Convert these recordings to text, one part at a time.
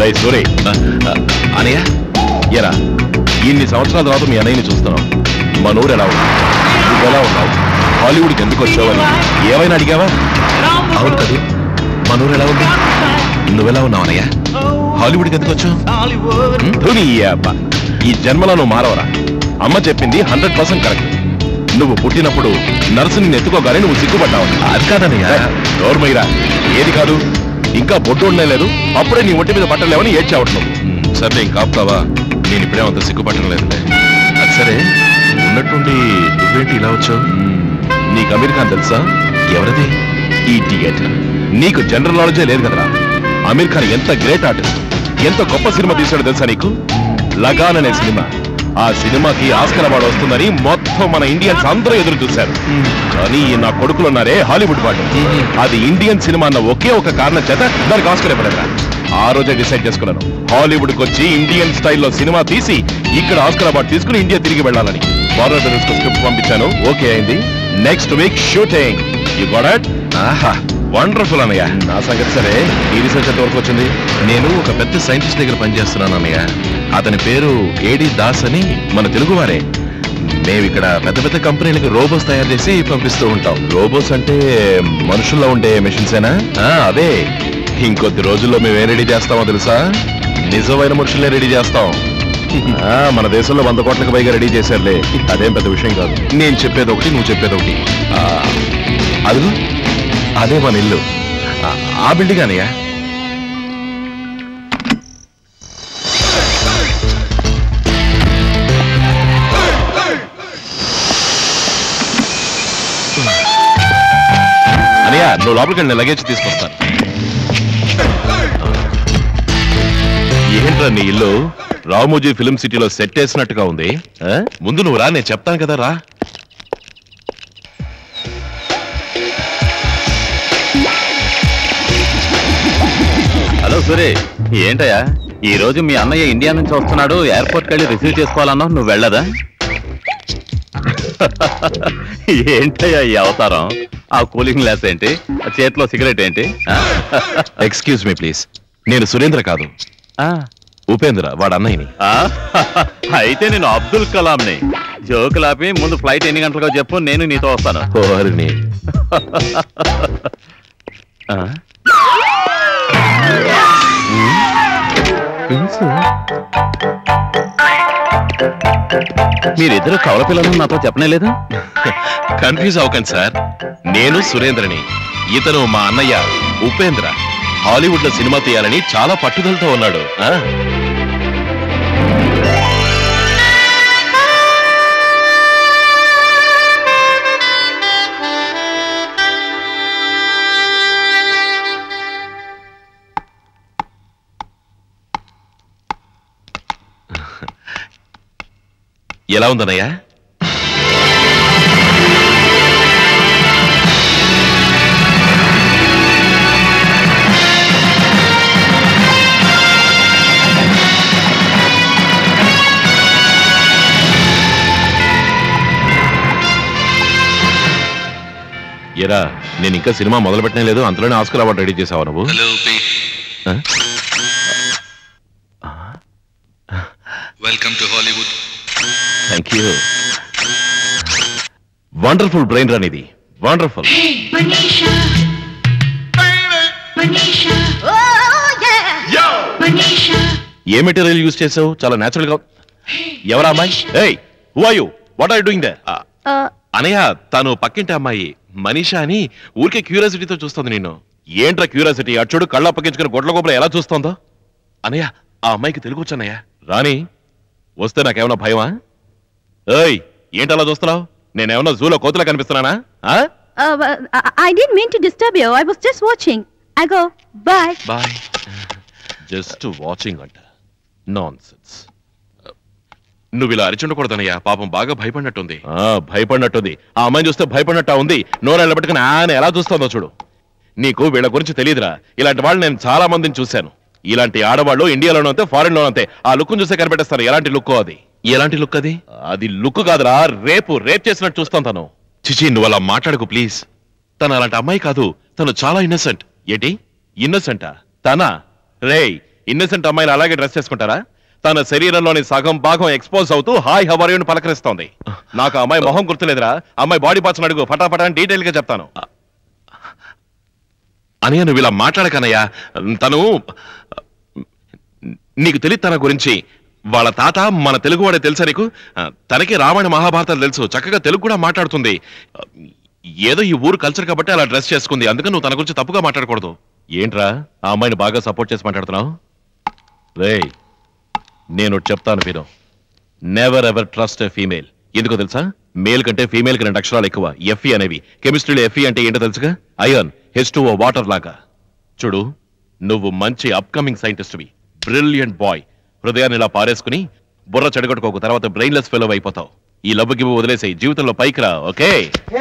ఏయ్ సూరి అనయ్య ఎరా ఇన్ని సంవత్సరాల తర్వాత మీ అన్నయ్యని చూస్తున్నావు మా నూరు ఎలా ఉంది నువ్వు ఎలా ఉన్నావు హాలీవుడ్కి ఎందుకు వచ్చావని ఏమైనా అడిగావా అవును కదూ మా నూరు ఎలా ఉంది నువ్వెలా ఉన్నావు అన్నయ్య హాలీవుడ్కి ఎందుకు వచ్చావు హ్మ్? ధోని ఈ అబ్బ. ఈ జన్మలో నువ్వు మారవరా అమ్మ చెప్పింది హండ్రెడ్ పర్సెంట్ కరెక్ట్ నువ్వు పుట్టినప్పుడు నర్సుని నెత్తుకోగానే నువ్వు సిగ్గుపడ్డావు అది కాదన్నయ్య నోర్మైరా ఏది కాదు ఇంకా బొట్టు ఉండలేదు అప్పుడే నీ ఒంటి మీద పట్టలేవని ఏడ్చావట్ నువ్వు సర్లే ఇంకా ఆపుతావా నేను ఇప్పుడే అంత సిగ్గుపట్టడం లేదులే అది సరే ఉన్నట్టుండి నువ్వేంటి ఇలా వచ్చావు నీకు అమీర్ ఖాన్ తెలుసా ఎవరిది ఈ థియేటర్ నీకు జనరల్ నాలెడ్జే లేదు కదరా అమీర్ ఖాన్ ఎంత గ్రేట్ ఆర్టిస్ట్ ఎంత గొప్ప సినిమా తీసాడో తెలుసా నీకు లగాన్ అనే సినిమా ఆ సినిమాకి ఆస్కర్ అవార్డు వస్తుందని మొత్తం మన ఇండియన్స్ అందరూ ఎదురు చూశారు కానీ ఈ నా కొడుకులు ఉన్నారే హాలీవుడ్ పాటు అది ఇండియన్ సినిమా అన్న ఒకే ఒక కారణం చేత దానికి ఆస్కర్ ఇవ్వలేదా ఆ రోజే డిసైడ్ చేసుకున్నాను హాలీవుడ్కి వచ్చి ఇండియన్ స్టైల్లో సినిమా తీసి ఇక్కడ ఆస్కర్ అవార్డు తీసుకుని ఇండియా తిరిగి వెళ్ళాలని వార్నర్ బ్రదర్స్ స్క్రిప్ట్ పంపించాను ఓకే అయింది next week shooting you got it ఆహా వండర్ఫుల్ అన్నయ్య నా సంగతి సరే ఈ రీసెర్చ్ ఎంత వరకు వచ్చింది నేను ఒక పెద్ద సైంటిస్ట్ దగ్గర పనిచేస్తున్నాను అన్నయ్య అతని పేరు ఏడి దాస్ అని మన తెలుగువారే మేము ఇక్కడ పెద్ద పెద్ద కంపెనీలకు రోబోస్ తయారు చేసి పంపిస్తూ ఉంటాం రోబోస్ అంటే మనుషుల్లో ఉండే మెషిన్సేనా అదే ఇంకొద్ది రోజుల్లో మేము ఏం రెడీ చేస్తామో తెలుసా నిజమైన మనుషులే రెడీ చేస్తాం ఆ, మన దేశంలో వంద కోట్లకు పైగా రెడీ చేశారులే అదేం పెద్ద విషయం కాదు నేను చెప్పేది ఒకటి నువ్వు చెప్పేది ఒకటి ఆ, అదిగో అదే మన ఇల్లు ఆ, ఆ బిల్డింగ్ అనయ్యా అనయ్య నువ్వు లోపలికి వెళ్ళి లగేజ్ తీసుకొస్తాను ఏంట్రా నీ ఇల్లు రామోజీ ఫిల్మ్ సిటీలో సెట్ వేసినట్టుగా ఉంది ఆ? ముందు నువ్వు రా నేను చెప్తాను కదా రా హలో సూరి ఏంటయ్యా ఈ రోజు మీ అన్నయ్య ఇండియా నుంచి వస్తున్నాడు ఎయిర్పోర్ట్కి వెళ్ళి రిసీవ్ చేసుకోవాలన్నావు నువ్వు వెళ్ళదా ఏంటయ్యా ఈ అవతారం ఆ కూలింగ్ గ్లాస్ ఏంటి ఆ చేతిలో సిగరెట్ ఏంటి ఆ? ఎక్స్క్యూజ్ మీ ప్లీజ్ నేను సురేంద్ర కాదు ఆ, ఉపేంద్ర వాడు అన్నయ్యని ఆ, అయితే నేను అబ్దుల్ కలాంని జోకులాపి ముందు ఫ్లైట్ ఎన్ని గంటలకు చెప్పు నేను నీతో వస్తాను ఓరిని ఆ? మీరిద్దరు కవల పిల్లలు నాతో చెప్పనే లేదు కన్ఫ్యూజ్ అవ్వకండి సార్ నేను సురేంద్రని ఇతను మా అన్నయ్య ఉపేంద్ర హాలీవుడ్ లో సినిమా తీయాలని చాలా పట్టుదలతో ఉన్నాడు ఆ? ఎలా ఉందన్నయ్య ఎరా నేను ఇంకా సినిమా మొదలు పెట్టనే లేదు అంతలోనే ఆస్కర్ అవార్డు రెడీ చేసావా నువ్వు ఆ? Welcome to Hollywood thank you wonderful brain run ఇది wonderful Manisha. Manisha. Oh, yeah. Manisha. ఏ మెటీరియల్ యూజ్ చేసావు చాలా నేచురల్ గా ఎవరా అమ్మాయి ఏయ్ who are you what are doing దే అనయ్య తను పక్కింటి అమ్మాయి మనీషా అని ఊరికే క్యూరియాసిటీతో చూస్తుంది నేను ఏంట్రా క్యూరియాసిటీ అచ్చుడు కళ్ళ అప్పగించుకుని గొడ్ల గొప్పలు ఎలా చూస్తోందో అనయ్య ఆ అమ్మాయికి తెలుగు వచ్చన్నయ్య రాని వస్తే నాకేమన్నా భయమా ఏయ్ ఏంటి అలా చూస్తున్నావు నేనేమన్నా జూలో కోతులా కనిపిస్తున్నానా ఆ Uh, well, I, I didn't mean to disturb you. I was just watching. I go, bye. Bye just watching అంట నాన్ సెన్స్ నువ్వు ఇలా అరిచుండకూడదనయ్యా పాపం బాగా భయపడినట్టుంది భయపడినట్టుంది ఆ అమ్మాయిని చూస్తే భయపడినట్టు ఉంది నోరు నిలబెట్టుకుని ఆయన ఎలా చూస్తుందో చూడు నీకు వీళ్ళ గురించి తెలియదురా ఇలాంటి వాళ్ళు నేను చాలా మందిని చూశాను ఇలాంటి ఆడవాళ్ళు ఇండియాలోనూ అంతే ఫారెన్ లోనూ అంతే ఆ లుక్ చూస్తే కనిపెట్టేస్తారు ఎలాంటి లుక్ అది ఎలాంటి లుక్ అది అది లుక్ కాదురా రేపు రేప్ చేసినట్టు చూస్తాం తను చిచి నువ్వు అలా మాట్లాడకు ప్లీజ్ తను అలాంటి అమ్మాయి కాదు తను చాలా ఇన్నసెంట్ ఏంటి ఇన్నసెంటా తనా రేయ్ ఇన్నసెంట్ అమ్మాయిలు అలాగే డ్రెస్ చేసుకుంటారా తన శరీరంలోని సగం భాగం ఎక్స్పోజ్ అవుతూ హాయ్ హవర్ పలకరిస్తోంది నాకు ఆ అమ్మాయి మొహం గుర్తులేదురా అమ్మాయి బాడీ పార్ట్స్ అడుగు ఫటాఫటా అని డీటెయిల్ గా చెప్తాను అనయ్య నువ్వు ఇలా మాట్లాడకనయ్యా తను నీకు తెలియదు తన గురించి వాళ్ళ తాత మన తెలుగు వాడే తెలుసా నీకు ఆ, తనకి రామాయణ మహాభారతాలు తెలుసు చక్కగా తెలుగు కూడా మాట్లాడుతుంది ఆ, ఏదో ఈ ఊరు కల్చర్ కాబట్టి అలా డ్రెస్ చేసుకుంది అందుకని నువ్వు తన గురించి తప్పుగా మాట్లాడకూడదు ఏంట్రా ఆ అమ్మాయిని బాగా సపోర్ట్ చేసి మాట్లాడుతున్నావు రే నేను ఒకటి చెప్తాను విను never ever trust a female ఎందుకో తెలుసా మేల్ కంటే ఫీమేల్ కి రెండు అక్షరాలు ఎక్కువ ఎఫ్ఈ అనేవి కెమిస్ట్రీలో ఎఫ్ఈ అంటే ఏంటో తెలుసుగా అయర్న్ హెస్ టు వాటర్ లాగా చూడు నువ్వు మంచి అప్కమింగ్ సైంటిస్ట్వి బ్రిలియంట్ బాయ్ హృదయాన్ని ఇలా పారేసుకుని బుర్ర చెడగొట్టుకోకు తర్వాత బ్రెయిన్లెస్ ఫెలో అయిపోతావు ఈ లవ్ గివ్ వదిలేసి జీవితంలో పైకి రా okay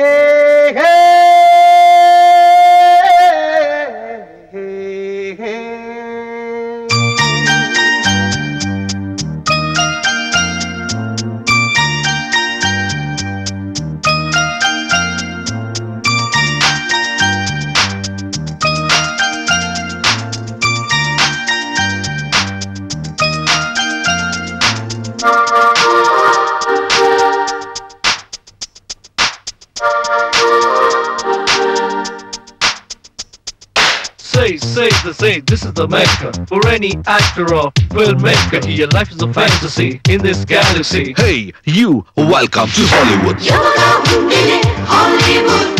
Say, say, the say, this is the maker for any actor or filmmaker. Your life is a fantasy in this galaxy. Hey, you, welcome to Hollywood. యువగా ఉందిలే Hollywood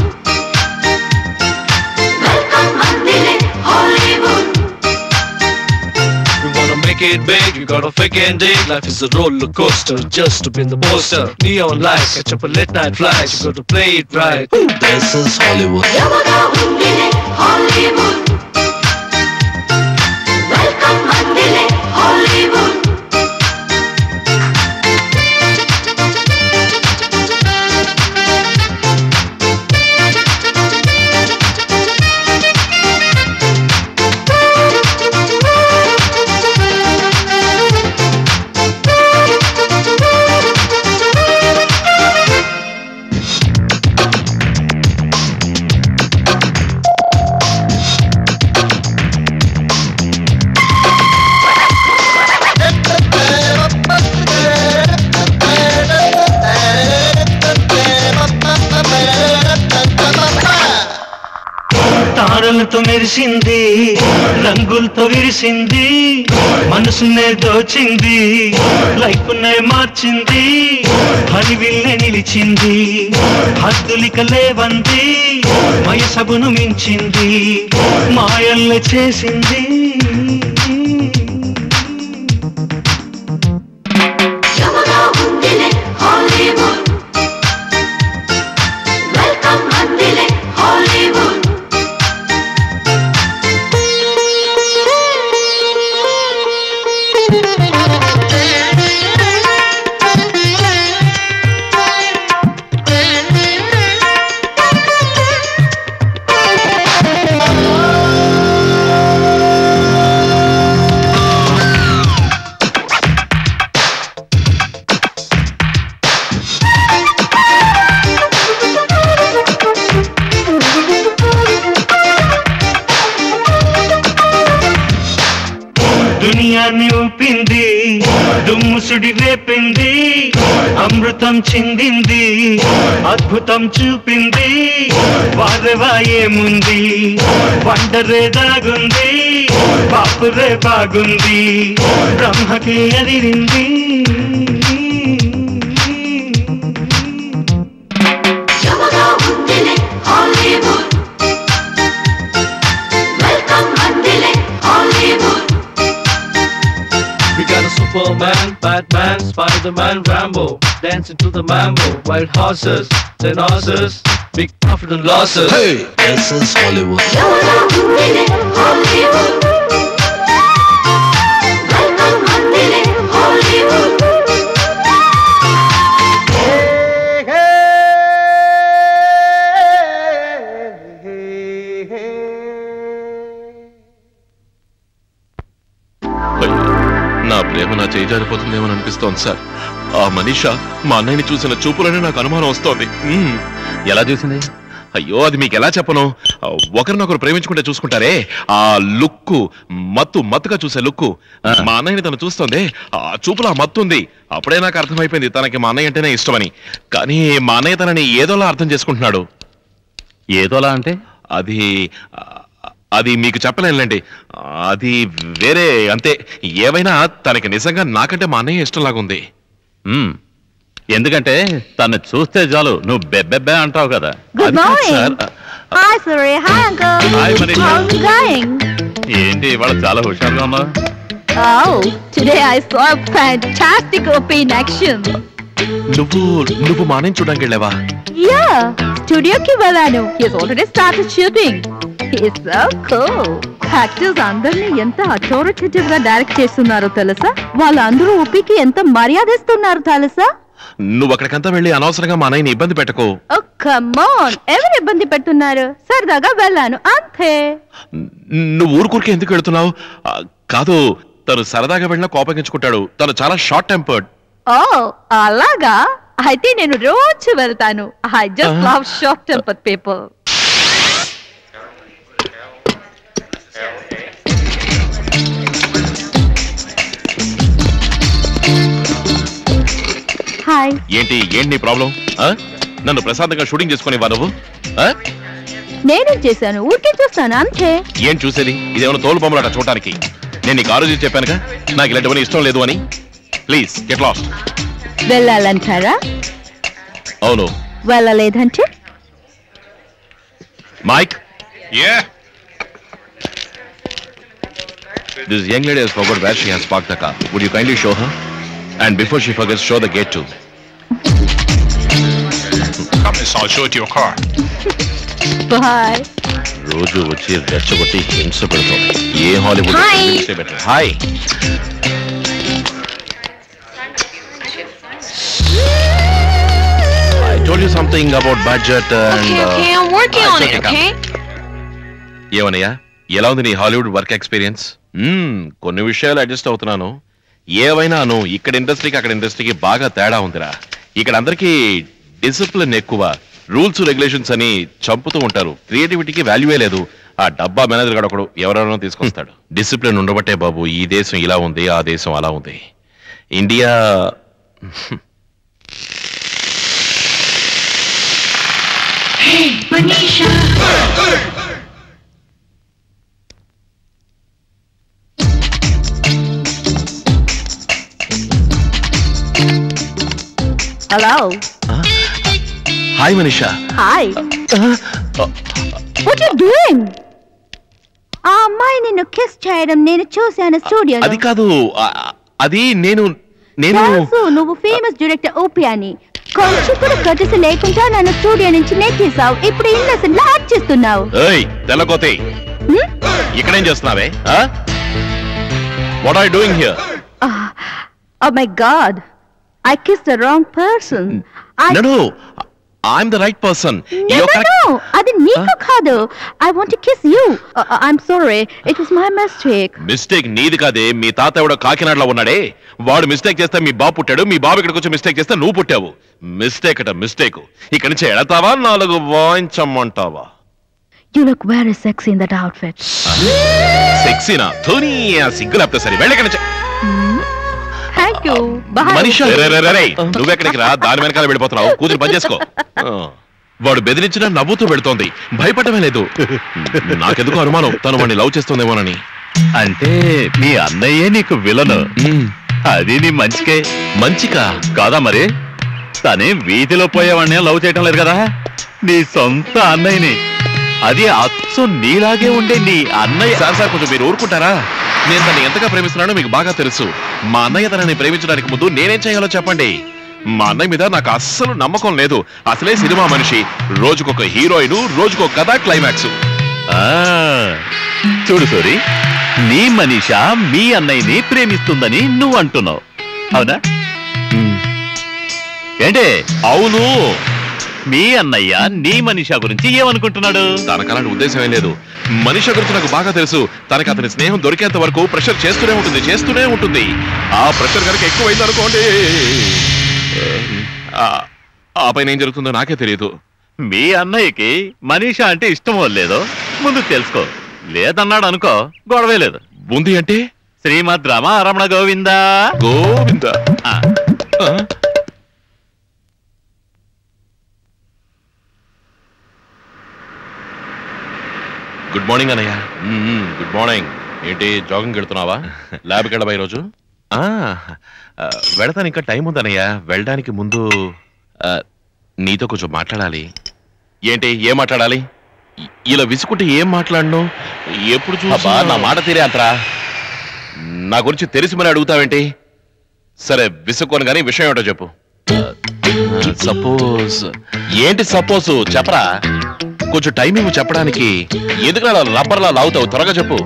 welcome అందిలే Hollywood You wanna make it big, you gotta fake and dig. Life is a roller coaster, just to be in the poster. Neon lights, catch up a late night flight, you gotta play it right. This is Hollywood. యువగా ఉందిలే Hollywood welcome అందిలే Hollywood తారలతో మెరిసింది రంగులతో విరిసింది మనసునే దోచింది లైఫ్నే మార్చింది హరివిల్లే నిలిచింది హద్దులిక లేవంది వయసబును మించింది మాయల్లె చేసింది యువగా ఉందిలే హాలీవుడ్ వెల్కమ్ అందిలే హాలీవుడ్ దునియాన్ని ఊపింది దుమ్ముసుడి రేపింది అమృతం చిందింది అద్భుతం చూపింది వారవా ఏముంది వండరే దాగుంది బాపురే బాగుంది బ్రహ్మకి అదిరింది యువగా ఉందిలే హాలీవుడ్ వెల్కమ్ అందిలే Hollywood We got a Superman, Batman, Spider-Man, Rambo, dancing to the mambo, wild horses, then horses, big profit and losses. Hey, this is Hollywood. యువగా ఉందిలే హాలీవుడ్ వెల్కమ్ అందిలే హాలీవుడ్ అయ్యో, నా ప్రేమ నా చేయి జారిపోతుందేమో అనిపిస్తోంది సార్ ఆ మనీష మా అన్నయ్యని చూసిన చూపులోనే నాకు అనుమానం వస్తోంది మ్మ్. ఎలా చూసింది అయ్యో అది మీకు ఎలా చెప్పను ఆ, ఒకరినొకరు ప్రేమించుకుంటే చూసుకుంటారే ఆ లుక్కు మత్తు మత్తుగా చూసే లుక్కు ఆ. మా అన్నయ్యని తను చూస్తుంది ఆ చూపులో ఆ మత్తు ఉంది అప్పుడే నాకు అర్థమైపోయింది తనకి మా అన్నయ్య అంటేనే ఇష్టమని కానీ మా అన్నయ్య తనని ఏదోలా అర్థం చేసుకుంటున్నాడు ఏదోలా అంటే అది ఆ, అది మీకు చెప్పలేనులేండి అది వేరే అంతే ఏవైనా తనకి నిజంగా నాకంటే మా అన్నయ్య ఇష్టంలాగుంది మ్మ్. ఎందుకంటే తను చూస్తే చాలు నువ్వు బెబ్బెబ్బే అంటావు కదా Good అది కాదు morning. Sir. Hi, Surya. Hi, Uncle. Hi, Manisha. How's it going? ఏంటి ఇవాళ చాలా హుషారుగా ఉన్నావు Oh, today I saw a fantastic OP in action. నువ్వు నువ్వు మా అన్నయ్యని చూడడానికి వెళ్ళావా Yeah, స్టూడియోకి వెళ్ళాను He's already started shooting. He's so cool. Actors అందరినీ ఎంత అథారిటేటివ్ గా డైరెక్ట్ చేస్తున్నారో తెలుసా వాళ్ళందరూ ఓపీకి ఎంత మర్యాద ఇస్తున్నారు తెలుసా నువ్వు అక్కడికంతా వెళ్ళి అనవసరంగా మా అన్నయ్యని ఇబ్బంది పెట్టకు ఓ కమోన్ ఎవరు ఇబ్బంది పెడుతున్నారు సరదాగా వెళ్ళాను అంతే నువ్వు ఊరుకూరికి ఎందుకు వెళ్తున్నావు ఆ, కాదు తను సరదాగా వెళ్ళినా కోపగించుకుంటాడు తను చాలా షార్ట్ టెంపర్డ్ ఓ అలాగా అయితే నేను రోజు వెళ్తాను I just Uh-huh. Love short temper people hi ఏంటి ఏంటి నీ ప్రాబ్లం నన్ను ప్రశాంతంగా షూటింగ్ చేసుకుని నువ్వు ఆ? నేనేం చేశాను ఊరికే చూస్తాను అంతే ఏం చూసేది ఇదేమైనా తోలు బొమ్మలాట చూడటానికి నేను నీకు ఆ రోజు చెప్పానుగా నాకు ఇలాంటివన్నీ ఇష్టం లేదు అని ప్లీజ్ గెట్ లాస్ట్ వెళ్ళాలంటారా అవును వెళ్ళలేదంటే Mike Yeah. This young lady has forgot where she has parked the car. Would you kindly show her? And before she forgets, show the gate too. Come, miss, I'll show it to your car. Bye రోజు వచ్చి రెచ్చగొట్టి హింస పెడుతుంది ఏ Hollywood Hi. Hi I told you something about budget and Okay, okay, I'm working uh, on it's it, okay, okay? ఏమనయ్యా ఎలా ఉంది నీ హాలీవుడ్ వర్క్ ఎక్స్పీరియన్స్ కొన్ని విషయాలు అడ్జస్ట్ అవుతున్నాను ఏవైనాను ఇక్కడ ఇండస్ట్రీకి అక్కడ ఇండస్ట్రీకి బాగా తేడా ఉందిరా ఇక్కడ అందరికీ డిసిప్లిన్ ఎక్కువ రూల్స్ రెగ్యులేషన్స్ అని చంపుతూ ఉంటారు క్రియేటివిటీకి వాల్యూవే లేదు ఆ డబ్బా మేనేజర్ గడ ఒకడు ఎవరెవరో తీసుకొస్తాడు డిసిప్లిన్ ఉండబట్టే బాబు ఈ దేశం ఇలా ఉంది ఆ దేశం అలా ఉంది India Manisha. Hello hi Manisha hi what you doing ఆ అమ్మాయి నిన్ను కిస్ చేయడం నేను చూశాను స్టూడియోలో అది కాదు ఆ, అది నేను నేను తెలుసు నువ్వు ఫేమస్ డైరెక్టర్ ఓపీ అని కొంచెం కూడా కటిసి లేకుండా నన్ను స్టూడియో నుంచి నెట్టేసావు ఇప్పుడు ఇన్నసెంట్ లా యాక్ట్ చేస్తున్నావు ఏయ్ తెల్లకోతి Hmm? ఇక్కడేం చేస్తున్నావే what are doing here oh my god I kiss the wrong person no no I'm the right person అది నీకు కాదు I want to kiss you I'm sorry it was my mistake mistake నీది కాదే మీ తాత ఎవడో కాకినాడలో ఉన్నాడే వాడు మిస్టేక్ చేస్తే మీ బాబు పుట్టాడు మీ బాబు ఇక్కడికి వచ్చి మిస్టేక్ చేస్తే నువ్వు పుట్టావు మిస్టేక్ అట మిస్టేక్ ఇక్కడి నుంచి ఎడతావా నాలుగు వాయించమ్మంటావా you look very sexy in that outfit సెక్సీనా ధోని సిగ్గు లేకపోతే సరే వెళ్ళి ఇక్కడి నుంచి థ్యాంక్ యూ బాయ్ మనిషి రే, రే, రే, రే. నువ్వెక్కడికి రా దాని వెనకాల వెళ్ళిపోతున్నావు కూతురు పని చేసుకో ఆ. వాడు బెదిరించినా నవ్వుతూ వెళుతోంది భయపడమే లేదు నాకెందుకు అనుమానం తను వాడిని లవ్ చేస్తుందేమోనని అంటే మీ అన్నయ్యే నీకు విలను మ్మ్. అది నీ మంచికే మంచిగా కాదా మరి తనే వీధిలో పోయేవాడిని లవ్ చేయటం లేదు కదా నీ సొంత అన్నయ్యని అది అచ్చు నీలాగే ఉండే నీ అన్నయ్య సార్ సార్ కొంచెం మీరు ఊరుకుంటారా నేను తను ఎంతగా ప్రేమిస్తున్నానో మీకు బాగా తెలుసు మా అన్నయ్య తనని ప్రేమించడానికి ముందు నేనేం చేయాలో చెప్పండి మా అన్నయ్య మీద నాకు అస్సలు నమ్మకం లేదు అసలే సినిమా మనిషి రోజుకొక హీరోయిన్ రోజుకొక కథ క్లైమాక్స్ ఆ, చూడు సోరి నీ మనీష మీ అన్నయ్యని ప్రేమిస్తుందని నువ్వు అంటున్నావు అవునా ఏంటే అవును మీ అన్నయ్య నీ మనీషా గురించి ఏమనుకుంటున్నాడు తనకు అలాంటి ఉద్దేశం ఏం లేదు మనిషి గురించి నాకు బాగా తెలుసు తనకి అతని స్నేహం దొరికేంత వరకు ప్రెషర్ చేస్తూనే ఉంటుంది చేస్తూనే ఉంటుంది ఆ ప్రెషర్ కనుక ఎక్కువైంది అనుకోండి ఆ- ఆ పైన ఏం జరుగుతుందో నాకే తెలియదు మీ అన్నయ్యకి మనీషా అంటే ఇష్టమో లేదో ముందు తెలుసుకో లేదన్నాడు అనుకో గొడవే లేదు బూందీ అంటే శ్రీమద్ రమ రమణ గోవిందా గోవింద ఆ, ఆ? గుడ్ మార్నింగ్ అన్నయ్య మ్మ్, గుడ్ మార్నింగ్ ఏంటి జాగింగ్ వెళ్తున్నావా ల్యాబ్కి వెళ్ళవా ఈరోజు ఆ, ఆ, వెళతాను ఇంకా టైం ఉందన్నయ్య వెళ్ళడానికి ముందు ఆ, నీతో కొంచెం మాట్లాడాలి ఏంటి ఏం మాట్లాడాలి ఇ- ఇలా విసుకుంటే ఏం మాట్లాడను ఎప్పుడు చూసా నా మాట తీరే అంతరా నా గురించి తెలిసి మరి అడుగుతావేంటి సరే విసుక్కోను కానీ విషయం ఏంటో చెప్పు సపోజ్ ఏంటి సపోజ్ చెప్పరా కొంచెం టైం ఇవ్వు చెప్పడానికి ఎందుకు అలా రబ్బర్లా లాగుతావు త్వరగా చెప్పు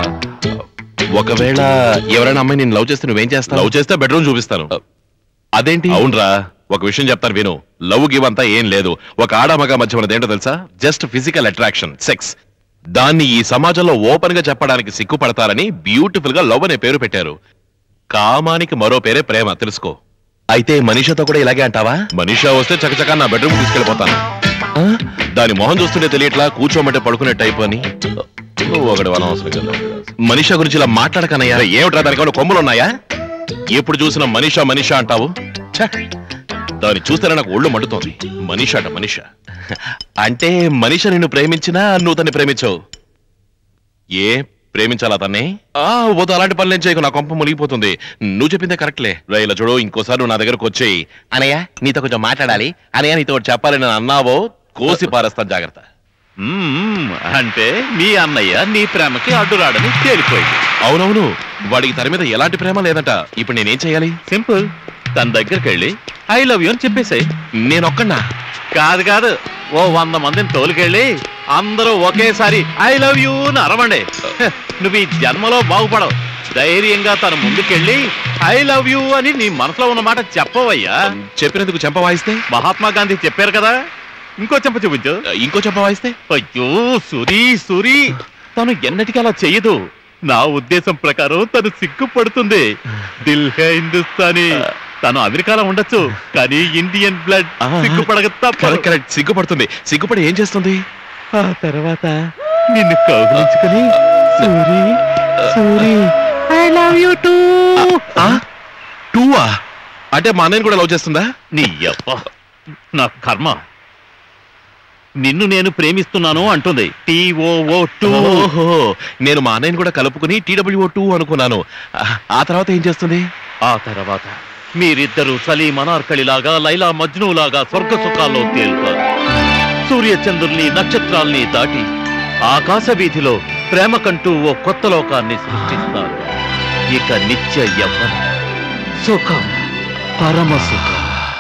ఒకవేళ ఎవరైనా అమ్మాయి నేను లవ్ చేస్తే నువ్వేం చేస్తావు లవ్ చేస్తే బెడ్రూమ్ చూపిస్తాను అదేంటి అవునరా ఒక విషయం చెప్తాను విను లవ్ గివ్ అంతా ఏం లేదు ఒక ఆడ మగ మధ్య మనది ఏంటో తెలుసా జస్ట్ ఫిజికల్ అట్రాక్షన్ సెక్స్ దాన్ని ఈ సమాజంలో ఓపెన్ గా చెప్పడానికి సిగ్గుపడతారని బ్యూటిఫుల్ గా లవ్ అనే పేరు పెట్టారు కామానికి మరో పేరే ప్రేమ తెలుసుకో అయితే మనిషితో కూడా ఇలాగే అంటావా మనిషా వస్తే చకచకా నా బెడ్రూమ్ తీసుకెళ్ళిపోతాను ఆ? దాని మొహం చూస్తుంటే తెలియట్లా కూర్చోమంటే పడుకునే టైప్ అని నువ్వు ఒకటి అనవసరం కదా మనిషా గురించి ఇలా మాట్లాడకనయ్యా ఏమిట్రా దానికి ఏమైనా కొమ్ములు ఉన్నాయా ఎప్పుడు చూసినా మనిషా మనిషా అంటావు ఛ! దాన్ని చూస్తేనే నాకు ఒళ్ళు మండుతోంది మనిష అట మనిష అంటే మనిష నిన్ను ప్రేమించినా నువ్వు తన్ని ప్రేమించవు ఏ ప్రేమించాలా తన్ని ఆ వద్దు అలాంటి పనులు ఏం చేయకు నా కొంప మునిగిపోతుంది నువ్వు చెప్పిందే కరెక్ట్లే రా ఇలా చూడు ఇంకోసారి నువ్వు నా దగ్గరకు వచ్చేయి అనయ్య నీతో కొంచెం మాట్లాడాలి అనయ్య నీతో ఒకటి చెప్పాలి నేను అన్నావో కోసి పారేస్తాను జాగ్రత్త మ్మ్, అంటే మీ అన్నయ్య నీ ప్రేమకి అడ్డురాడని తేలిపోయింది అవునవును వాడికి తన మీద ఎలాంటి ప్రేమ లేదట ఇప్పుడు నేనేం చేయాలి సింపుల్ తన దగ్గరికి వెళ్ళి ఐ లవ్ యూ అని చెప్పేసాయి నేనొక్కన్నా కాదు కాదు ఓ వంద మందిని తోలుకెళ్ళి అందరూ ఒకేసారి ఐ లవ్ యూ అని అరవండి హ, నువ్వు ఈ జన్మలో బాగుపడవు ధైర్యంగా తన ముందుకెళ్ళి ఐ లవ్ యూ అని నీ మనసులో ఉన్న మాట చెప్పవయ్యా చెప్పినందుకు చెంప వాయిస్తే మహాత్మా గాంధీ చెప్పారు కదా ఇంకో చెంప చూపించు ఇంకో చెంప వాయిస్తే అయ్యో సురీ సురీ తను ఎన్నటికీ అలా చెయ్యదు నా ఉద్దేశం ప్రకారం తను సిగ్గుపడుతుంది దిల్ హే హిందుస్థానీ తను అమెరికాలో ఉండొచ్చు కానీ ఇండియన్ బ్లడ్ ఆహా. సిగ్గుపడక తప్పదు కరెక్ట్ కరెక్ట్ సిగ్గుపడుతుంది సిగ్గుపడి ఏం చేస్తుంది ఆ తర్వాత నిన్ను కౌగిలించుకుని Suri Suri I love you too ఆ టూవా అంటే మా అన్నయ్యని కూడా లవ్ చేస్తుందా నీ అప్ప నా కర్మ నిన్ను నేను ప్రేమిస్తున్నాను అంటుంది టీఓఓ టూ ఓహో నేను మా అన్నయ్యని కూడా కలుపుకుని టీడబ్ల్యూఓ టూ అనుకున్నాను ఆ- ఆ తర్వాత ఏం చేస్తుంది ఆ తర్వాత మీరిద్దరూ సలీం అనార్కళిలాగా లైలా మజ్నులాగా స్వర్గ సుఖాల్లో తేలుతారు సూర్యచంద్రుల్ని నక్షత్రాల్ని దాటి ఆకాశ వీధిలో ప్రేమకంటూ ఓ కొత్త లోకాన్ని సృష్టిస్తారు ఇక నిత్య యవ్వనం సుఖం పరమ సుఖం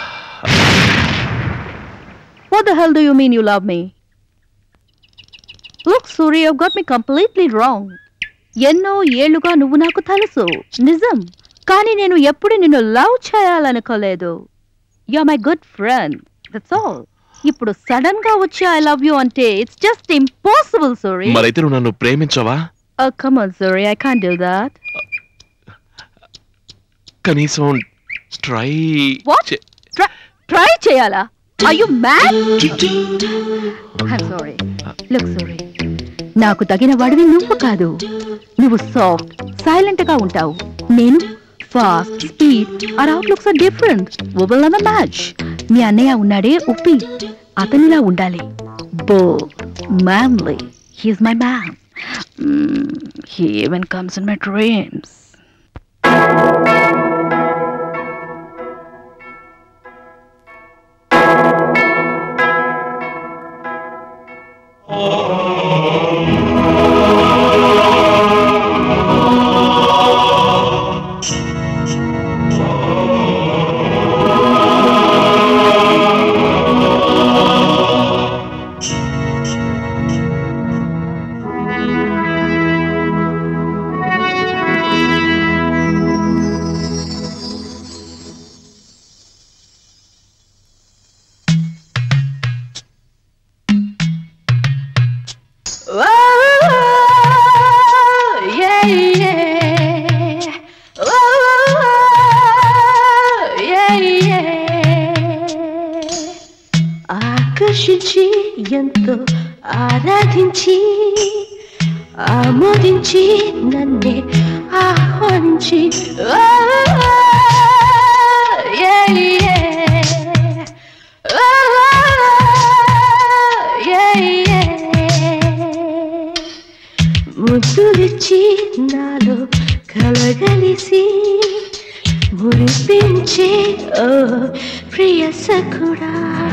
What the hell do you mean you love me? Look, Suri, you've got me completely wrong. ఎన్నో ఏళ్లుగా నువ్వు నాకు తెలుసు నిజం కానీ నేను ఎప్పుడు నిన్ను లవ్ చేయాలనుకోలేదు you my good friend that's all ఇప్పుడు సడన్ గా వచ్చి ఐ లవ్ యూ అంటే ఇట్స్ జస్ట్ ఇంపాసిబుల్ సూరి మరైతే నువ్వు నన్ను ప్రేమించవా come on Suri I can't do that కనీసం ట్రై What? ట్రై చేయాలా are you mad I'm sorry look sorry నాకు తగిన వాడివి నువ్వు కాదు నువ్వు సాఫ్ట్ సైలెంట్ గా ఉంటావు నేను fast speed are out looks are different will never match me అన్నయ్య ఉన్నాడే ఉప్పి అతనిలా ఉండాలి బో manly he's my man he even comes in my dreams ఆకర్షించి ఎంతో ఆరాధించి ఆమోదించి నన్నే ఆహ్వానించి ఓ, yeah, yeah. ఓ, yeah, yeah. ముద్దులిచ్చి నాలో కలగలిసి మురిపించే ఓ ప్రియ సఖుడా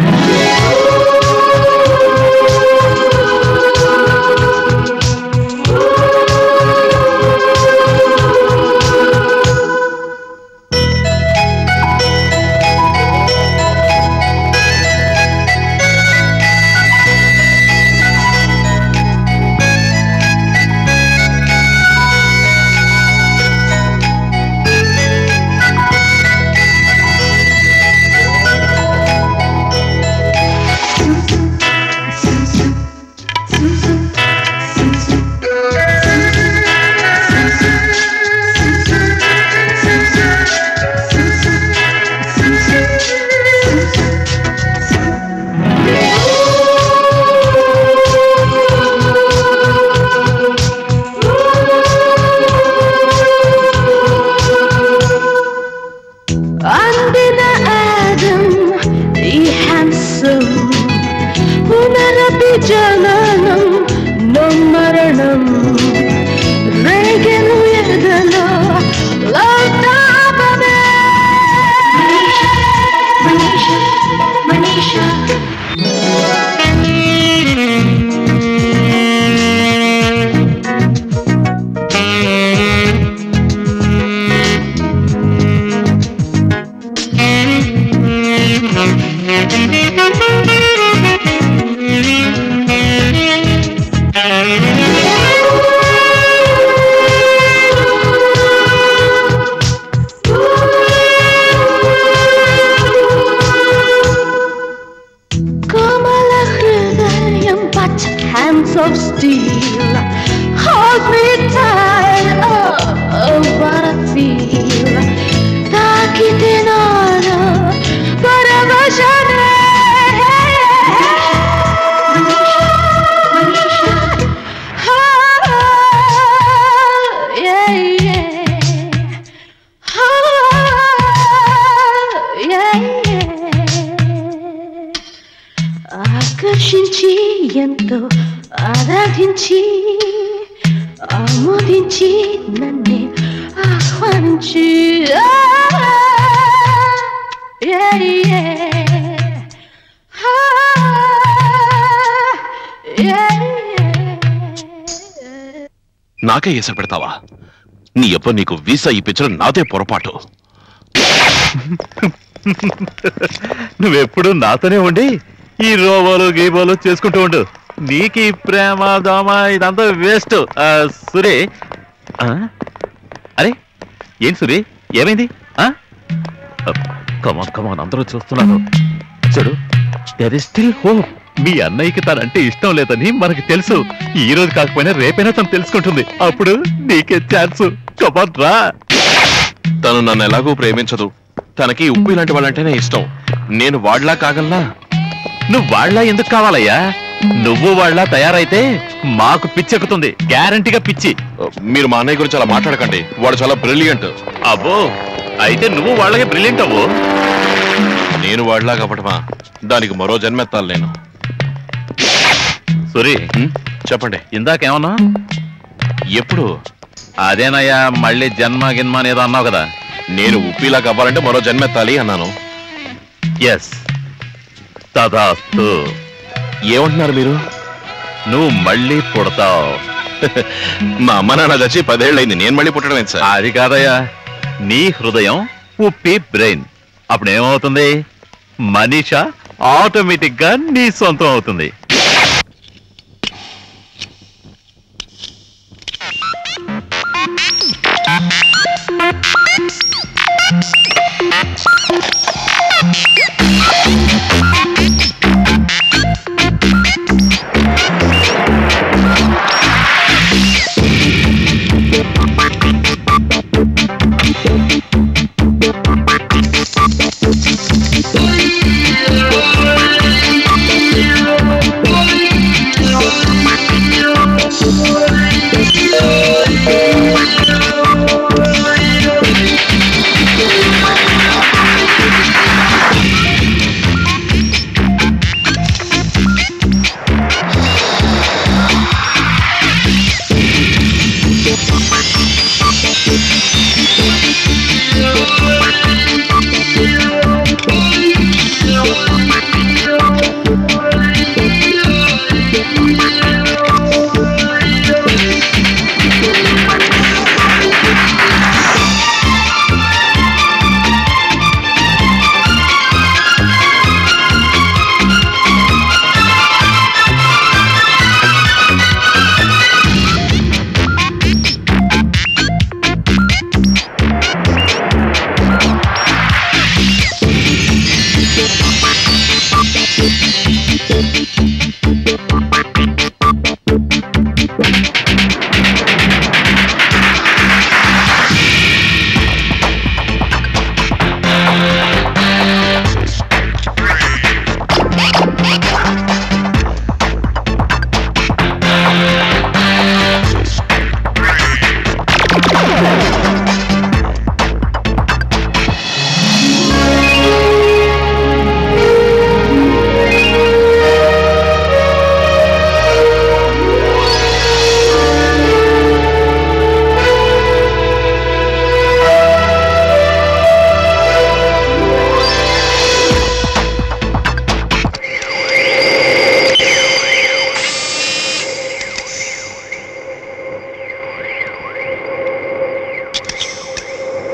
అందిన ఆదం ఈ హ్యాండ్సమ్ పునరపి జననం నమ్మరణం రేగెను ఎదలో లౌతాపమే మనీషా మనీషా కోమల హృదయం but hands of steel hold me tight oh, oh what I feel తాకితే నాలో పరవశమే yeah, yeah. ఆకర్షించి ఎంతో ఆరాధించి ఆమోదించి నన్నే ఆహ్వానించి ఆ, yeah, yeah. ఆ, yeah, yeah. నాకే ఎసరు పెడతావా నీ అప్ప నీకు వీసా ఇప్పించడం నాదే పొరపాటు నువ్వెప్పుడు నాతోనే ఉండి ఈ రోబోలు గీబోలు చేసుకుంటూ ఉండు నీకు ఈ ప్రేమ దోమ ఇదంతా వేస్ట్ సురే ఆ? అరే ఏం సురే ఏమైంది కమాన్ కమాన్ అందరూ చూస్తున్నారు చూడు దెర్ ఇస్ స్టిల్ హోప్ మీ అన్నయ్యకి తనంటే ఇష్టం లేదని మనకు తెలుసు ఈ రోజు కాకపోయినా రేపైనా తను తెలుసుకుంటుంది అప్పుడు నీకే ఛాన్స్ కమాన్ రా తను నన్ను ఎలాగూ ప్రేమించదు తనకి ఉప్పు ఇలాంటి వాళ్ళంటేనే ఇష్టం నేను వాడ్లా కాగలనా నువ్వు వాళ్ళ ఎందుకు కావాలయ్యా నువ్వు వాళ్ళ తయారైతే మాకు పిచ్చెక్కుతుంది గ్యారంటీగా పిచ్చి మీరు మా అన్నయ్య గురించి అలా మాట్లాడకండి వాడు చాలా బ్రిలియంట్ అబ్బో అయితే నువ్వు వాళ్ళకి బ్రిలియంట్ అవ్వు నేను వాడ్లా కావటమా దానికి మరో జన్మెత్తాలి నేను సురి హ్మ్? చెప్పండి ఇందాకేమన్నా ఎప్పుడు అదేనయ్యా మళ్ళీ జన్మ గిన్మ అనేదో అన్నావు కదా నేను ఉప్పిలా కావాలంటే మరో జన్మెత్తాలి అన్నాను ఎస్ తదాస్తు ఏమంటున్నారు మీరు నువ్వు మళ్ళీ పుడతావు మా అమ్మ నాన్న చచ్చి పదేళ్ళైంది నేను మళ్ళీ పుట్టడం ఏంటి సార్ అది కాదయ్యా నీ హృదయం ఉప్పి బ్రెయిన్ అప్పుడేమవుతుంది మనీష ఆటోమేటిక్ గా నీ సొంతం అవుతుంది Thank you.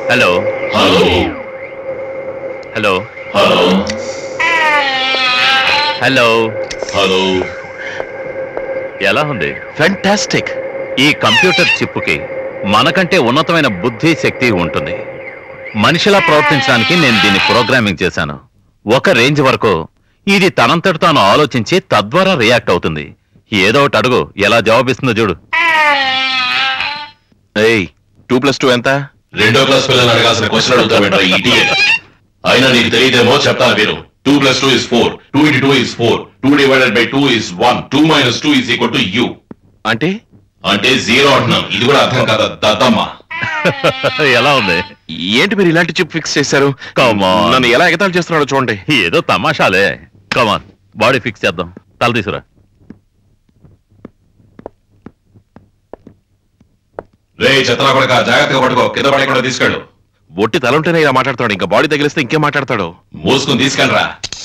Hello hello hello hello hello hello ఎలా ఉంది ఫెంటాస్టిక్ ఈ కంప్యూటర్ చిప్పుకి మనకంటే ఉన్నతమైన బుద్ధి శక్తి ఉంటుంది మనిషిలా ప్రవర్తించడానికి నేను దీన్ని ప్రోగ్రామింగ్ చేశాను ఒక రేంజ్ వరకు ఇది తనంతట తాను ఆలోచించి తద్వారా రియాక్ట్ అవుతుంది ఏదో ఒకటి అడుగు ఎలా జవాబిస్తుందో చూడు ఏయ్ టూ ప్లస్ టూ ఎంత రెండో క్లాస్ పిల్లలు అడగాల్సిన క్వశ్చన్ అడుగుతావేంట్రా ఇడియట్ అయినా నీకు తెలియదేమో చెప్తాను మీరు two plus two is four two into two is four two divided by two is one two minus two is equal to you అంటే అంటే జీరో అంటున్నాం ఇది కూడా అర్థం కాదా దద్దమ్మ ఎలా ఉంది ఏంటి మీరు ఇలాంటి చిప్ ఫిక్స్ చేశారు Come on. నన్ను ఎలా ఎగతాళి చేస్తున్నాడో చూడండి ఏదో తమాషాలే కమాన్ బాడీ ఫిక్స్ చేద్దాం తల తీసురా రే చెత్తనా కొడక జాగ్రత్తగా పట్టుకో కింద పడకుండా తీసుకెళ్ళు ఒట్టి తల ఉంటేనే ఇలా మాట్లాడతాడు ఇంకా బాడీ తగిలిస్తే ఇంకేం మాట్లాడతాడు మూసుకుని తీసుకెళ్ళరా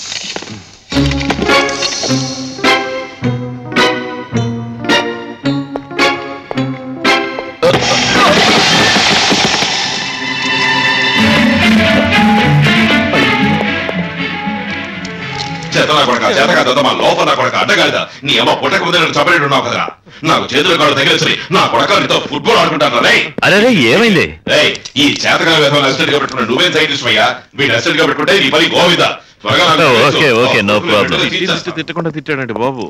చెత్తనా కొడక చేతగా దద్దమ్మ లోపల నా కొడక అడ్డగాలిదా నీ అమ్మ పుట్టక ముందే నన్ను చంపలేడు ఉన్నావు కదరా నాకు చేతులు కాళ్ళు తగిలించి నా కొడక నీతో ఫుట్బాల్ ఆడుకుంటాను రే అరే రే, ఏమైంది ఏయ్, ఈ చేతగా వేధం అసిస్టెంట్ గా పెట్టుకున్న నువ్వేం సైంటిస్ట్ అయ్యా వీడు అసిస్టెంట్ గా పెట్టుకుంటే నీ పని గోవింద త్వరగా నాకు ఓ, తెలుసు. ఓకే, ఓకే, no ఆ, problem. తీసేస్తా. తిట్టకుండా తిట్టాడండి బాబు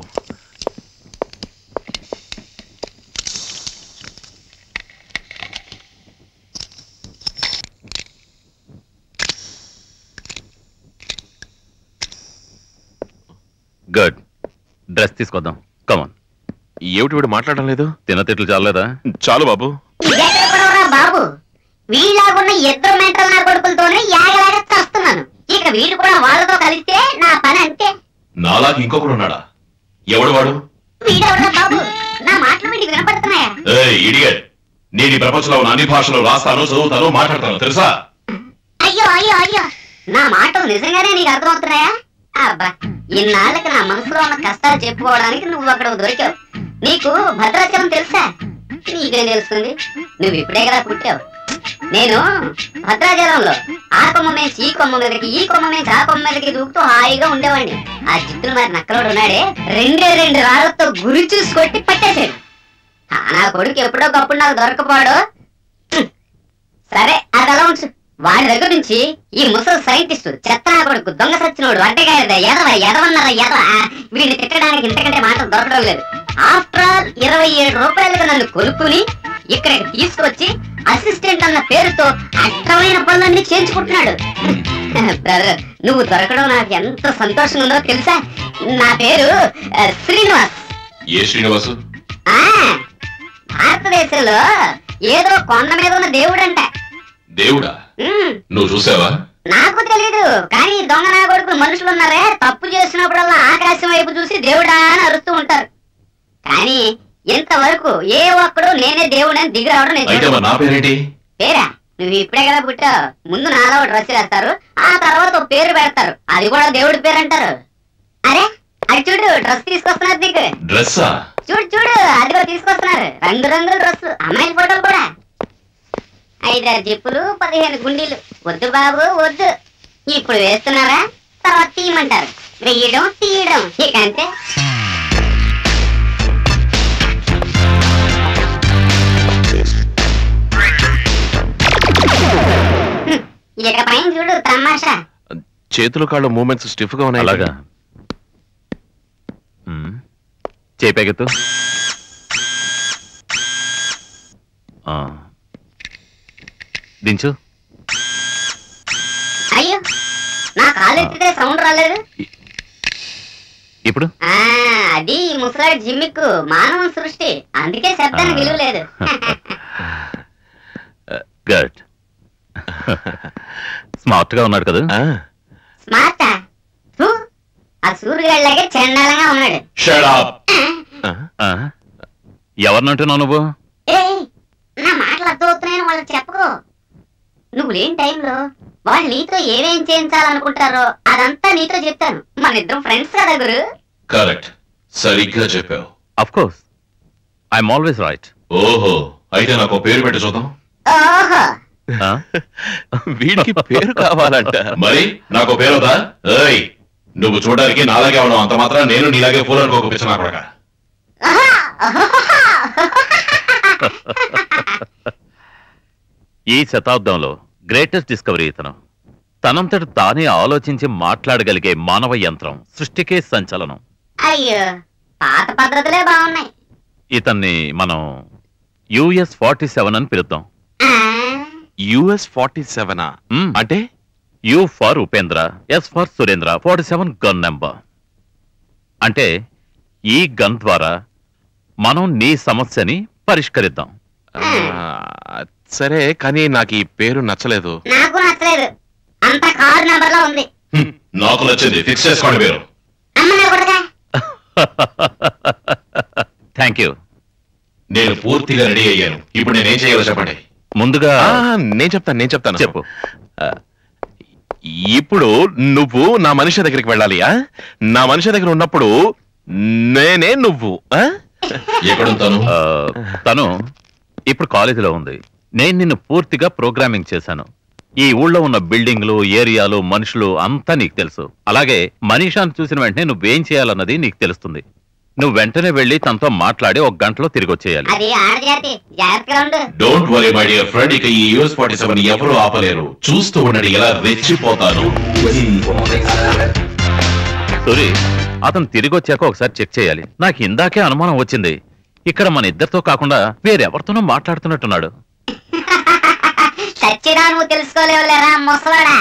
గుడ్ డ్రెస్ తీసుకొద్దాం కమాన్ ఏమిటి వీడు మాట్లాడడం లేదు తిన్న తిట్లు చాలేదా చాలు బాబు ఎక్కడరా బాబు వీళ్ళాగున్న ఇద్దరు మెంటల్ నా కొడుకులతోనే యాగలాగా చస్తున్నాను ఇక వీళ్ళు కూడా వాళ్ళతో కలిస్తే నా పని అంతే నాలాగా ఇంకొకడు ఉన్నాడా ఎవడు వాడు వీడెవరా బాబు నా మాటలు వీడికి వినపడుతున్నాయా ఏయ్ ఇడియట్ నేను ఈ ప్రపంచంలో ఉన్న అన్ని భాషలు రాస్తాను చదువుతాను మాట్లాడతాను తెలుసా అయ్యో అయ్యో అయ్యో నా మాటలు నిజంగానే నీకు అర్థమవుతున్నాయా అబ్బా ఇన్నాళ్ళకి నా మనసులో ఉన్న కష్టాలు చెప్పుకోవడానికి నువ్వు అక్కడ దొరికావు నీకు భద్రాచలం తెలుసా నీకేం తెలుస్తుంది నువ్వు ఇప్పుడే కదా పుట్టావు నేను భద్రాచలంలో ఆ కొమ్మ మీద ఈ కొమ్మ మీదకి ఈ కొమ్మ మీద ఆ కొమ్మ మీదకి దూకుతూ హాయిగా ఉండేవాడిని ఆ జిత్తులు మరి నక్కలోడు ఉన్నాడే రెండే రెండు రాళ్లతో గురి చూసి కొట్టి పట్టేశాడు ఆ నా కొడుకు ఎప్పుడో ఒకప్పుడు నాకు దొరకపోడు హ్మ్. సరే అది అలా ఉంచు వాడి దగ్గర నుంచి ఈ ముసలి సైంటిస్ట్ చెత్త నా కొడుకు దొంగ సచ్చినోడు అడ్డగాయద ఎదవ ఎదవన్నర ఎదవ వీడిని తిట్టడానికి ఇంతకంటే మాటలు దొరకడం లేదు ఆఫ్టర్ ఆల్ ఇరవై ఏడు రూపాయలకు నన్ను కొనుక్కుని ఇక్కడికి తీసుకొచ్చి అసిస్టెంట్ అన్న పేరుతో అడ్డమైన పనులన్నీ చేయించుకుంటున్నాడు బ్రదర్ నువ్వు దొరకడం నాకు ఎంత సంతోషంగా ఉందో తెలుసా నా పేరు ఆ, శ్రీనివాస్ ఏ శ్రీనివాసు ఆ భారతదేశంలో ఏదో కొండ మీద ఉన్న దేవుడంట దేవుడా ఉమ్, నువ్వు చూసావా నాకు తెలీదు కానీ దొంగ నా కొడుకులు మనుషులు ఉన్నారే తప్పు చేసినప్పుడల్లా ఆకాశం వైపు చూసి దేవుడా అని అరుస్తూ ఉంటారు కానీ ఇంతవరకు ఏ ఒక్కడు నేనే దేవుడని దిగి రావడం నేను అయితే మరి నా చూడలేదు. పేరేంటి పేరా నువ్వు ఇప్పుడే కదా పుట్టావు ముందు నాలో డ్రెస్ వేస్తారు ఆ తర్వాత ఒక పేరు పెడతారు అది కూడా దేవుడి పేరు అంటారు అరే అది చూడు డ్రెస్ తీసుకొస్తున్నారు నీకు డ్రెస్సా చూడు చూడు అది కూడా తీసుకొస్తున్నారు రంగు రంగుల డ్రెస్ అమ్మాయిల ఫోటోలు కూడా ఐదారు జిప్పులు పదిహేను గుండీలు వద్దు బాబు వద్దు ఇప్పుడు వేస్తున్నారా తర్వాత తీయమంటారు వెయ్యడం తీయడం ఇక అంతే హ్మ్, ఇక పైన చూడు తమాషా చేతులు కాళ్ళు మూమెంట్స్ స్టిఫ్ గా ఉన్నాయి అలాగా మ్మ్. చేయి పైకెత్తు ఆ. దించు అయ్యో నా కాలు ఎత్తితే సౌండ్ రాలేదు ఇప్పుడు ఆ అది ఈ ముసలాడి జిమ్మిక్కు మానవ సృష్టి అందుకే శబ్దానికి విలువ లేదు గుడ్ స్మార్ట్ గా ఉన్నాడు కదా ఆ, స్మార్ట్ ఆ సూర్యుగాడిలాగే చండాలంగా ఉన్నాడు షట్ అప్ ఆ, ఆ? ఎవరినంటున్నావు నువ్వు ఏయ్ నా మాటలు అర్థమవుతున్నాయని వాళ్ళకి చెప్పకు నువ్వు లేని టైంలో వాళ్ళు నీతో ఏమేం చేయించాలనుకుంటారో అదంతా నీతో చెప్తాను మన ఇద్దరం ఫ్రెండ్స్ కదా గురు కరెక్ట్ సరిగ్గా చెప్పావు of course I'm always right ఓహో అయితే నాకు ఓ పేరు పెట్టి చూద్దాం ఓహో వీడికి పేరు కావాలంట మరి నాకు పేరుదా ఏయ్ నువ్వు చూడడానికి నాలాగే ఉన్నావు అంత మాత్రం నేను నీలాగే ఫూల్ అనుకోక పిచ్చనా కొడక ఈ శతాబ్దంలో గ్రేటెస్ట్ డిస్కవరీ ఇతను తనంతట తానే ఆలోచించి మాట్లాడగలిగే మానవ యంత్రం సృష్టికే సంచలనం అయ్యో పాత పద్ధతులే బాగున్నాయి ఇతన్ని మనం యుఎస్ ఫార్టీ సెవెన్ అని పిలుద్దాం యుఎస్ ఫార్టీ సెవెనా అంటే U for Upendra S for Surendra forty seven gun number అంటే ఈ గన్ ద్వారా మనం నీ సమస్యని పరిష్కరిద్దాం సరే కానీ నాకు ఈ పేరు నచ్చలేదు నాకు నచ్చలేదు అంత కారు నెంబర్ లో ఉంది నాకు నచ్చింది ఫిక్స్ చేసుకోండి మీరు అమ్మనే కొడగా థ్యాంక్ యూ నేను పూర్తిగా రెడీ అయ్యాను ఇప్పుడు నేనేం చేయాలో చెప్పండి ముందుగా ఆ, నేను చెప్తాను నేను చెప్తాను చెప్పు ఆ, ఇప్పుడు నువ్వు నా మనిషి దగ్గరికి వెళ్ళాలి ఆ? నా మనిషి దగ్గర ఉన్నప్పుడు నేనే నువ్వు ఆ? ఎక్కడుంటాను ఆ, తను ఇప్పుడు కాలేజీలో ఉంది నేను నిన్ను పూర్తిగా ప్రోగ్రామింగ్ చేశాను ఈ ఊళ్ళో ఉన్న బిల్డింగ్లు ఏరియాలు మనుషులు అంతా నీకు తెలుసు అలాగే మనీషాను చూసిన వెంటనే నువ్వేం చేయాలన్నది నీకు తెలుస్తుంది నువ్వు వెంటనే వెళ్ళి తనతో మాట్లాడి ఒక గంటలో తిరిగి వచ్చేయాలి అది ఆడ జాతి జాగ్రత్తగా ఉండు don't worry my dear friend ఇక ఈ యూఎస్ ఫార్టీ సెవెన్ ఎవరు ఆపలేరు చూస్తూ ఉండండి ఎలా రెచ్చిపోతాను సూరి అతను తిరిగి వచ్చాక ఒకసారి చెక్ చేయాలి నాకు ఇందాకే అనుమానం వచ్చింది ఇక్కడ మన ఇద్దరితో కాకుండా వేరెవరితోనో మాట్లాడుతున్నట్టున్నాడు చచ్చిరా నువ్వు తెలుసుకోలేవులేరా ముసలాడా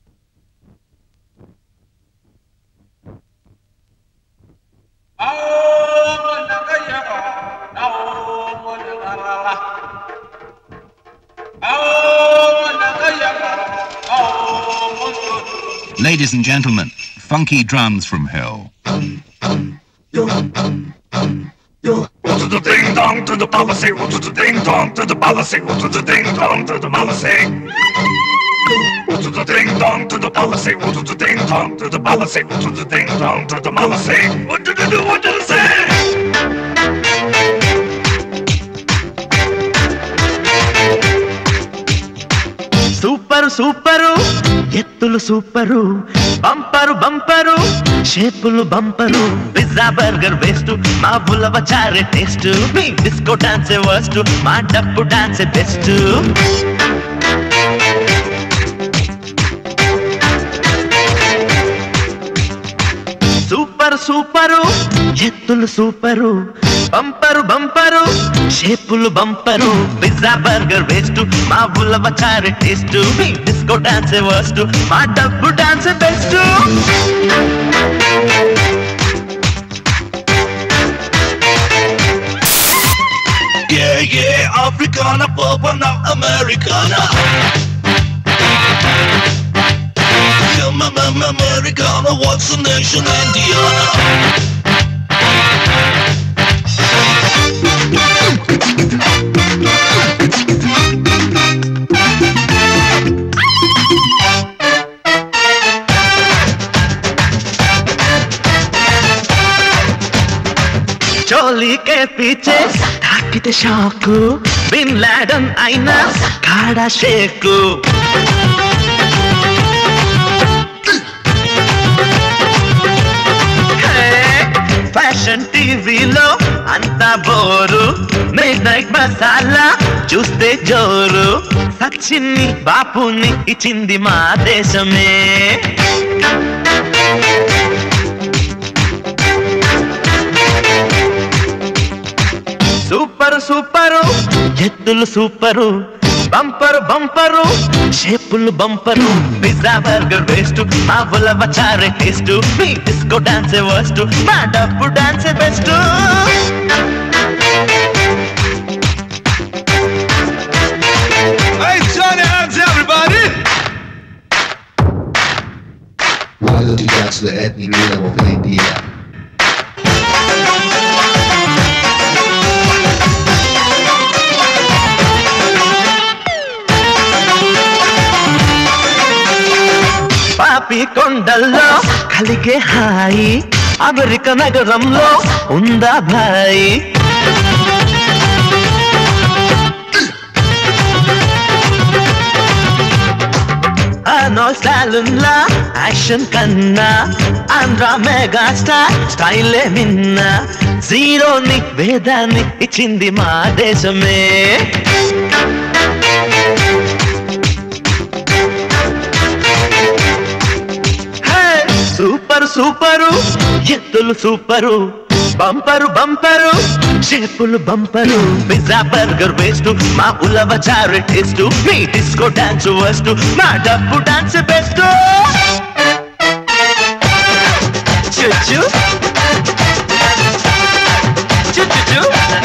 Ladies and gentlemen, funky drums from hell. What to the ding dong to the policy? What to the ding dong to the policy? What to the ding dong to the policy? What to the ding dong to the policy? What to the ding dong to the policy? What to the ding dong to the policy? What did it do? What did it say? Super super ఎత్తులు super bumper bumper షేపులు bumper pizza burger waste మా బుల్లవ చారే taste మీ disco డాన్సే worst మా డప్పు డాన్సే బెస్ట్ సూపర్ సూపరు ఎత్తులు సూపరు బంపరు బంపరు షేపులు బంపరు పిజ్జా బర్గర్ వేస్ట్ మా బుల్లవ చారే టేస్ట్ మీ డిస్కో డాన్సే వర్స్ట్ మా డబ్బు డాన్సే best Yeah, yeah, Africana, Papa, now Americana. Yeah, ma, ma, ma, Americana, what's the nation, Indiana? चोली के पीछे ताकते शौक बिन लाडन आईना खाड़ा शेकू ఫ్యాషన్ టీవీలో అంతా బోరు మిడ్ నైట్ మసాలా చూస్తే జోరు సచిన్ని బాపుని ఇచ్చింది మా దేశమే సూపర్ సూపరు ఎత్తులు సూపరు బంపరు బంపరు షేపులు బంపరు పిజ్జా బర్గర్ వేస్ట్ మా బులవ చారే టేస్ట్ మీ డిస్కో డాన్సే వర్స్ట్ మా డబ్బు డాన్సే best Hey, Johnny Hands, everybody! Loyalty to the ethnic level of India. పాపి కొండల్లో కలిగే హాయి అమెరికా నగరంలో ఉందా భాయి రెనాల్ సాలున్లా యాక్షన్ కన్నా ఆంధ్ర మెగా స్టార్ స్టైలే నిన్న జీరోని వేదాన్ని ఇచ్చింది మా దేశమే హే! సూపర్ సూపరు ఎత్తులు సూపరు బంపరు బంపరు షేపులు బంపరు పిజ్జా బర్గర్ వేస్ట్ మా ఉలవ చారు టేస్ట్ మీ డిస్కో డాన్స్ వస్ట్ మా డబ్బు డాన్స్ బెస్ట్ చుచ్చు చుచ్చు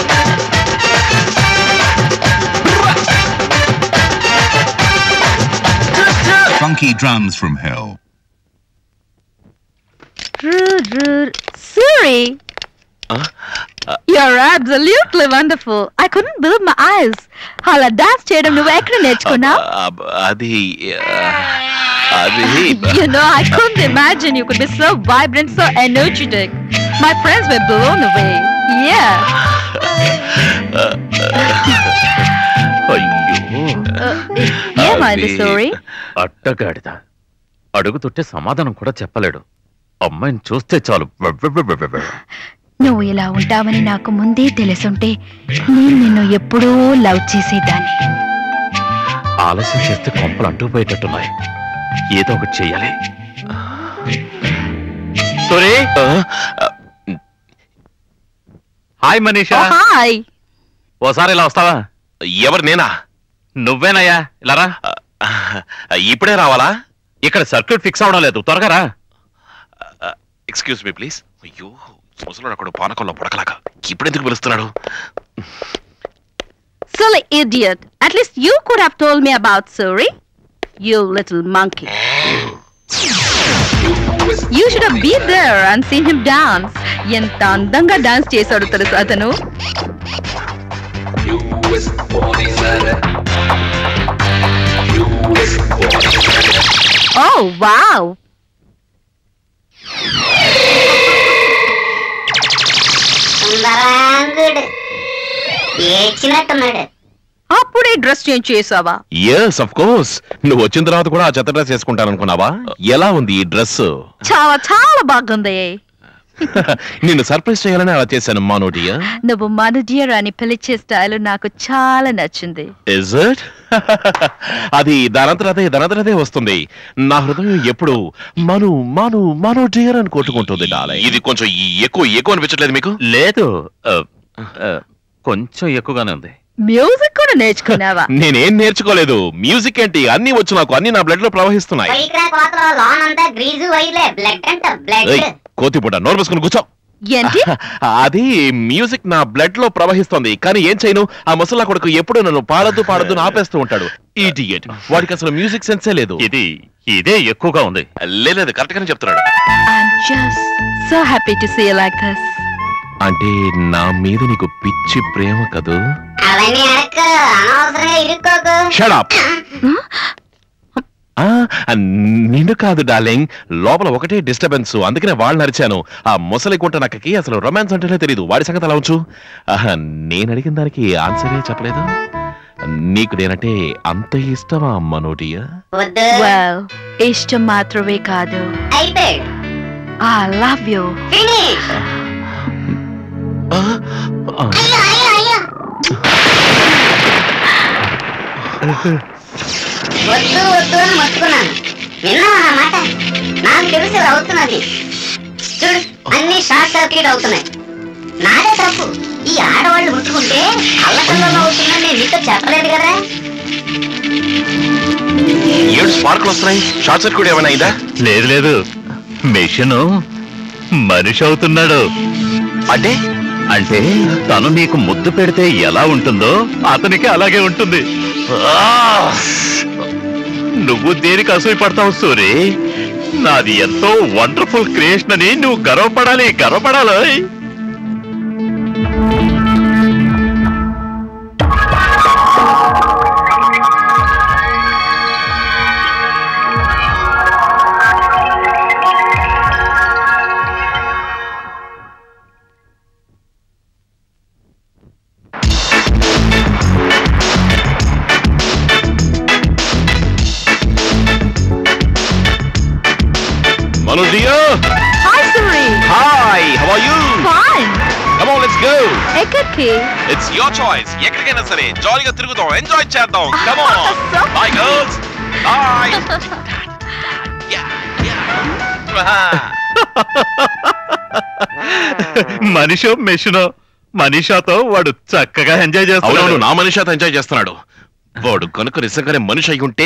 Funky drums from hell. Suri, you're absolutely wonderful. I couldn't believe my eyes. అలా డాన్స్ చేయడం నువ్వు ఎక్కడ నేర్చుకున్నావు అబ్- అది ఆ, అది You know, I couldn't imagine you could be so vibrant, so energetic. My friends were blown away. Yeah. అయ్యో Uh, ఏమైంది అది సూరి అట్టగాడిద అడుగుతుంటే సమాధానం కూడా చెప్పలేడు అమ్మాయిని చూస్తే చాలు వెవ్వెవ్వెవ్వెవ్వె. నువ్వు ఇలా ఉంటావని నాకు ముందే తెలుసుంటే నేను నిన్ను ఎప్పుడూ లవ్ చేసేదాన్ని ఆలస్యం చేస్తే కొంపలు అంటుకుపోయేటట్టున్నాయి ఏదో ఒకటి చెయ్యాలి సూరి హాయ్ మనీషా హాయ్ ఓసారి ఇలా వస్తావా ఎవరు నేనా నువ్వేనయ్యా ఇలా రా ఇప్పుడే రావాలా ఇక్కడ సర్క్యూట్ ఫిక్స్ అవడం లేదు త్వరగా రా ఎక్స్క్యూజ్ మీ ప్లీజ్ అయ్యో ముసలోడు అక్కడ పానకంలో పడకలాగా ఇప్పుడు ఎందుకు పిలుస్తున్నాడు Silly idiot. At least you could have told me about Suri. You little monkey. You should have been there and seen him dance. ఎంత అందంగా డాన్స్ చేశాడు తెలుసు అతను ఓ వావ్ సుందరాంగుడు ఏడ్చినట్టున్నాడు అప్పుడే డ్రెస్ చేంజ్ చేసావా ఎస్ అఫ్ కోర్స్ నువ్వు వచ్చిన తర్వాత కూడా ఆ చెత్త డ్రెస్ వేసుకుంటాను అనుకున్నావా ఎలా ఉంది ఈ డ్రెస్ చాలా చాలా బాగుంది నిన్ను సర్ప్రైజ్ చేయాలని అలా చేశాను మానోటియా నువ్వు మను డియర్ అని పిలిచే స్టైల్ నాకు చాలా నచ్చింది ఇస్ ఇట్ అది దానంతరదే దానంతరదే వస్తుంది నా హృదయం ఎప్పుడు మను మను మను డియర్ అని కొట్టుకుంటుంది డాలే ఇది కొంచెం ఎక్కువ ఎక్కువ అనిపించట్లేదు మీకు లేదు ఆ, ఆ, కొంచెం ఎక్కువగానే ఉంది మ్యూజిక్ కూడా నేర్చుకున్నావా నేనేం నేర్చుకోలేదు మ్యూజిక్ ఏంటి అన్ని వచ్చు నాకు అన్ని నా బ్లడ్ లో ప్రవహిస్తున్నాయి ఇక్కడ కోతలో లోన్ అంతా గ్రీజు వైలే బ్లడ్ అంట బ్లడ్ ఏయ్, కోతిపూట నోరు మూసుకుని కూర్చో ఏంటి అది మ్యూజిక్ నా బ్లడ్ లో ప్రవహిస్తుంది కానీ ఏం చేయను ఆ ముసలా కొడుకు ఎప్పుడు నన్ను పాడద్దు పాడద్దు అని ఆపేస్తూ ఉంటాడు ఈడియట్ వాడికి అసలు మ్యూజిక్ సెన్సే లేదు ఇది ఇదే ఎక్కువగా ఉంది లేదు కరెక్ట్ గానే చెప్తున్నాడు I'm just so happy to see like this అంటే నా మీద నీకు పిచ్చి ప్రేమ కదూ అవన్నీ అడక్క అనవసరంగా ఇరుక్కోకు షడప్ నిన్ను కాదు డార్లింగ్ లోపల ఒకటే డిస్టర్బెన్స్ అందుకనే వాళ్ళని అరిచాను ఆ ముసలి గుంట నక్కకి అసలు రొమాన్స్ అంటేనే తెలియదు వాడి సంగతి అలా ఉంచు ఆహా, నేను అడిగిన దానికి ఆన్సరే చెప్పలేదు నీకు నేనంటే అంత ఇష్టమా మనోటియా వద్దు వెల్ ఇష్టం మాత్రమే కాదు అయిపోయాడు ఐ లవ్ యూ ఫినిష్ అయ్యో అయ్యో అయ్యో వద్దు వద్దు అని మొత్తుకున్నాను విన్నావా నా మాట నాకు తెలిసి ఇది అవుతున్నది చూడు అన్ని షార్ట్ సర్క్యూట్ అవుతున్నాయి నాదే తప్పు ఈ ఆడవాళ్ళు ముట్టుకుంటే అల్లకల్లలో అవుతుందని నేను నీతో చెప్పలేదు కదా ఏడు స్పార్కులు వస్తున్నాయి షార్ట్ సర్క్యూట్ ఏమైనా అయిందా లేదు లేదు మెషిన్ మనిషి అవుతున్నాడు అంటే అంటే తను నీకు ముద్దు పెడితే ఎలా ఉంటుందో అతనికి అలాగే ఉంటుంది నువ్వు దేనికి అసూయ పడతావు సూరి నాది ఎంతో వండర్ఫుల్ క్రియేషన్ అని నువ్వు గర్వపడాలి గర్వపడాలి hello dear hi Suri hi how are you fine come on let's go ఎక్కడికి ఇట్స్ యువర్ చాయిస్ ఎక్కడికైనా సరే జాలీగా తిరుగుదాం ఎంజాయ్ చేద్దాం come on bye girls bye మనిషో మెషినో మనీషాతో వాడు చక్కగా ఎంజాయ్ అవునవును చేస్తున్నాడు నా మనిషి అతను ఎంజాయ్ చేస్తున్నాడు వాడు కనుక నిజంగానే మనిషి అయి ఉంటే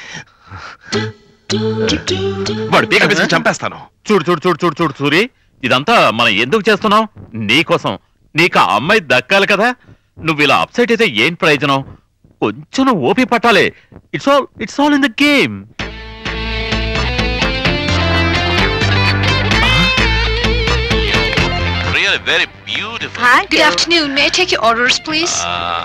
వాడు పీక పిసికి చంపేస్తాను చూడు చూడు చూడు చూడు చూడు సూరి ఇదంతా మనం ఎందుకు చేస్తున్నాం నీకోసం నీకు ఆ అమ్మాయి దక్కాలి కదా నువ్వు ఇలా అప్సెట్ అయితే ఏం ప్రయోజనం కొంచెం నువ్వు ఓపి పట్టాలి it's all it's all in the game real very beautiful Hi, good afternoon. May I take your orders, please?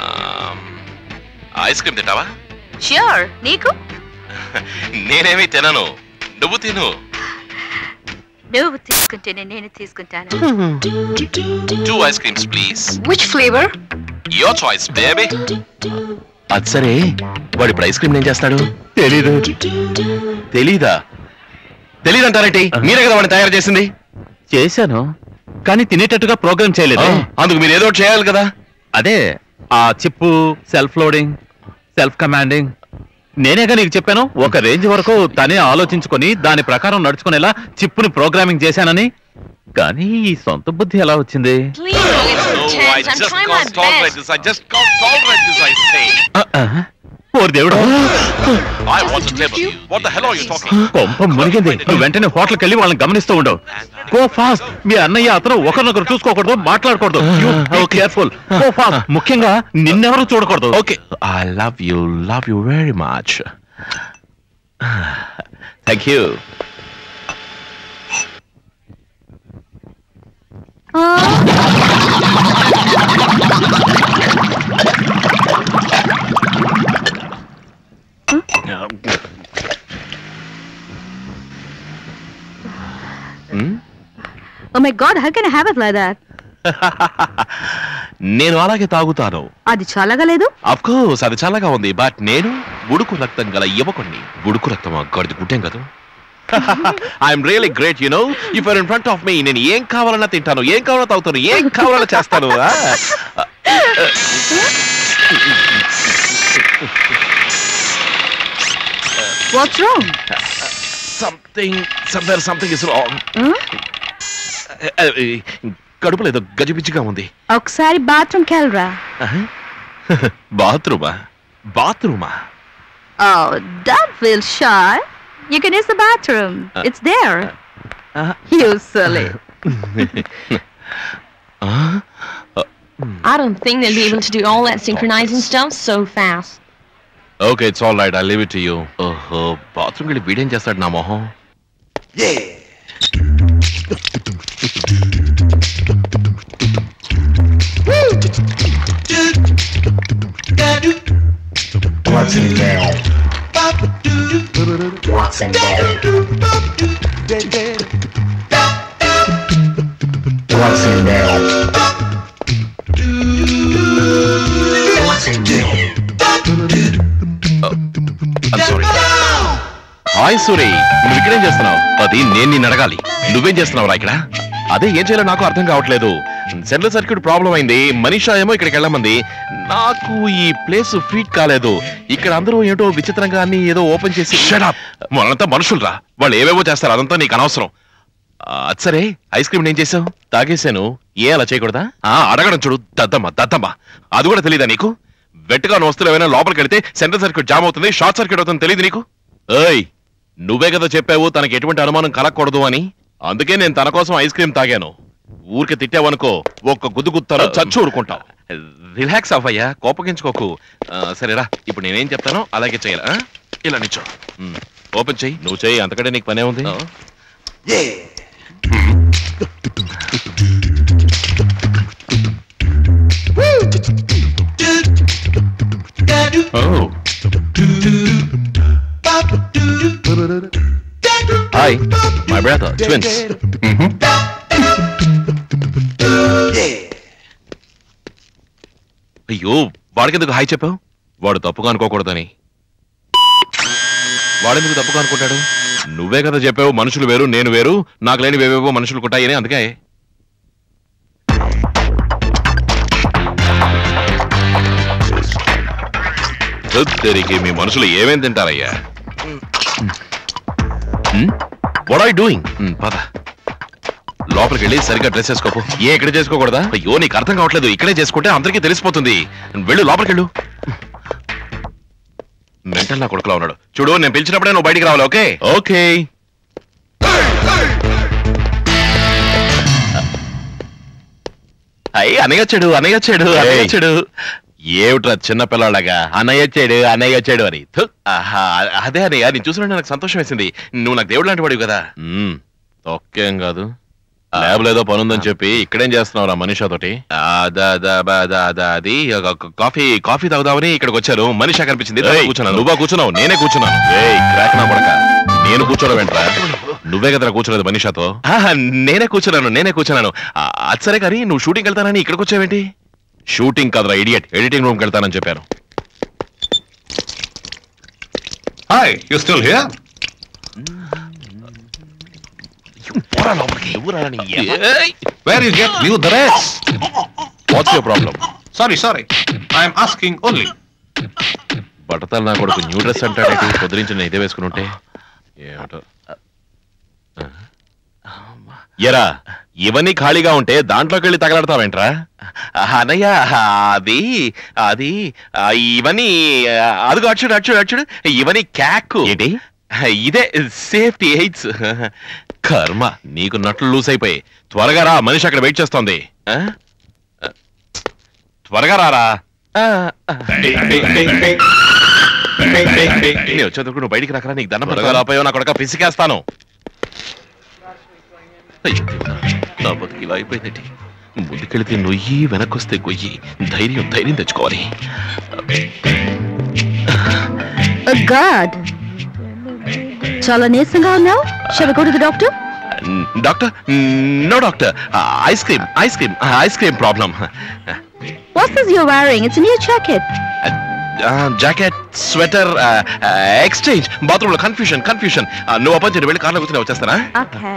Ice cream తింటావా ష్యూర్ నీకు నేనేమీ తినను నువ్వు తిను నువ్వు తీసుకుంటేనే నేను తీసుకుంటాను two ice creams please Which flavor? Your choice baby అది సరే వాడు ఇప్పుడు ఐస్ క్రీమ్ ఏం చేస్తాడు తెలీదు తెలీదా తెలీదంటారేంటి మీరే కదా వాడిని తయారు చేసింది చేశాను కానీ తినేటట్టుగా ప్రోగ్రామ్ చేయలేదు అందుకు మీరు ఏదో ఒకటి చేయాలి కదా అదే ఆ chip self loading self commanding నేనేగా నీకు చెప్పాను ఒక రేంజ్ వరకు తనే ఆలోచించుకొని దాని ప్రకారం నడుచుకునేలా చిప్పుని ప్రోగ్రామింగ్ చేశానని కానీ ఈ సొంత బుద్ధి ఎలా వచ్చింది Please don't get so No, I tense. I'm just trying my can't tolerate best. this. I just can't tolerate this, I say. ఓరి దేవుడు I want to table you. What the hell are you talking? కొంప మునిగింది నువ్వు వెంటనే హోటల్కి వెళ్ళి వాళ్ళని గమనిస్తూ ఉండవు గో ఫాస్ట్ మీ అన్నయ్య అతను ఒకరినొకరు చూసుకోకూడదు మాట్లాడకూడదు కేర్ఫుల్ గో ఫాస్ట్ ముఖ్యంగా నిన్నెవరు చూడకూడదు Okay. I love you, love you very much. Thank you. Hmm? Oh my god how can I have it like that నేను అలాగే తాగుతాను అది చల్లగా లేదు అఫ్ కోర్స్ అది చల్లగా ఉంది బట్ నేను ఉడుకు రక్తం గల యువకుణ్ణి ఉడుకు రక్తం గడిది గుడ్డేం కదా I'm really great you know if are in front of me నేను ఏం కావాలన్నా తింటాను ఏం కావాలన్నా తాగుతాను ఏం కావాలన్నా చేస్తాను ఆ? What's wrong something somewhere something is wrong కడుపులో ఏదో గజిబిజిగా ఉంది ఒకసారి బాత్రూమ్కి వెళ్ళరా బాత్రూమా బాత్రూమా Oh, don't feel shy. You can use the bathroom. It's there. You silly. I don't think they'll be able to do all that synchronizing stuff so fast. Okay it's all right I leave it you ఓహో బాత్రూమ్కి వెళ్ళి వీడేం చేస్తాడు నా మొహం Watson down. Watson down. Watson down. Watson down. Sorry hi Suri నువ్వు ఇక్కడేం చేస్తున్నావు అది నేను నిన్ను అడగాలి నువ్వేం చేస్తున్నావు ఇక్కడ అదే ఏం చేయాలో నాకు అర్థం కావట్లేదు సెంట్రల్ సర్క్యూట్ ప్రాబ్లం అయింది మనీషా ఏమో ఇక్కడికి వెళ్ళమంది నాకు ఈ ప్లేస్ ఫీట్ కాలేదు ఇక్కడ అందరూ ఏంటో విచిత్రంగా అన్ని ఏదో ఓపెన్ చేసి షడప్ వాళ్ళంతా మనుషులరా వాళ్ళు ఏవేవో చేస్తారు అదంతా నీకు అనవసరం ఆ, అది సరే ఐస్ క్రీమ్ ఏం చేసావు తాగేశాను ఏ అలా చేయకూడదా ఆ అడగడం చూడు దద్దమ్మ దద్దమ్మ అది కూడా తెలియదా నీకు వెట్టుగా వస్తువులు ఏమైనా లోపలికి వెళితే సెంట్రల్ సర్క్యూట్ జామ్ అవుతుంది షార్ట్ సర్క్యూట్ అవుతుంది తెలియదు నీకు ఏయ్ నువ్వే కదా చెప్పావు తనకి ఎటువంటి అనుమానం కలగకూడదు అని అందుకే నేను తన కోసం ఐస్ క్రీమ్ తాగాను ఊరికి తిట్టావనుకో ఒక్క గుద్దు గుత్తాను చచ్చు ఊరుకుంటావు రిలాక్స్ అవ్వయ్యా కోపగించుకోకు ఆ, సరేరా ఇప్పుడు నేనేం చెప్తానో అలాగే చేయాలి ఆ? ఇలా నిచ్చో ఓపెన్ చెయ్యి నువ్వు చెయ్యి అంతకంటే నీకు పనే ఉంది Oh. Hi, my brother, twins. Mhm. అయ్యో వాడికెందుకు హాయ్ చెప్పావు వాడు తప్పుగా అనుకోకూడదని వాడెందుకు తప్పుగా అనుకుంటాడు నువ్వే కదా చెప్పావు మనుషులు వేరు నేను వేరు నాకు లేని వేవేవో మనుషులు కుట్టాయని అందుకే తెరికి మీ మనుషులు ఏమేం తింటారయ్యా వాట్ ఆర్ డూయింగ్ పద లోపలికి వెళ్ళి సరిగ్గా డ్రెస్ వేసుకోపు ఏ ఇక్కడ చేసుకోకూడదా అయ్యో నీకు అర్థం కావట్లేదు ఇక్కడే చేసుకుంటే అందరికీ తెలిసిపోతుంది వెళ్ళు లోపలికి వెళ్ళు మెంటల్ నా కొడుకులా ఉన్నాడు చూడు నేను పిలిచినప్పుడే నువ్వు బయటికి రావాలి ఓకే ఓకే అయ్యి అనయొచ్చాడు అనయొచ్చాడు అనయొచ్చాడు ఏమిట్రా చిన్న పిల్లలాగా అన్నయ్యొచ్చాడు అన్నయ్యొచ్చాడు అని థు, ఆహా, అదే అన్నయ్య నేను చూసిన నాకు సంతోషం వేసింది నువ్వు నాకు దేవుడు లాంటి వాడివి కదా మ్మ్, తొక్కేం కాదు ల్యాబ్ లేదో పనుందని చెప్పి ఇక్కడేం చేస్తున్నావు మనీషాతోటి అది ఒక కాఫీ కాఫీ తాగుదామని ఇక్కడికి వచ్చాను మనీషా కనిపించింది తను కూర్చున్నాను నువ్వా కూర్చున్నావు నేనే కూర్చున్నాను ఏయ్ క్రాక్ నా పడక నేను కూర్చోవడం వెంట్రా నువ్వే కదా కూర్చోలేదు మనీషాతో ఆహా, నేనే కూర్చున్నాను నేనే కూర్చున్నాను ఆ, అది సరే కానీ నువ్వు షూటింగ్ వెళ్తానని ఇక్కడికి వచ్చావేంటి షూటింగ్ కాదురా ఇడియట్ ఎడిటింగ్ రూమ్కి వెళ్తానని చెప్పాను Hi, you still here? Where you get new dress? What's your problem Sorry, sorry. I am asking only. బట్టతల నా కొడుకు న్యూ డ్రెస్ అంటాడేంటి పొద్దురించి నేను ఇదే వేసుకుని ఉంటే ఏమిటో ఎరా ఇవన్నీ ఖాళీగా ఉంటే దాంట్లోకి వెళ్ళి తగలడతావేంట్రా అన్నయ్య అది అది ఆ, ఇవన్నీ ఆ, అదిగో అచ్చుడు అచ్చుడు అచ్చుడు ఇవన్నీ క్యాక్ ఏంటి ఇదే సేఫ్టీ ఎయిడ్స్ కర్మ నీకు నట్లు లూస్ అయిపోయి త్వరగా రా మనిషి అక్కడ వెయిట్ చేస్తోంది ఆ? త్వరగా రారా ఆ, ఆ. నేను వచ్చేందుకు నువ్వు బయటికి రాకరా నీకు దండం త్వరగా రాపోయావు నా కొడక పిసికేస్తాను అయ్యో దేవుడా, నా బతుకు ఇలా అయిపోయిందండి ముందుకెళితే నొయ్యి వెనక్కొస్తే గొయ్యి ధైర్యం ధైర్యం తెచ్చుకోవాలి గాడ్ చాలా నీరసంగా ఉన్నావు shall go to the doctor doctor no doctor ice cream ice cream ice cream problem what's this you wearing it's new jacket jacket sweater exchange bathroom లో కన్ఫ్యూషన్ కన్ఫ్యూషన్ నువ్వు అప్పని చెప్పి వెళ్ళి కార్లో కూర్చొని వచ్చేస్తానా ఓకే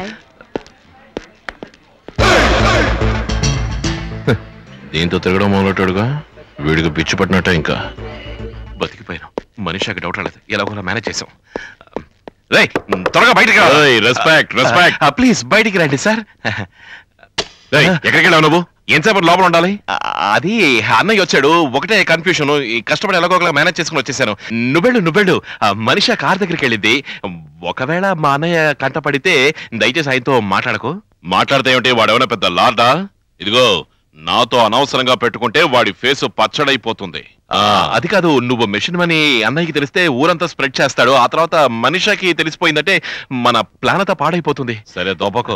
దీంతో తిరగడం మొదలెట్టాడుగా వీడికి పిచ్చి పట్టినట్టే ఇంకా బతికిపోయాను మనిషికి డౌట్ రాలేదు ఎలాగోలా మేనేజ్ చేసాం రేయ్ త్వరగా బయటికి రా రెస్పెక్ట్ రెస్పెక్ట్ ప్లీజ్ బయటికి రండి సార్ ఎక్కడికి వెళ్ళావు నువ్వు ఎంతసేపు లోపల ఉండాలి ఆ, అది అన్నయ్య వచ్చాడు ఒకటే కన్ఫ్యూషన్ కష్టపడి ఎలాగో ఒకలా మేనేజ్ చేసుకుని వచ్చేసాను నువ్వెళ్ళు నువ్వెళ్ళు ఆ, మనిషి ఆ కార్ దగ్గరికి వెళ్ళింది ఒకవేళ మా అన్నయ్య కంట పడితే దయచేసి ఆయనతో మాట్లాడకు మాట్లాడితే ఏమిటి వాడేమైనా పెద్ద లార్డా ఇదిగో నాతో అనవసరంగా పెట్టుకుంటే వాడి ఫేస్ పచ్చడైపోతుంది ఆ, అది కాదు నువ్వు మెషిన్ అని అన్నయ్యకి తెలిస్తే ఊరంతా స్ప్రెడ్ చేస్తాడు ఆ తర్వాత మనిషికి తెలిసిపోయిందంటే మన ప్లాన్ అంతా పాడైపోతుంది సరే దోపకు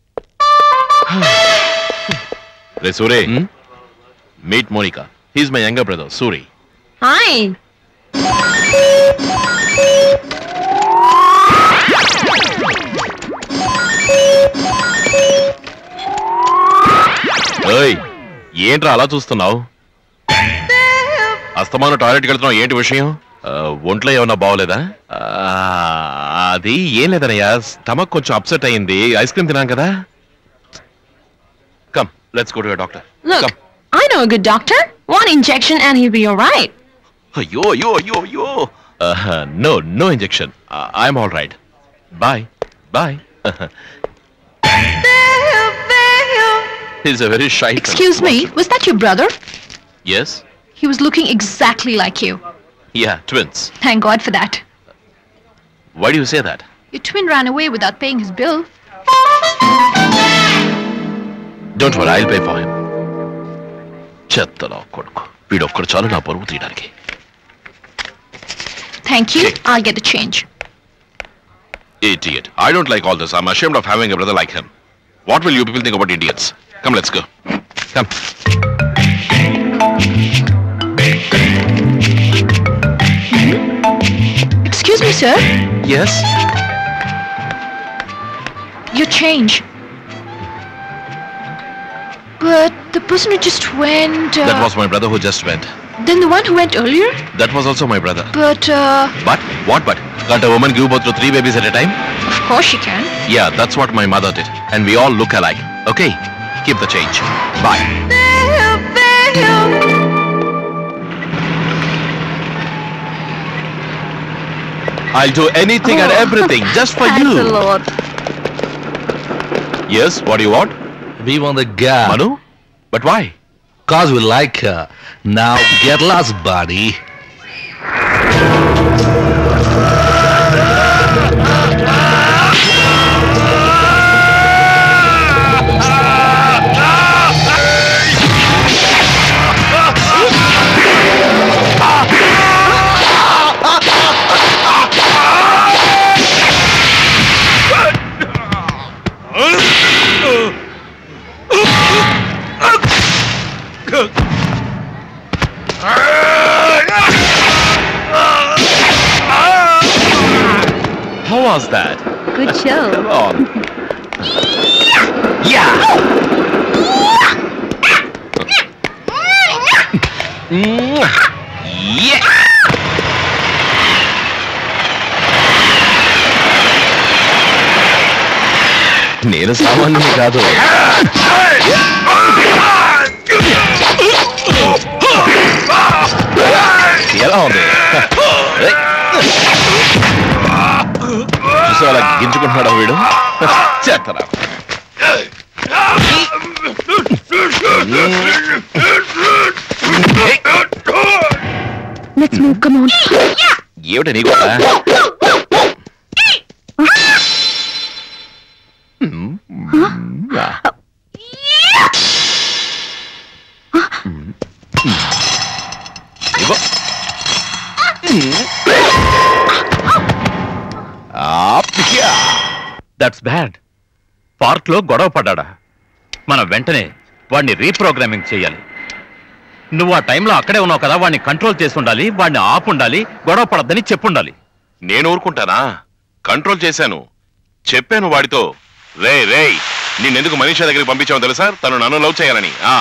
రే సూరే meet Monica he's my younger brother Suri Hi. ఏయ్ ఏంట్రా అలా చూస్తున్నావు అస్తమానం టాయిలెట్కి వెళ్తున్నావు ఏంటి విషయం ఆ, ఒంట్లో ఏమన్నా బాగోలేదా ఆ, అది ఏం లేదనయ్యా స్టమక్ కొంచెం అప్సెట్ అయింది ఐస్ క్రీమ్ తినాం కదా come let's go to doctor Look, I know a good doctor. One injection and he'll be alright. అయ్యో అయ్యో అయ్యో అయ్యో no no injection I'm all right bye bye He's a very shy Excuse me, was that your brother? Yes? He was looking exactly like you. Yeah, twins. Thank God for that. Why do you say that? Your twin ran away without paying his bill. Don't worry, I'll pay for him. చెత్తలో కొడుకు వీడొక్కడు చాలు నా పరువు తీయడానికి Thank you. I'll get the change. Idiot. I don't like all this. I'm ashamed of having a brother like him. What will you people think about idiots? Come, let's go. Come. Excuse me, sir. Yes? Your change. But the person who just went. Uh, That was my brother who just went. Then the one who went earlier? That was also my brother. But, uh, But what but? Can't a woman give birth to three babies at a time? of course she can. Yeah, that's what my mother did. And we all look alike. Okay, keep the change. Bye. I'll do anything and everything just for Thanks you. a lot. Yes, what do you want? We want the girl. Manu? But why? Cause we like her. Now get lost, buddy. How was that? Good show. Come on. Yeah. Yeah. నేను సామాన్యుని కాదు ఎలా ఉంది చూసా అలా గింజుకుంటున్నాడా వీడు చేస్తారా Let's move, come on. ఏమిటి నీకు కూడా? ఇవ్వు. దట్స్ బ్యాడ్ పార్క్ లో గొడవ పడ్డాడా మనం వెంటనే వాడిని రీప్రోగ్రామింగ్ చేయాలి నువ్వు ఆ టైంలో అక్కడే ఉన్నావు కదా వాడిని కంట్రోల్ చేసి ఉండాలి వాడిని ఆపు ఉండాలి గొడవ పడద్దని చెప్పుండాలి నేను ఊరుకుంటానా కంట్రోల్ చేశాను చెప్పాను వాడితో రే రే నిన్నెందుకు మనీషా దగ్గరికి పంపించావు తెలుసా తను నన్ను లవ్ చేయాలని ఆ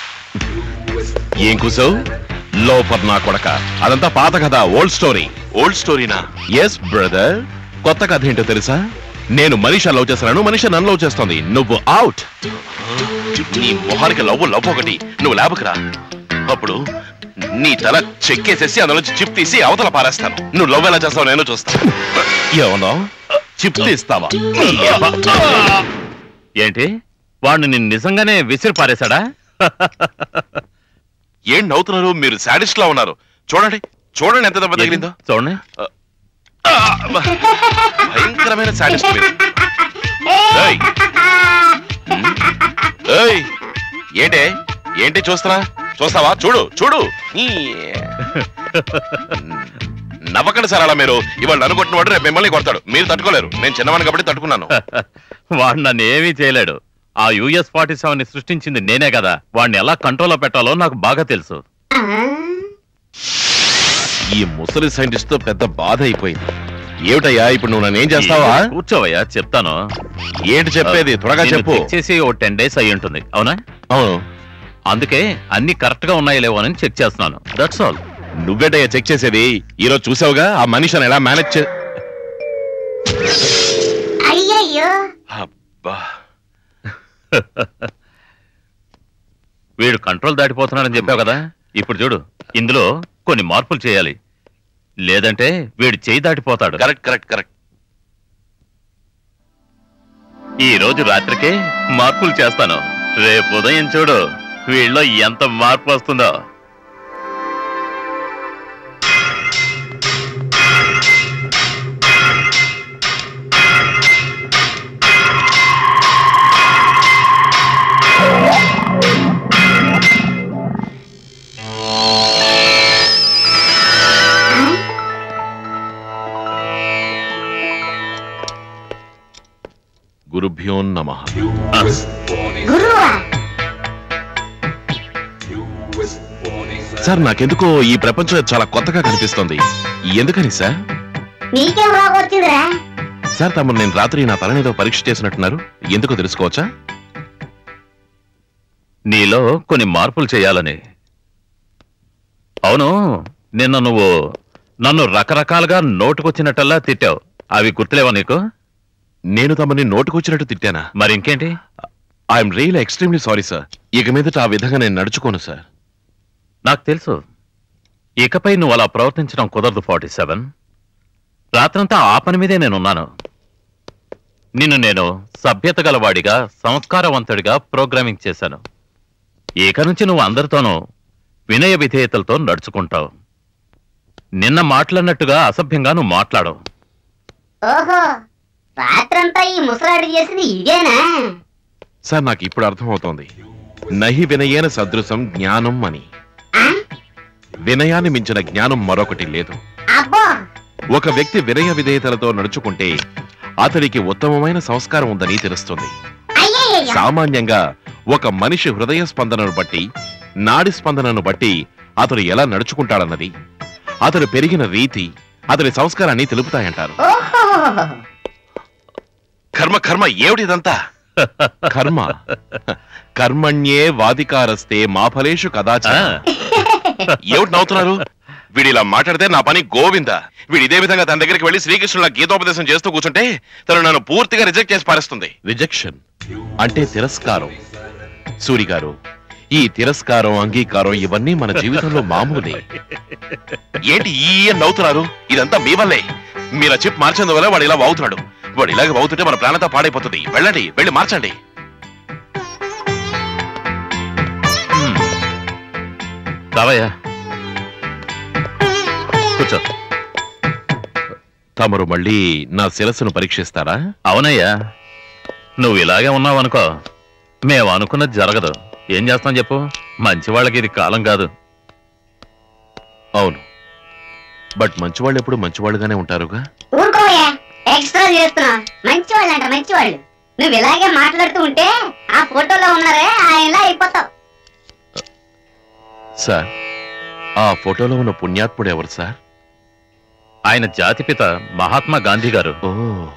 ఏం కూసావు లోపర్ నా కొడక అదంతా పాత కథ ఓల్డ్ స్టోరీ ఓల్డ్ స్టోరీనా ఎస్ బ్రదర్ కొత్త కథ ఏంటో తెలుసా నేను మనీషా లవ్ చేస్తున్నాను మనీషా నన్ను లవ్ చేస్తోంది నువ్వు అవుట్ నీ మొహానికి లవ్ లవ్ ఒకటి నువ్వు ల్యాబ్కి రా అప్పుడు నీ తల చెక్కేసేసి అందులోంచి చిప్ తీసి అవతల పారేస్తాను నువ్వు లవ్ ఎలా చేస్తావు నేను చూస్తాను ఏమన్నా చిప్ తీస్తావా ఏంటి వాడిని నిన్ను నిజంగానే విసిరి పారేశాడా ఏం నవ్వుతున్నారు మీరు సాడిస్ట్ లా ఉన్నారు చూడండి చూడండి ఎంత దెబ్బ తగిలిందో చూడండి ఆ, అబ్బా. భయంకరమైన సాడిస్ట్ మీరు ఏయ్. ఉమ్. ఏయ్. ఏంటే ఏంటి చూస్తున్నా చూస్తావా చూడు చూడు ఈ. నవ్వకండి సార్ అలా మీరు ఇవాళ నన్ను కొట్టిన వాడు రేపు మిమ్మల్ని కొడతాడు మీరు తట్టుకోలేరు నేను చిన్నవాడిని కాబట్టి తట్టుకున్నాను వాడు నన్ను ఏమీ చేయలేడు ఆ యుఎస్ ఫార్టీ సెవెన్ ని సృష్టించింది నేనే కదా వాడిని ఎలా కంట్రోల్లో పెట్టాలో నాకు బాగా తెలుసు ఈ ముసలి సైంటిస్ట్ తో పెద్ద బాధ అయిపోయింది ఏమిటయ్యా ఇప్పుడు నువ్వు నన్ను ఏం చేస్తావా కూర్చోవయ్యా చెప్తాను ఏంటి చెప్పేది త్వరగా నిన్ను చెప్పు చెక్ చేసి ఓ టెన్ డేస్ అయి ఉంటుంది అవునా అవును అందుకే అన్ని కరెక్ట్ గా ఉన్నాయో లేవో అని చెక్ చేస్తున్నాను దట్స్ ఆల్ నువ్వేటయ్యా చెక్ చేసేది ఈ రోజు చూసావుగా ఆ మనిషిని ఎలా మేనేజ్ చే అయ్యయ్యో అబ్బా వీడు కంట్రోల్ దాటిపోతున్నాడని చెప్పావు కదా ఇప్పుడు చూడు ఇందులో కొన్ని మార్పులు చేయాలి లేదంటే వీడు చేయి దాటిపోతాడు కరెక్ట్ కరెక్ట్ కరెక్ట్ ఈ రోజు రాత్రికే మార్పులు చేస్తాను రేపు ఉదయం చూడు వీళ్ళలో ఎంత మార్పు వస్తుందో గురుభ్యో నమ గురువా సార్ నాకెందుకో ఈ ప్రపంచం చాలా కొత్తగా కనిపిస్తోంది ఎందుకని సార్ నీకేం రోగం వచ్చిందిరా సార్ తమను నేను రాత్రి నా తలనేదో పరీక్ష చేసినట్టున్నారు ఎందుకో తెలుసుకోవచ్చా నీలో కొన్ని మార్పులు చేయాలని అవును నిన్న నువ్వు నన్ను రకరకాలుగా నోటుకొచ్చినట్టల్లా తిట్టావు అవి గుర్తులేవా నీకు నేను తమని నోటుకొచ్చినట్టు తిట్టానా మరి ఇంకేంటి I'm real extremely sorry sir ఇక మీదట ఆ విధంగా నేను నడుచుకోను సార్ నాకు తెలుసు ఇకపై నువ్వు అలా ప్రవర్తించడం కుదరదు ఫార్టీ సెవెన్ రాత్రంతా ఆ పని మీదే నేనున్నాను నిన్ను నేను సభ్యత గలవాడిగా సంస్కారవంతుడిగా ప్రోగ్రామింగ్ చేశాను ఇక నుంచి నువ్వు అందరితోనూ వినయ విధేయతలతో నడుచుకుంటావు నిన్న మాట్లాడినట్టుగా అసభ్యంగా నువ్వు మాట్లాడవు ఓహో రాత్రంతా ఈ ముసలాడు చేసింది ఇదేనా సార్ నాకు ఇప్పుడు అర్థమవుతోంది నహి వినయేన సదృశం జ్ఞానం అని వినయాన్ని మించిన జ్ఞానం మరొకటి లేదు అబ్బో ఒక వ్యక్తి వినయ విధేయతలతో నడుచుకుంటే అతడికి ఉత్తమమైన సంస్కారం ఉందని తెలుస్తుంది అయ్యయ్యయ్యో. సామాన్యంగా ఒక మనిషి హృదయ స్పందనను బట్టి నాడి స్పందనను బట్టి అతడు ఎలా నడుచుకుంటాడన్నది అతడు పెరిగిన రీతి అతని సంస్కారాన్ని తెలుపుతాయంటారు ఓహో కర్మ కర్మ ఏమిటిదంతా కర్మ కర్మణ్యే వాదికారస్తే మా ఫలేషు కదాచ ఏమిటి నవ్వుతున్నారు వీడు ఇలా మాట్లాడితే నా పని గోవింద వీడు ఇదే విధంగా తన దగ్గరికి వెళ్లి శ్రీకృష్ణుల గీతోపదేశం చేస్తూ కూర్చుంటే తను నన్ను పూర్తిగా రిజెక్ట్ చేసి పారేస్తుంది రిజెక్షన్ అంటే తిరస్కారం సూరి గారు ఈ తిరస్కారం అంగీకారం ఇవన్నీ మన జీవితంలో మామూలే ఏంటి ఈ అని నవ్వుతున్నారు ఇదంతా మీ వల్లే మీరు ఆ చిప్ మార్చేందువల్ల వాడు ఇలా వాగుతున్నాడు వాడు ఇలాగ వాగుతుంటే మన ప్రాణంతా పాడైపోతుంది వెళ్ళండి వెళ్ళి మార్చండి రావయ్యా కూర్చో తమరు మళ్ళీ నా శిరస్సును పరీక్షిస్తారా అవునయ్యా నువ్వు ఇలాగే ఉన్నావనుకో మేము అనుకున్నది జరగదు ఏం చేస్తాం చెప్పు మంచి వాళ్ళకి ఇది కాలం కాదు అవును బట్ మంచివాళ్ళు ఎప్పుడు మంచివాళ్ళుగానే ఉంటారుగా ఊరుకోయా ఎక్స్ట్రా చేస్తున్నా మంచి వాళ్ళు అంట మంచి వాళ్ళు నువ్వు ఇలాగే మాట్లాడుతూ ఉంటే ఆ ఫోటోలో ఉన్నారే ఆయనలా అయిపోతావు సార్ ఆ ఫోటోలో ఉన్న పుణ్యాత్ముడు ఎవరు సార్ ఆయన జాతిపిత మహాత్మా గాంధీ గారు ఓ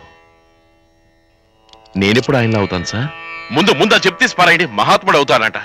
నేనెప్పుడు ఆయనలో అవుతాను సార్ ముందు ముందు ఆ చెప్తే పారాయండి మహాత్ముడు అవుతానంట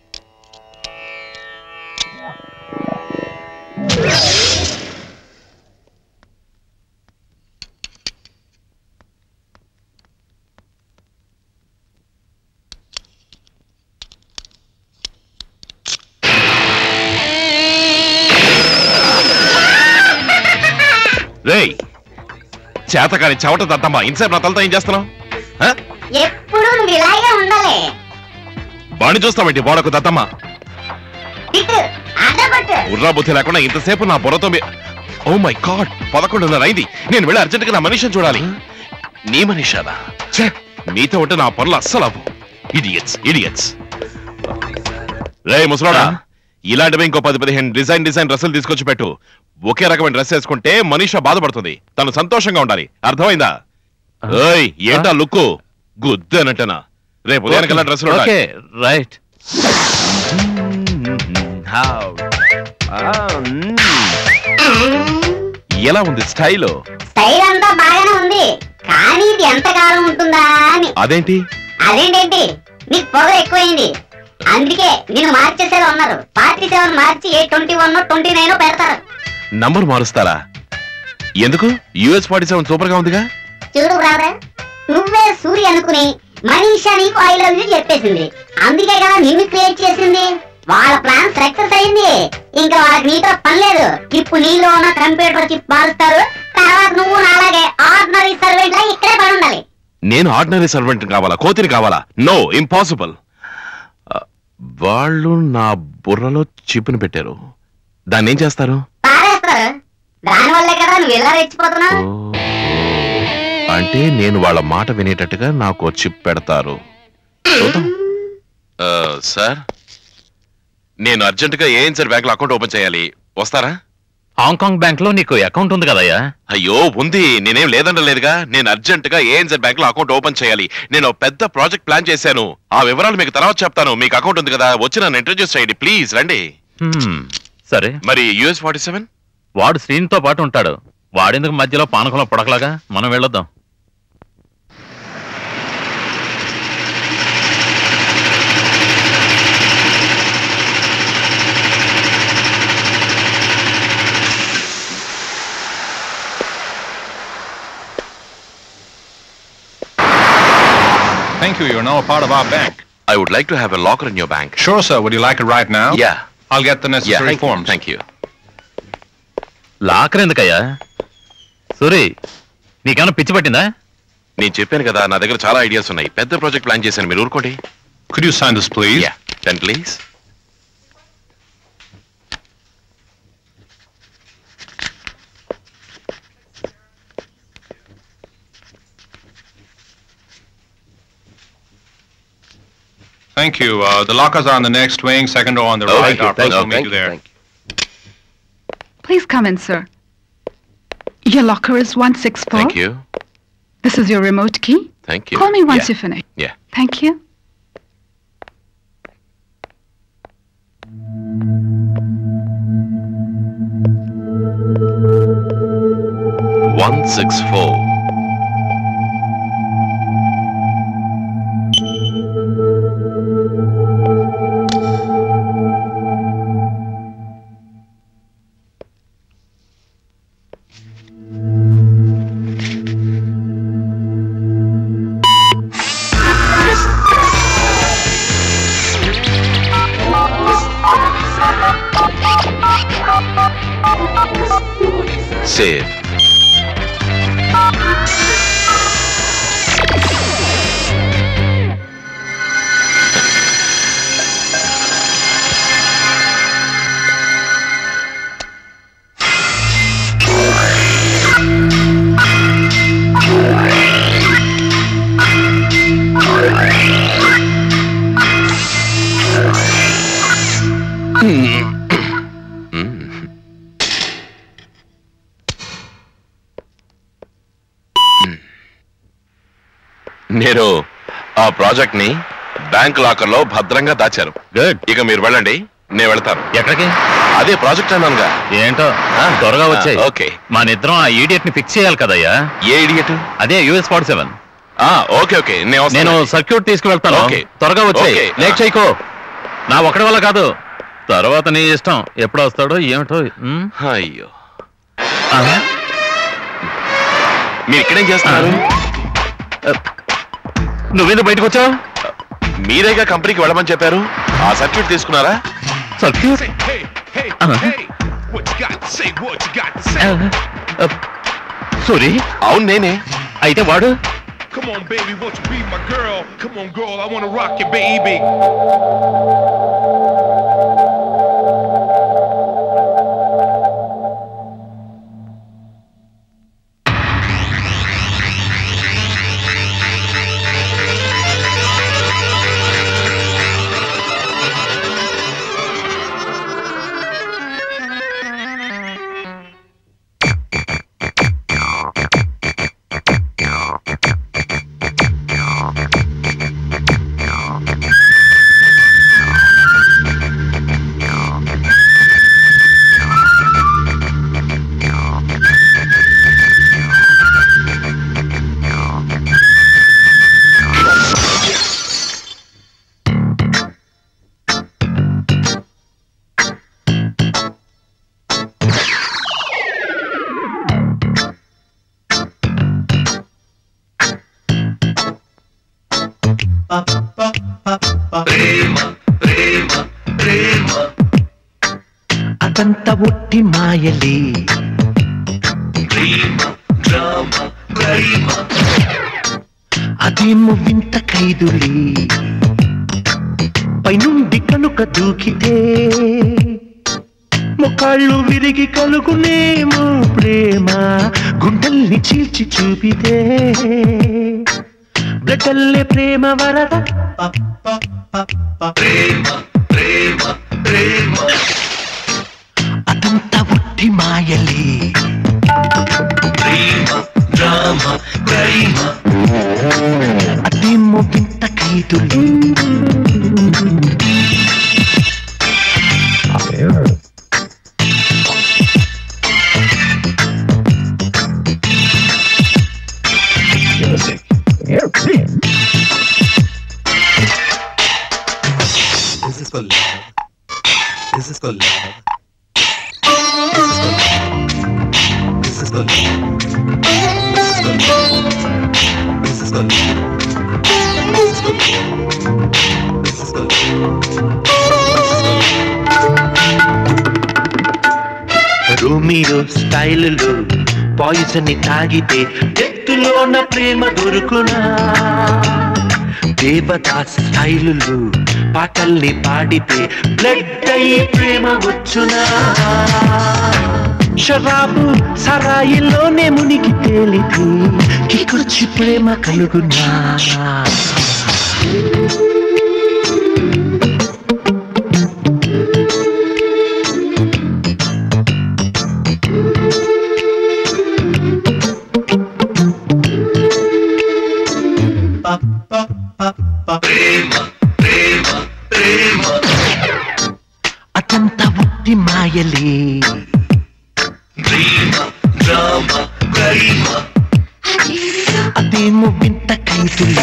రేయ్ చేతకాని చెవట దద్దమ్మా ఇంతసేపు నా తలతో ఏం చేస్తున్నావు ఆ? ఎప్పుడు నువ్వు ఇలాగే ఉండాలి వాణ్ణి చూస్తామేంటి బోడకు దద్దమ్మా ఇటు అడ్డపట్టు ఉర్రా బుద్ధి లేకుండా ఇంతసేపు నా బుర్రతో మీ- ఓ మై గాడ్ పదకొండున్నర అయింది నేను వెళ్ళి అర్జెంటుగా నా మనిషిని చూడాలి నీ మనిషానా ఛే మీతో ఉంటే నా పనులు అస్సలు అవ్వు ఇడియట్స్ ఇడియట్స్ రే ముసలోడా ఇలాంటివి ఇంకో పది పదిహేను డిజైన్ డిజైన్ డ్రెస్సులు తీసుకొచ్చి పెట్టు ఒకే రకమైన డ్రెస్ వేసుకుంటే మనిష బాధపడుతుంది తను సంతోషంగా ఉండాలి అర్థమైందా ఏయ్ ఏంటా లుక్కు గుద్దు అన్నట్టనా రేపు ఉదయానికల్లా డ్రెస్సులు ఓకే రైట్ ఎలా ఉంది స్టైల్ స్టైల్ అంతా బాగానే ఉంది కానీ ఇది ఎంతకాలం ఉంటుందా అని అదేంటి అదేంటేంటి నీకు పొగ ఎక్కువైంది అందుకే నేను మార్చేసేలా ఉన్నారు ఫార్టీ సెవెన్ మార్చి A twenty one twenty nine పెడతారు నంబర్ మారుస్తారా ఎందుకు యుఎస్ ఫార్టీ సెవెన్ సూపర్ గా ఉందిగా చూడు బ్రాదర్ నువ్వే సూర్య అనుకుని మనీషా నీకు ఐ లవ్ యూ చెప్పేసింది అందుకే కదా నిన్ను క్రియేట్ చేసింది వాళ్ళ ప్లాన్ సక్సెస్ అయింది ఇంకా వాళ్ళకి నీతో పని లేదు ఇప్పుడు నీలో ఉన్న కంప్యూటర్ చిప్ మారుస్తారు తర్వాత నువ్వు నాలాగే ఆర్డినరీ సర్వెంట్ లా ఇక్కడే పడి ఉండాలి నేను ఆర్డినరీ సర్వెంట్ కావాలా కోతిని కావాలా నో ఇంపాసిబుల్ వాళ్ళు నా బుర్రలో చిప్పుని పెట్టారు దాన్ని ఏం చేస్తారు పారేస్తారు దానివల్లే కదా నువ్వు ఇలా రెచ్చిపోతున్నావు అంటే నేను వాళ్ళ మాట వినేటట్టుగా నాకు ఓ చిప్ పెడతారు చూద్దాం. ఆ, సార్ నేను అర్జెంటుగా ఏఎన్ సార్ బ్యాంక్ లో అకౌంట్ ఓపెన్ చేయాలి వస్తారా హాంకాంగ్ బ్యాంక్ లో నీకు అకౌంట్ ఉంది కదయ్యా అయ్యో ఉంది నేనేం లేదంటలేదుగా నేను అర్జెంట్ గా ఏఎన్జెడ్ బ్యాంక్ లో అకౌంట్ ఓపెన్ చేయాలి నేను ఓ పెద్ద ప్రాజెక్ట్ ప్లాన్ చేశాను ఆ వివరాలు మీకు తర్వాత చెప్తాను మీకు అకౌంట్ ఉంది కదా వచ్చి నన్ను ఇంట్రడ్యూస్ చేయండి ప్లీజ్ రండి హ్మ్, సరే మరి యుఎస్ ఫార్టీ సెవెన్ వాడు శ్రీనితో పాటు ఉంటాడు వాడెందుకు మధ్యలో పానకంలో పుడకలాగా మనం వెళ్ళొద్దాం you. You're now a part of our bank. I would like to have a locker in your bank. Sure, sir. Would you like it right now? Yeah. I'll get the Yeah, necessary thank you. forms. Thank you. Locker ఎందుకయ్యా సూరి నీకేమైనా పిచ్చి పట్టిందా నేను చెప్పాను కదా నా దగ్గర చాలా ఐడియాస్ ఉన్నాయి పెద్ద ప్రాజెక్ట్ ప్లాన్ చేశాను మీరు ఊరుకోండి Could you sign this, please? Yeah. Then please. Thank you. Uh, the lockers are on the next wing, second door on the Oh, right. thank you, Our thank person will you, meet thank you you, there. thank Please come in, sir. Your locker is 164. Thank you. This is your remote key. Thank you. Call me once Yeah. you finish. Yeah. Thank you. One six four. Save. మీరు ఆ project ని bank locker లో భద్రంగా దాచారు good ఇక మీరు వెళ్ళండి నేను వెళ్తాను ఎక్కడికి అదే ప్రాజెక్ట్ అన్నానుగా ఏంటో త్వరగా వచ్చాయి ఓకే మన ఇద్దరం ఆ ఈడియట్ ని ఫిక్స్ చేయాలి కదయ్యా ఏ ఇడియట్ అదే US forty seven okay okay నేను వస్తాను. నేను సర్క్యూట్ తీసుకువెళ్తాను ఓకే. త్వరగా వచ్చాయి ఓకే. లేట్ చేయకో నా ఒకటి వల్ల కాదు తర్వాత నీ ఇష్టం ఎప్పుడు వస్తాడో ఏమిటో ఉమ్? అయ్యో ఆ, మీరు ఇక్కడేం చేస్తున్నారు నువ్వేందుకు బయటకు వచ్చావు మీరేగా కంపెనీకి వెళ్ళమని చెప్పారు ఆ సర్క్యూట్ తీసుకున్నారా సర్క్యూట్ సూరి అవును నేనే అయితే వాడు Come on, baby, won't you be my girl? Come on, girl, I wanna rock you, baby. అదంత ఒట్టి మాయలే అదేమో వింత ఖైదులే పైనుండి కనుక దూకితే మొకాళ్ళు విరిగి కలుగునేమో ప్రేమ గుండెల్ని చీల్చి చూపితే బ్లడల్లే ప్రేమ వరద ప్రేమ ప్రేమ ప్రేమ అదంత ఉట్టి మాయలే ప్రేమ డ్రామ ప్రేమ అదేమో వింత ఖైదులే This is for love. This is for love. This is for love. This is for love. This is for love. This is for Romeo స్టైలులో పాయిజన్ ని తాగితే ఎత్తులోన ప్రేమ దొరుకునా దేవదాస్ స్టైలులో పాటల్ని పాడితే బ్లడ్ అయి ప్రేమ వచ్చునా షరాబు సరాయిలోనే మునిగి తేలితే కికొచ్చి ప్రేమ కలుగునా అతంత ఉట్టి మాయలే అదేమో వింత కైతులు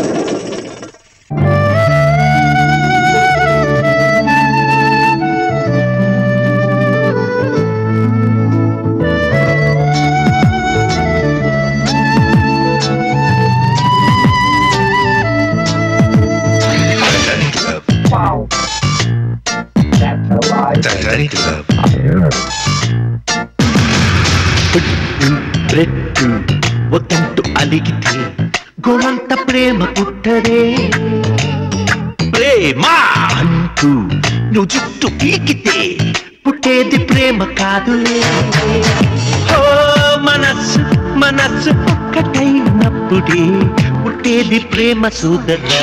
రెట్టు వద్దంటూ అలిగితే గోరంత ప్రేమ పుట్టదే ప్రేమ అంటూ నువ్వు జుట్టు పీకితే పుట్టేది ప్రేమ కాదులే ఓ మనస్సు మనస్సు ఒక్కటైనప్పుడే పుట్టేది ప్రేమ సోదరా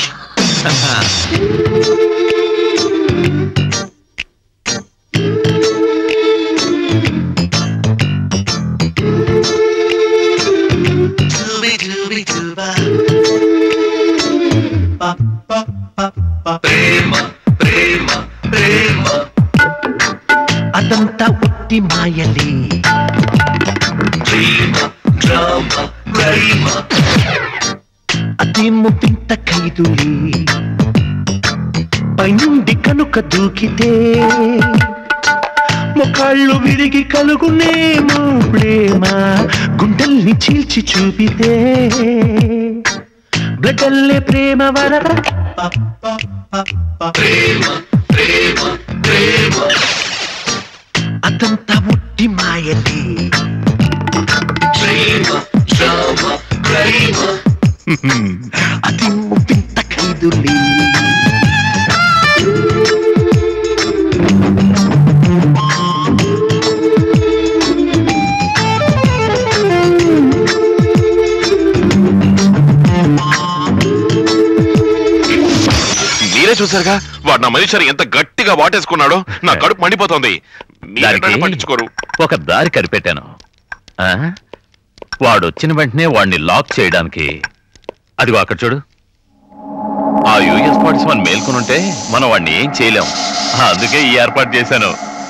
అదంతా ఉట్టి మాయలే అదేమో వింత ఖైదులే పైనుండి కనుక దూకితే ముఖాళ్ళు విరిగి కలుగునేమో ప్రేమ గుండెల్ని చీల్చి చూపితే బ్లడల్లే ప్రేమ వరద అదంతా ఉట్టి మాయలే అది వింత ఖైదులే మీరే చూసారుగా వాడు నా మనిషిని ఎంత గట్టిగా వాటేసుకున్నాడో నా కడుపు మండిపోతుంది మీరే నన్ను పట్టించుకోరు ఒక దారి కనిపెట్టాను ఆ? వాడు వచ్చిన వెంటనే వాడిని లాక్ చేయడానికి అదిగో అక్కడ చూడు ఆ యూఎస్ పార్టీస్ మనం మేల్కొని ఉంటే మనం వాడిని ఏం చేయలేం అందుకే ఈ ఏర్పాటు చేశాను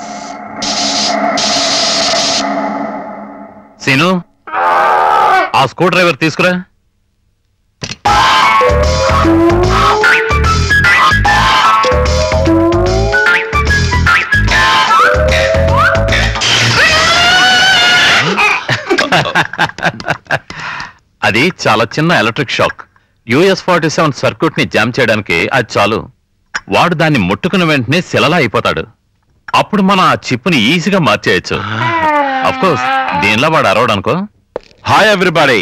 సీను ఆ స్కూ డ్రైవర్ తీసుకురా అది చాలా చిన్న electric shock US forty seven circuit ని జామ్ చేయడానికి అది చాలు వాడు దాన్ని ముట్టుకున్న వెంటనే శిలలా అయిపోతాడు అప్పుడు మనం ఆ చిప్పుని ఈజీగా మార్చేయచ్చు అఫ్ కోర్స్ దీనిలో వాడు అరవడనుకో hi everybody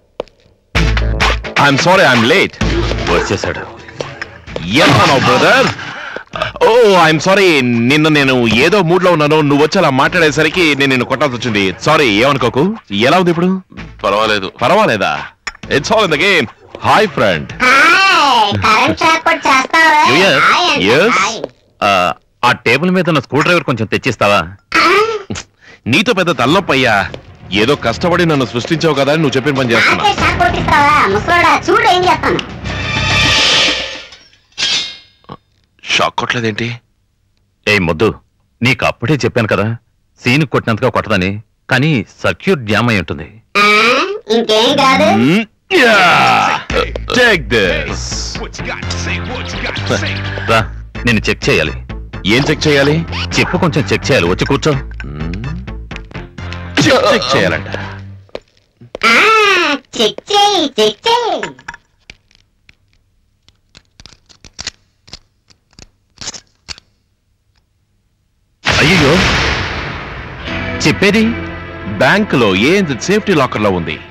I'm sorry I'm late వచ్చేసాడు ఎలా బ్రదర్ ఓ ఐఎమ్ సారీ నిన్న నేను ఏదో మూడ్ లో ఉన్నాను నువ్వు వచ్చి అలా మాట్లాడేసరికి నేను నిన్ను కొట్టాల్సి వచ్చింది సారీ ఏమనుకోకు ఎలా ఉంది ఇప్పుడు పర్వాలేదు పర్వాలేదా it's all in the game hi friend current shock కొట్టి చేస్తావా యుఎస్ హాయ్ అండి, ఎస్ హాయ్. ఆ టేబుల్ మీద ఉన్న స్క్రూ డ్రైవర్ కొంచెం తెచ్చిస్తావా నీతో పెద్ద తలనొప్పయ్యా ఏదో కష్టపడి నన్ను సృష్టించావు కదా అని నువ్వు చెప్పిన పని చేస్తున్నా నాకే షాక్ కొట్టిస్తావా ముసలోడా చూడు ఏం చేస్తాను షాక్ కొట్టలేదేంటి ఏ ముద్దు నీకు అప్పుడే చెప్పాను కదా సీన్ కొట్టినంతగా కొట్టదని కానీ సర్క్యూట్ జామ్ అయి ఉంటుంది ఆ, ఇంకేం కాదు టేక్ దిస్ రా నేను చెక్ చేయాలి ఏం చెక్ చేయాలి చెప్పు కొంచెం చెక్ చేయాలి వచ్చి కూర్చో చెక్ చేయాలంట ఆ, చెక్ చేయి చెక్ చేయి చెప్పేది బ్యాంక్ లో ఏ సేఫ్టీ లాకర్ లో ఉంది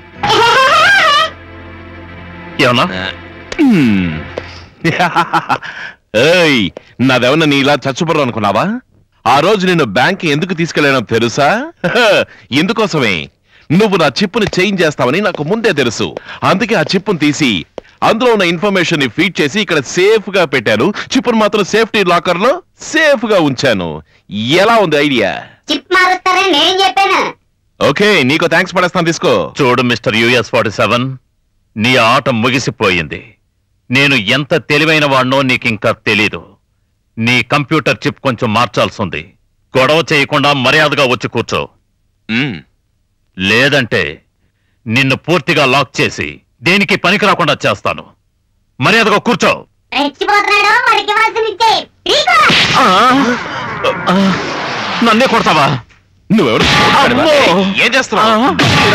ఏమన్నా హ్మ్. ఏయ్ నాదేమన్నా నీ ఇలా చచ్చుబర్రు అనుకున్నావా ఆ రోజు నిన్ను బ్యాంక్ ఎందుకు తీసుకెళ్ళానో తెలుసా ఎందుకోసమే నువ్వు నా చిప్పుని చేంజ్ చేస్తావని నాకు ముందే తెలుసు అందుకే ఆ చిప్పుని తీసి అందులో ఉన్న ఇన్ఫర్మేషన్ ని ఫీడ్ చేసి ఇక్కడ సేఫ్ గా పెట్టాను చిప్పును మాత్రం సేఫ్టీ లాకర్ లో సేఫ్ గా ఉంచాను ఎలా ఉంది ఐడియా చిప్ మారుస్తారని నేను చెప్పాను ఓకే నీకు థ్యాంక్స్ పడేస్తాను తీసుకో చూడు మిస్టర్ యుఎస్ ఫార్టీ సెవెన్ నీ ఆట ముగిసిపోయింది నేను ఎంత తెలివైన వాడినో నీకు ఇంకా తెలీదు నీ కంప్యూటర్ చిప్ కొంచెం మార్చాల్సి ఉంది గొడవ చేయకుండా మర్యాదగా వచ్చి కూర్చో లేదంటే నిన్ను పూర్తిగా లాక్ చేసి దేనికి పనికి రాకుండా చేస్తాను మర్యాదగా కూర్చో రెచ్చిపోతున్నాడు వాడికి ఇవ్వాల్సింది ఇచ్చే నన్నే కొడతావా నువ్వెవరు ఏం చేస్తున్నావు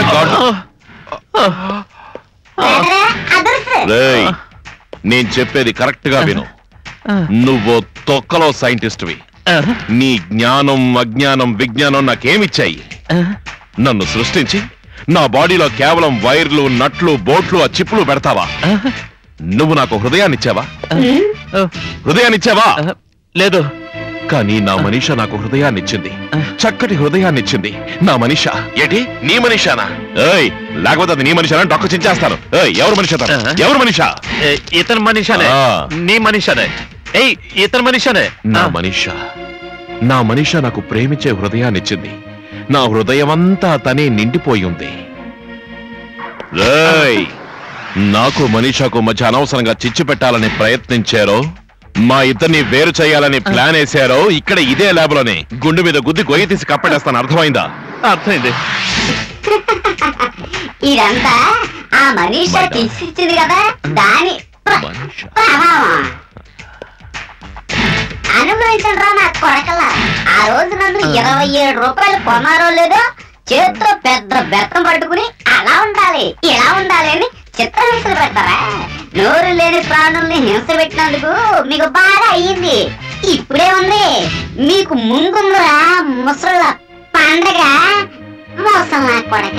రేయ్, నేను చెప్పేది కరెక్ట్ గా విను నువ్వు తొక్కలో సైంటిస్ట్వి నీ జ్ఞానం అజ్ఞానం విజ్ఞానం నాకేమిచ్చాయి నన్ను సృష్టించి నా బాడీలో కేవలం వైర్లు నట్లు బోట్లు ఆ చిప్పులు పెడతావా నువ్వు నాకు హృదయాన్ని ఇచ్చావా హృదయాన్ని ఇచ్చావా లేదు కానీ నా మనిష నాకు హృదయాన్ని ఇచ్చింది చక్కటి హృదయాన్ని ఇచ్చింది నా మనిష ఏంటి నీ మనిషానా ఏయ్ లేకపోతే అది నీ మనిషానా డొక్క చించేస్తారు ఏయ్ ఎవరు మనిషి అతను? ఎవరు మనిషా ఏ, ఇతను మనిషనే ఆ. నీ మనిషనే ఏయ్ ఇతను మనిషనే నా మనిష నా మనిష నాకు ప్రేమించే హృదయాన్ని ఇచ్చింది నా హృదయమంతా తనే నిండిపోయి ఉంది రేయ్ నాకు మనిషకు మధ్య అనవసరంగా చిచ్చు పెట్టాలని ప్రయత్నించారో మా ఇద్దరిని వేరు చేయాలని ప్లాన్ వేశారో ఇక్కడ ఇదే ల్యాబ్ లోనే గుండు మీద గుద్ది గొయ్యి తీసి కప్పడేస్తాను అర్థమైందా అర్థమైంది ఇదంతా ఆ మనీష తీసిచ్చింది కదా దాని ప్రభావం అనుభవించండి రా నా కొడకల ఆ రోజు నన్ను ఇరవై ఏడు రూపాయలు కొన్నారో లేదో చేత్తో పెద్ద బెత్తం పట్టుకుని అలా ఉండాలి ఇలా ఉండాలి అని చిత్రహింసలు పెడతారా నోరు లేని ప్రాణుల్ని హింస పెట్టినందుకు మీకు బాగా అయ్యింది ఇప్పుడే ఉంది మీకు ముందుందిరా ముసళ్ళ పండగ మోసం నా కొడక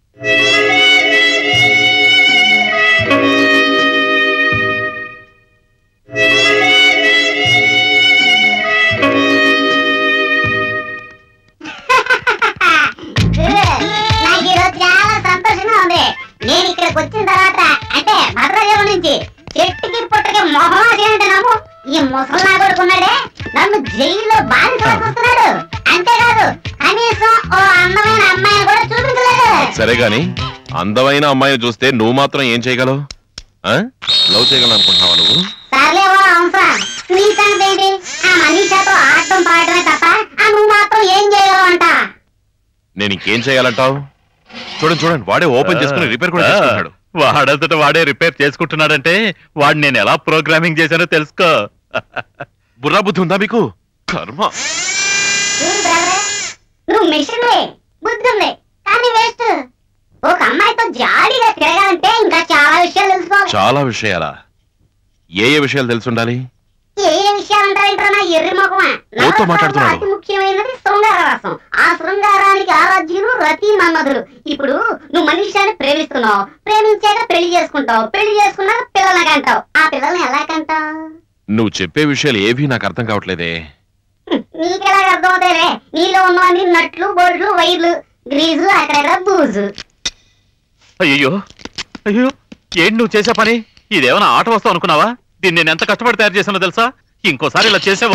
నాకు ఈరోజు చాలా సంతోషంగా ఉంది నేను ఇక్కడికి వచ్చిన తర్వాత అంటే భద్రాచలం నుంచి చెట్టుకి పుట్టకి మొహం అంటున్నాము ఈ ముసలి కొడుకున్నాడే నన్ను జైల్లో బానిస వస్తున్నాడు అంతేకాదు కనీసం ఓ అందమైన అమ్మాయిని కూడా చూపించలేదు సరే గాని అందమైన అమ్మాయిని చూస్తే నువ్వు మాత్రం ఏం చేయగలవు ఆ? లవ్ చేయగలను అనుకుంటున్నావా నువ్వు సర్లే ఓ హంస నీ సంగతి ఏంటి ఆ మనీషాతో ఆడటం పాడటమే తప్ప ఆ నువ్వు మాత్రం ఏం చేయగలవు అంట నేను ఇంకేం చేయాలంటావు చూడండి చూడండి వాడే ఓపెన్ చేసుకుని రిపేర్ కూడా చేసుకుంటాడు వాడంతట వాడే రిపేర్ చేసుకుంటున్నాడంటే వాడు నేను ఎలా ప్రోగ్రామింగ్ చేశానో తెలుసుకో బుర్రా బుద్ధి ఉందా మీకు కర్మ చూడు బ్రదర్ నువ్వు మిషన్ బుద్ధి ఉంది కానీ వేస్ట్ ఒక అమ్మాయితో జాలీగా తిరగాలంటే ఇంకా చాలా విషయాలు తెలుసుకోవాలి చాలా విషయాలా ఏ ఏ విషయాలు తెలుసుండాలి ఏ ఏ విషయాలు అంటారంటారా నా ఎర్రి మొఖమా ఓతో మాట్లాడుతున్నాడు. అతి ముఖ్యమైనది శృంగార రసం ఆ శృంగారానికి ఆరాధ్యులు రతి మన్మధుడు ఇప్పుడు నువ్వు మనిషిని ప్రేమిస్తున్నావు ప్రేమించాక పెళ్లి చేసుకుంటావు పెళ్లి చేసుకున్నాక పిల్లల్ని కంటావు ఆ పిల్లల్ని ఎలా కంటావు నువ్వు చెప్పే విషయాలు ఏవీ నాకు అర్థం కావట్లేదే నీకెలా అర్థమవుతాయిలే నీలో ఉన్నవన్నీ నట్లు బొడ్లు వైర్లు గ్రీజు అక్కడక్కడ బూజు అయ్యో అయ్యో ఏంటి నువ్వు చేసే పని ఇదేమైనా ఆట వస్తావు అనుకున్నావా దీన్ని నేను ఎంత కష్టపడి తయారు చేసానో తెలుసా ఇంకోసారి ఇలా చేసావో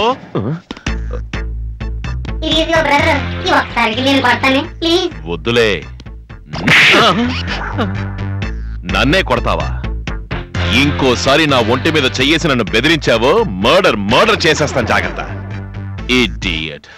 ఇది ఇదిగో బ్రదర్ ఈ ఒక్కసారికి నేను కొడతానే ప్లీజ్ వద్దులే నన్నే కొడతావా ఇంకోసారి నా ఒంటి మీద చెయ్యేసి నన్ను బెదిరించావో మర్డర్ మర్డర్ చేసేస్తాను జాగ్రత్త ఇడియట్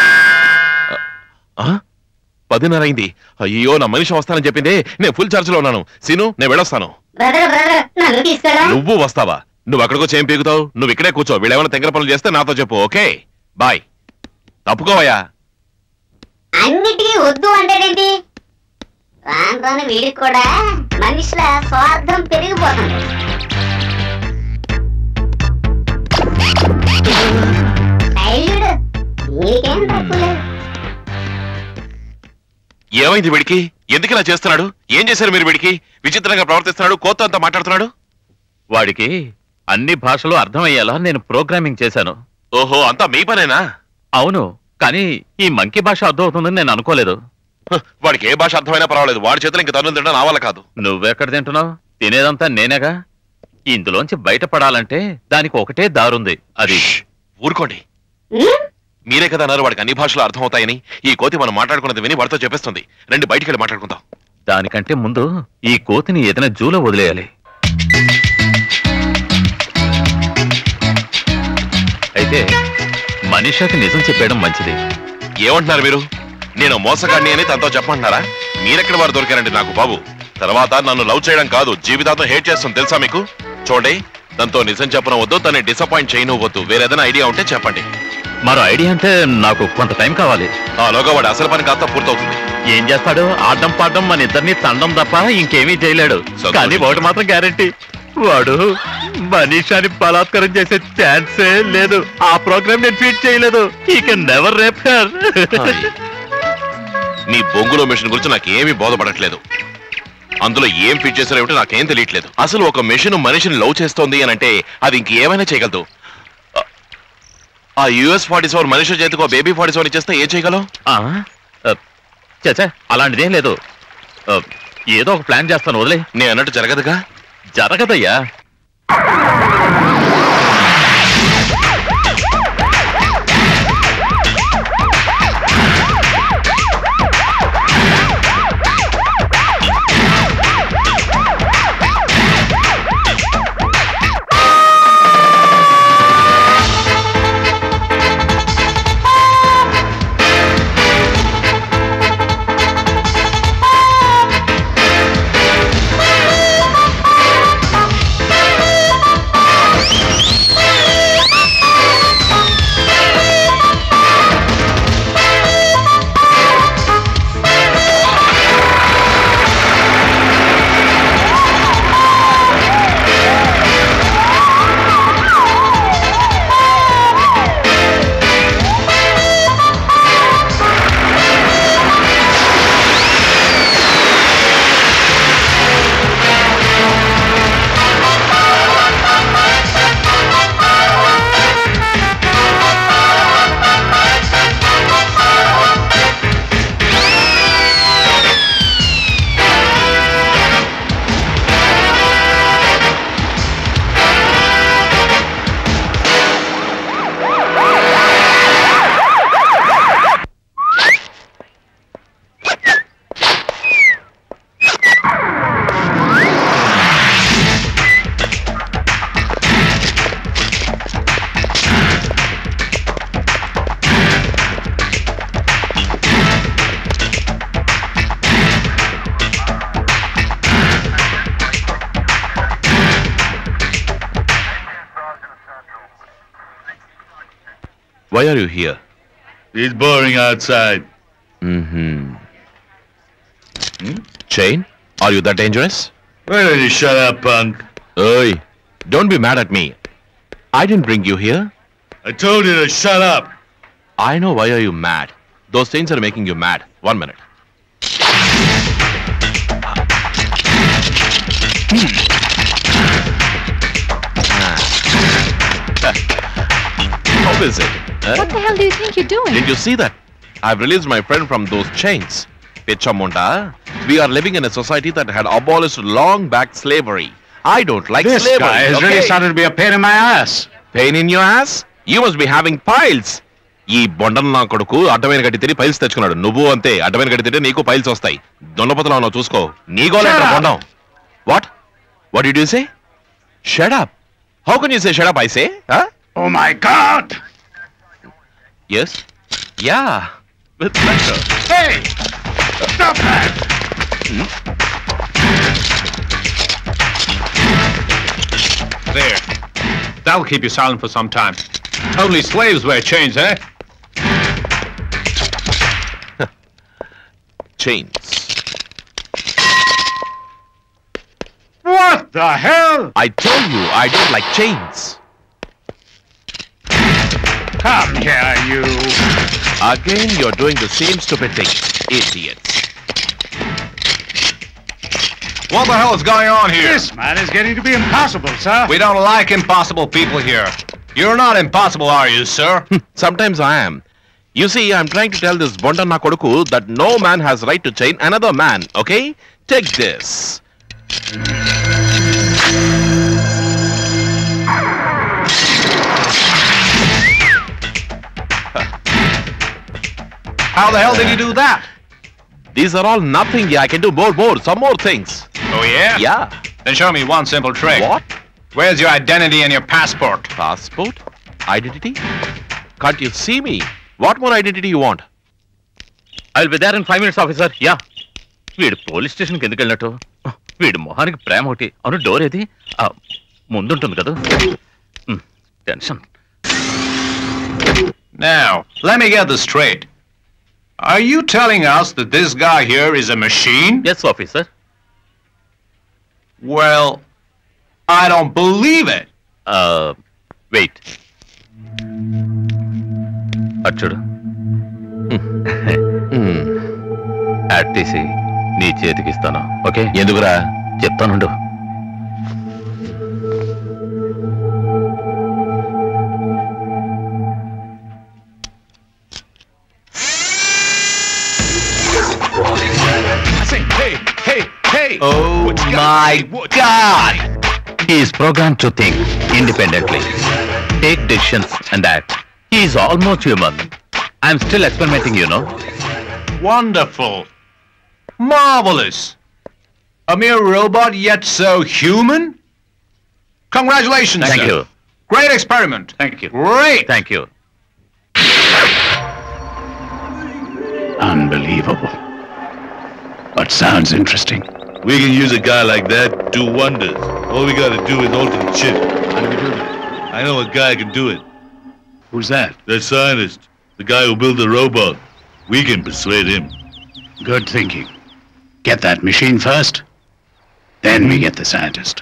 పదిన్నర అయింది అయ్యో నా మనిషి వస్తానని చెప్పింది నేను ఫుల్ ఛార్జ్ లో ఉన్నాను సీను నేను వెళ్ళొస్తాను బ్రదర్ బ్రదర్ నన్ను తీసుకెళ్ళా నువ్వు వస్తావా నువ్వు అక్కడికో చేయం పీకుతావు నువ్వు ఇక్కడే కూర్చో వీళ్ళేమైనా తెంగర పనులు చేస్తే నాతో చెప్పు ఓకే బాయ్ తప్పుకోవయ్యా అన్నిటికీ వద్దు అంటాడేంటి రాను వీడికి కూడా మనుషుల స్వార్థం పెరిగిపోతుంది శైలుడు నీకేం తప్పు లేదు ఏమైంది వీడికి ఎందుకు ఇలా చేస్తున్నాడు ఏం చేశారు మీరు వీడికి విచిత్రంగా ప్రవర్తిస్తున్నాడు కోత అంతా మాట్లాడుతున్నాడు వాడికి అన్ని భాషలు అర్థమయ్యేలా నేను ప్రోగ్రామింగ్ చేశాను ఓహో అంతా మీ పనేనా అవును కానీ ఈ మంకీ భాష అర్థమవుతుందని నేను అనుకోలేదు హ, వాడికి ఏ భాష అర్థమైనా పర్వాలేదు వాడి చేతులు ఇంక తను తినడం నా వల్ల కాదు నువ్వెక్కడ తింటున్నావు తినేదంతా నేనేగా ఇందులోంచి బయటపడాలంటే దానికి ఒకటే దారుంది అది ఊరుకోండి మీరే కదా అన్నారు వాడికి అన్ని భాషలు అర్థమవుతాయని ఈ కోతి మనం మాట్లాడుకున్నది విని వాడితో చెప్పేస్తుంది రండి బయటికి వెళ్ళి మాట్లాడుకుందాం దానికంటే ముందు ఈ కోతిని ఏదైనా జూలో వదిలేయాలి అయితే మనీషాకి నిజం చెప్పేయడం మంచిది ఏమంటున్నారు మీరు నేను మోసగాడిని అని తనతో చెప్పమంటున్నారా మీరెక్కడ వారు దొరికారండి నాకు బాబు తర్వాత నన్ను లవ్ చేయడం కాదు జీవితాంతం హేట్ చేస్తుంది తెలుసా మీకు చూడండి తనతో నిజం చెప్పడం వద్దు తనని డిసప్పాయింట్ చేయనివ్వద్దు వేరేదైనా ఐడియా ఉంటే చెప్పండి మరో ఐడియా అంటే నాకు కొంత టైం కావాలి ఆ లోగా వాడి అసలు పని కాస్త పూర్తవుతుంది ఏం చేస్తాడు ఆడడం పాడడం మన ఇద్దరిని తండం తప్ప ఇంకేమీ చేయలేడు కానీ ఒకటి మాత్రం గ్యారెంటీ వాడు మనీషాని బలాత్కారం చేసే ఛాన్సే లేదు ఆ ప్రోగ్రామ్ నేను ఫీట్ చేయలేదు he can never rape her మీ బొంగులో మిషన్ గురించి నాకు ఏమీ బోధపడట్లేదు అందులో ఏం ఫిట్ చేశారో ఏమిటో నాకేం తెలియట్లేదు అసలు ఒక మెషిన్ మనిషిని లవ్ చేస్తోంది అని అంటే అది ఇంకేమైనా చేయగలదు ఆ- ఆ యుఎస్ ఫార్టీ సెవెన్ మనిషి చేతికి ఒక బేబీ ఫార్టీ సెవెన్ ఇచ్చేస్తే ఏం చేయగలం చచ్చా అలాంటిదేం లేదు ఆ, ఏదో ఒక ప్లాన్ చేస్తాను వదిలే నేను అన్నట్టు జరగదుగా జరగదయ్యా Why are you here? It's boring outside. Mm-hmm. Chain, are you that dangerous? Why don't you shut up, punk? Oi, don't be mad at me. I didn't bring you here. I told you to shut up. I know why are you mad. Those chains are making you mad. One minute. How is it? huh? What the hell do you think you're doing? Did you see that? I've released my friend from those chains. Pichamunda, we are living in a society that had abolished long back slavery. I don't like This slavery. guy has really started to be a pain in my ass. Pain in your ass? You must be having piles. ఈ బొండన్ నా కొడుకు అడ్డమైన గడ్డి తిని piles తెచ్చుకున్నాడు నువ్వు అంతే అడ్డమైన గడ్డి తింటే నీకు పైల్స్ వస్తాయి దొన్నపతలో ఉన్నావు చూసుకో నీకో Shut up. బొండం what what do you say shut up how can you say shut up I say Oh my God! Yes yeah with pleasure Hey! Stop that! There. That'll keep you silent for some time. Only slaves wear chains, eh? chains. What the hell? I told you I don't like chains. Come here, you. Again, you're doing the same stupid thing, idiots. What the hell is going on here? This man is getting to be impossible, sir. We don't like impossible people here. You're not impossible, are you, sir? Sometimes I am. You see, I'm trying to tell this Bondana Koduku that no man has right to chain another man, okay? Take this. How the hell did you do that? These are all nothing. Yeah, I can do more, more, some more things. Oh, yeah? Yeah. Then show me one simple trick. What? Where's your identity and your passport? Passport? Identity? Can't you see me? What more identity you want? I will be there in five minutes officer yeah వీడు police స్టేషన్కి ఎందుకు వెళ్ళినట్టు వీడు మొహానికి ప్రేమ ఒకటి అవును door ఏది ఆ, ముందుంటుంది కదా um, tension Now, let me get this straight. Are you telling us that this guy here is a machine? Yes, officer. Well, I don't believe it. Wait అచ్చుడు యాడ్ తీసి నీ చేతికి ఇస్తాను ఓకే ఎందుకురా చెప్తానుండు I say, hey, hey, hey. Oh my God! He is programmed to think independently, take decisions and act. He is almost human. I'm still experimenting, you know. Wonderful. Marvelous. A mere robot, yet so human? Congratulations, Thank sir. you. Great experiment. Thank you. Great. Thank you. Unbelievable. But sounds interesting. We can use a guy like that, do wonders. All we gotta do is alter the chip. How do we do that? I know a guy can do it. Who's that? The scientist. The guy who built the robot. We can persuade him. Good thinking. Get that machine first, then we get the scientist.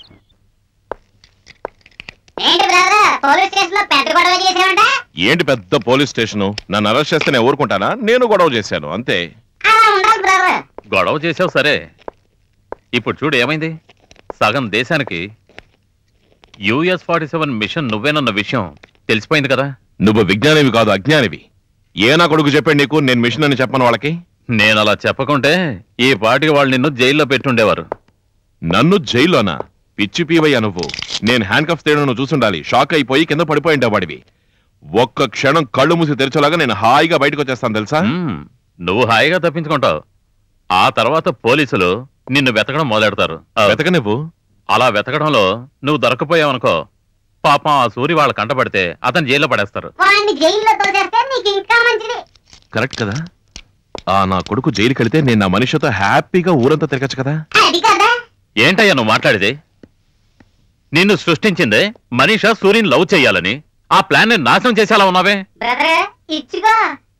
ఏంటి brother police station లో పెద్ద గొడవ చేసావంట ఏంటి పెద్ద police station నన్ను arrest చేస్తే నేను ఊరుకుంటానా నేను గొడవ చేశాను అంతే అలా ఉండాలి బ్రదర్ గొడవ చేసావు సరే ఇప్పుడు చూడు ఏమైంది సగం దేశానికి యుఎస్ ఫార్టీ సెవెన్ మిషన్ నువ్వేనన్న విషయం తెలిసిపోయింది కదా నువ్వు విజ్ఞానివి కాదు అజ్ఞానివి ఏ నా కొడుకు చెప్పాడు నీకు నేను మిషన్ అని చెప్పను వాళ్ళకి నేను అలా చెప్పకుంటే ఈ పాటికి వాళ్ళు నిన్ను జైల్లో పెట్టుండేవారు నన్ను జైల్లోనా పిచ్చి పీవయ్యా నువ్వు నేను హ్యాండ్ కఫ్ తేయడం నువ్వు చూసుండాలి షాక్ అయిపోయి కింద పడిపోయిండే వాడివి ఒక్క క్షణం కళ్ళు మూసి తెరిచేలాగా నేను హాయిగా బయటకు వచ్చేస్తాను తెలుసా మ్మ్. నువ్వు హాయిగా తప్పించుకుంటావు ఆ తర్వాత పోలీసులు నిన్ను వెతకడం మొదలెడతారు వెతక నువ్వు అలా వెతకడంలో నువ్వు దొరకపోయావనుకో పాపం ఆ సూరి వాళ్ళ కంటపడితే అతను జైల్లో పడేస్తారు వాడిని జైల్లో తోసేస్తే నీకు ఇంకా మంచిది కరెక్ట్ కదా ఆ నా కొడుకు జైలుకి వెళితే నేను నా మనిషితో హ్యాపీగా ఊరంతా తిరగచ్చు కదా అది కదా ఏంటయ్యా నువ్వు మాట్లాడేది నిన్ను సృష్టించిందే మనీషా సూర్యుని లవ్ చెయ్యాలని ఆ ప్లాన్ ని నాశనం చేసేలా ఉన్నావే బ్రదర్ ఇచ్చుకో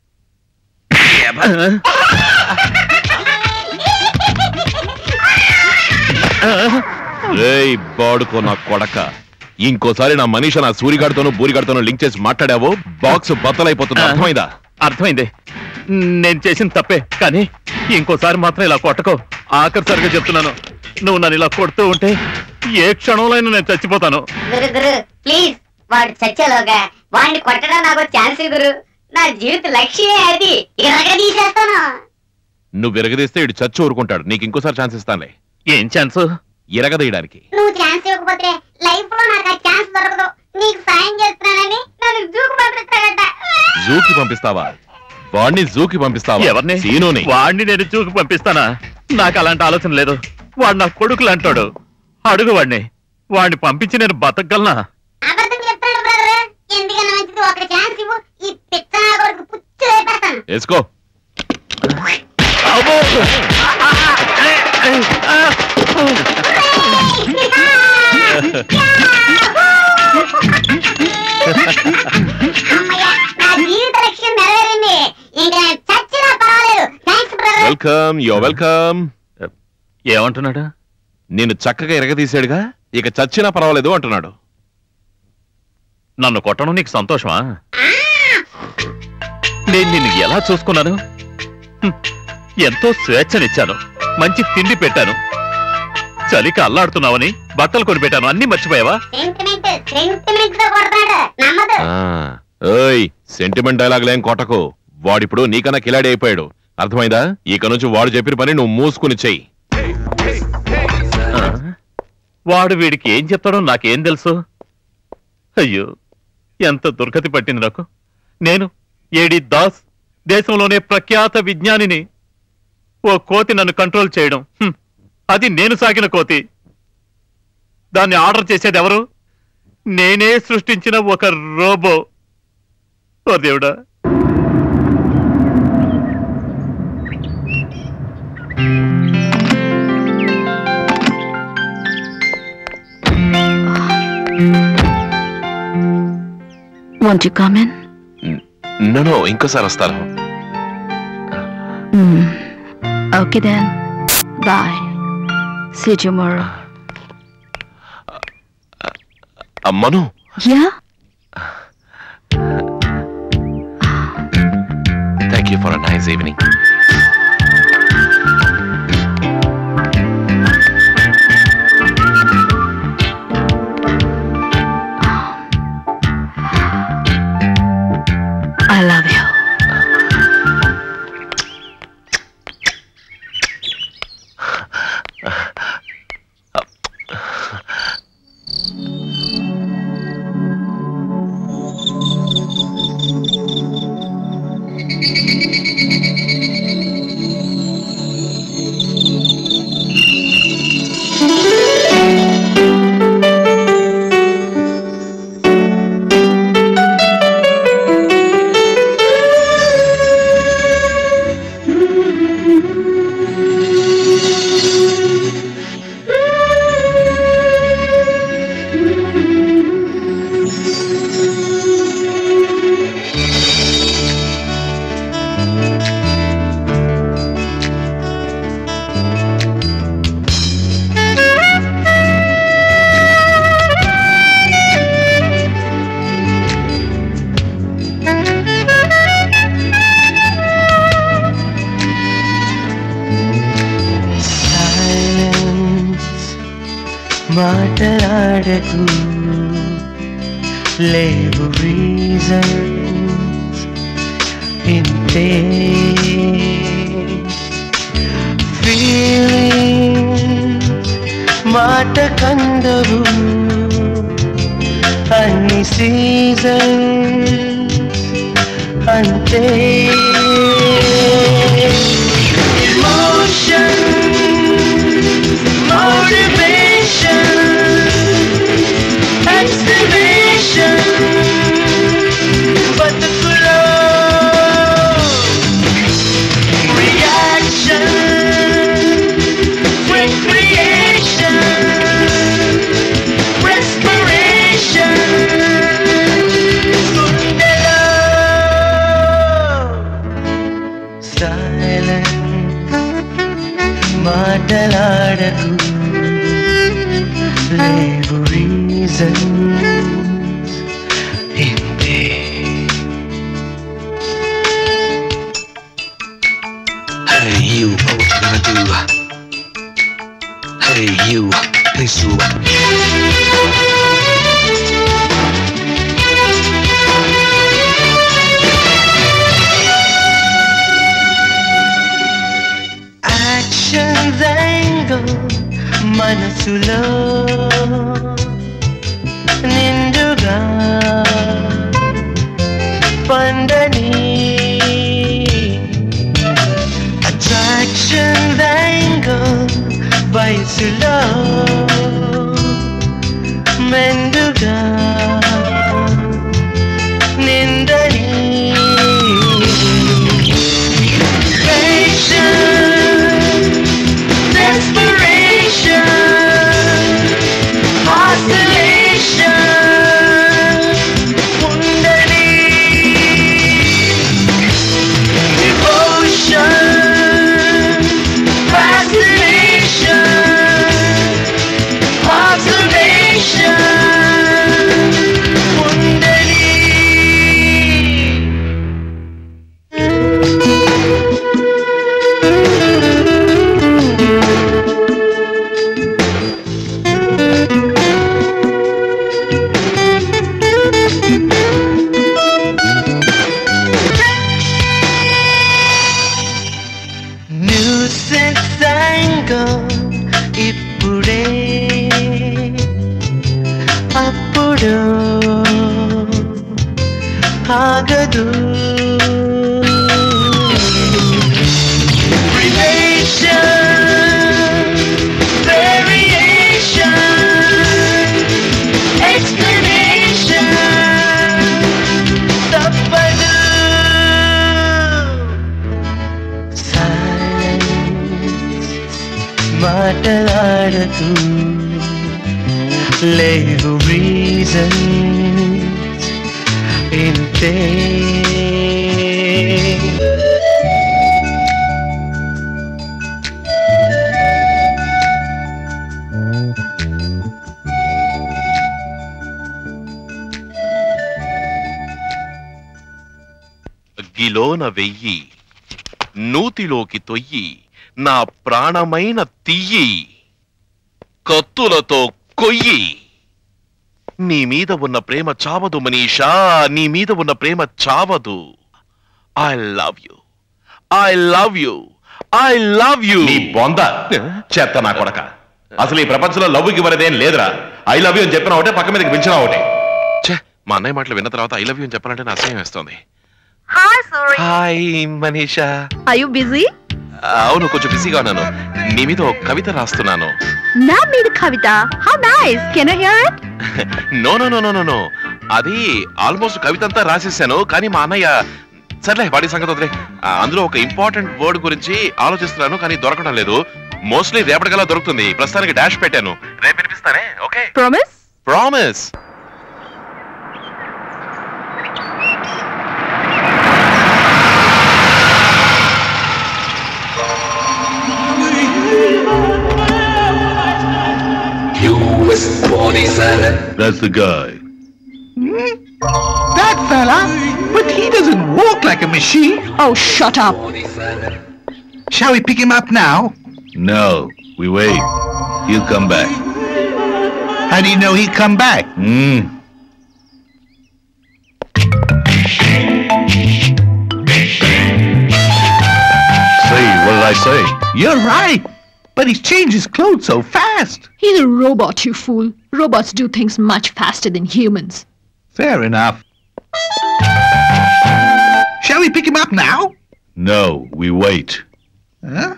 రేయ్ బాడుకో నా కొడక ఇంకోసారి నా మనిషి నా సూరిగాడితోనూ బూరిగాడితోనూ లింక్ చేసి మాట్లాడావో బాక్స్ బద్దలైపోతుంది అర్థమైందా అర్థమైంది నేను చేసిన తప్పే కానీ ఇంకోసారి మాత్రం ఇలా కొట్టకో ఆఖరిసరిగా చెప్తున్నాను నువ్వు నన్ను ఇలా కొడుతూ ఉంటే ఏ క్షణంలో నేను చచ్చిపోతాను గురు గురు ప్లీజ్ వాడు చచ్చేలోగా వాడిని కొట్టడం నాకు ఛాన్స్ గురు నా జీవిత లక్ష్యమే అది ఇరగ తీసేస్తాను నువ్వు విరగదీస్తే ఇటు చచ్చి ఊరుకుంటాడు నీకు ఇంకోసారి ఛాన్స్ ఇస్తానులే ఏం ఛాన్స్ ఇరగదీయడానికి నువ్వు ఛాన్స్ ఇవ్వకపోతే లైఫ్ లో నాకు ఆ ఛాన్స్ దొరకదు నీకు సాయం చేస్తున్నానని నన్ను దూకు పంపిస్తాడట జూకి పంపిస్తావా వాడిని జూకి పంపిస్తావా ఎవరిని సీనుని వాడిని నేను చూకి పంపిస్తానా నాకు అలాంటి ఆలోచన లేదు వాడు నా కొడుకులు అంటాడు అడుగు వాడిని వాడిని పంపించి నేను బతకగలనా అబద్ధం చెప్తాడు బ్రదర్ ఎందుకన్నా మంచిది ఒక ఛాన్స్ ఇవ్వు ఈ పిచ్చ నా కొడుకు పుచ్చు వేపేస్తాను వేసుకో నా జీవిత లక్ష్యం నెరవేరింది ఇంకా నేను చచ్చినా పర్వాలేదు thanks brother welcome yo welcome ఏమంటున్నాడు నేను చక్కగా ఎరగదీశాడుగా ఇక చచ్చినా పర్వాలేదు అంటున్నాడు నన్ను కొట్టడం నీకు సంతోషమా నేను నిన్ను ఎలా చూసుకున్నాను హ్మ్. ఎంతో స్వేచ్ఛనిచ్చాను మంచి తిండి పెట్టాను చలికి అల్లాడుతున్నావని బట్టలు కొనిపెట్టాను అన్ని మర్చిపోయావా సెంటిమెంట్ సెంటిమెంట్ తో కొడతాడు నమ్మదు ఆ, ఓయ్ సెంటిమెంట్ డైలాగులేం కొట్టకు వాడిప్పుడు నీకన్నా కిలాడి అయిపోయాడు అర్థమైందా ఇక నుంచి వాడు చెప్పిన పని నువ్వు మూసుకుని చెయ్యి వాడు వీడికి ఏం చెప్తాడో నాకేం తెలుసు అయ్యో ఎంత దుర్గతి పట్టింది నాకు నేను ఏడి దాస్ దేశంలోనే ప్రఖ్యాత విజ్ఞానిని ఓ కోతి నన్ను కంట్రోల్ చేయడం హ్మ్. అది నేను సాగిన కోతి దాన్ని ఆర్డర్ చేసేది ఎవరు నేనే సృష్టించిన ఒక రోబో ఓ దేవుడా Want to come in? No ఇంకోసారి వస్తాను Hmm. Okay then. Bye. See you tomorrow. Manu Yeah? Thank you for a nice evening I love you. మాట్లాడకు లేవు రీజన్స్ ఇంతే ఫీలింగ్స్ మాట కందవు అన్ని సీజన్స్ అంతే Emotion, motivation, activation, but the flow, reaction, recreation, respiration, silence మాటలాడకు లేవు reason ఇంతే Hey you, what you gonna do? Hey you, please do. Actions angle మనసులో నిండుగా పండని అట్రాక్షన్స్ యాంగిల్ వయసులో మెండుగా నిండని Desperation ఆటలాడతూ లేవు రీజన్ ఇంతే గిలోన వెయ్యి నూతిలోకి తొయ్యి నా ప్రాణమైన తియ్యి కత్తులతో కొయ్యి నీ మీద ఉన్న ప్రేమ చావదు మనీషా నీ మీద ఉన్న ప్రేమ చావదు I love you I love you I love you నీ బొంద చెత్త నా కొడక అసలు ఈ ప్రపంచంలో లవ్కి మరిదేం లేదురా ఐ లవ్ యూ అని చెప్పిన ఒకటే పక్క మీదకి పెంచిన ఒకటే ఛే మా అన్నయ్య మాటలు విన్న తర్వాత ఐ లవ్ యూ అని చెప్పాలంటే నా అసహ్యం వేస్తుంది hi Suri hi Manisha I you busy అవును కొంచెం బిజీగా ఉన్నాను నీ మీద ఒక కవిత రాస్తున్నాను నా మీద కవిత how nice can I hear it no no no no no no అది ఆల్మోస్ట్ కవిత అంతా రాసేసాను కానీ మా అన్నయ్య సర్లే వాడి సంగతి వదిలే ఆ, అందులో ఒక ఇంపార్టెంట్ వర్డ్ గురించి ఆలోచిస్తున్నాను కానీ దొరకడం లేదు మోస్ట్లీ రేపటికల్లా దొరుకుతుంది ప్రస్తుతానికి డాష్ పెట్టాను రేపు వినిపిస్తానే okay promise promise That's the guy. That fella? But he doesn't walk like a machine. Oh, shut up. Shall we pick him up now? No, we wait. He'll come back. How do you know he'll come back? Hmm. Say, what did I say? You're right. But he's changed his clothes so fast. He's a robot, you fool. Robots do things much faster than humans. Fair enough. Shall we pick him up now? No, we wait. Huh?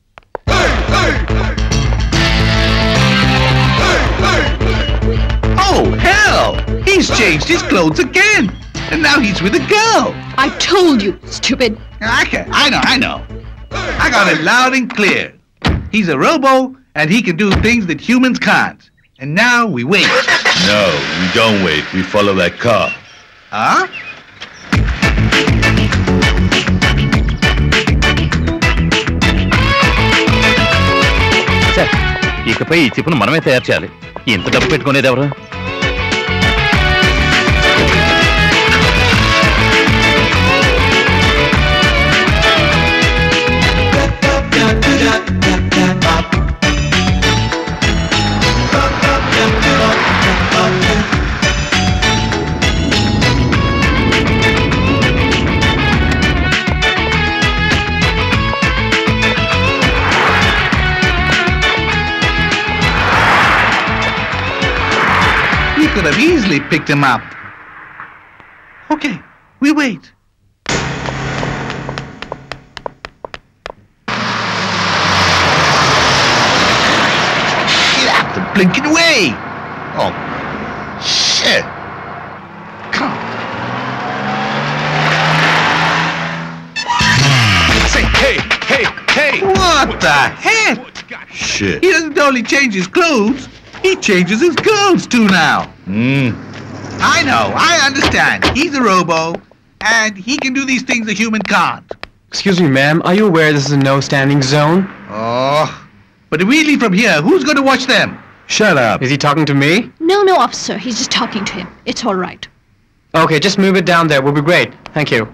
Oh, hell! He's changed his clothes again. And now he's with a girl. I told you, stupid. I can, I know, I know. I got it loud and clear. He's a robo, and he can do things that humans can't. And now we wait. No, we don't wait. We follow that car. Huh? ఇకపై ఈ చిప్పును మనమే తయారు చేయాలి ఇంత డబ్బు పెట్టుకునేది ఎవరు We could have easily picked him up. Okay, we wait. Get out the blinking way! Oh, shit! Come on. Say, hey, hey, hey! What the heck? Shit. He doesn't only change his clothes, he changes his girls too now. Hmm. I know, I understand. He's a robo, and he can do these things a human can't. Excuse me, ma'am. Are you aware this is a no standing zone? Oh, but if we leave from here, who's going to watch them? Shut up. Is he talking to me? No, no, officer. He's just talking to him. It's all right. Okay, just move it down there. We'll be great. Thank you.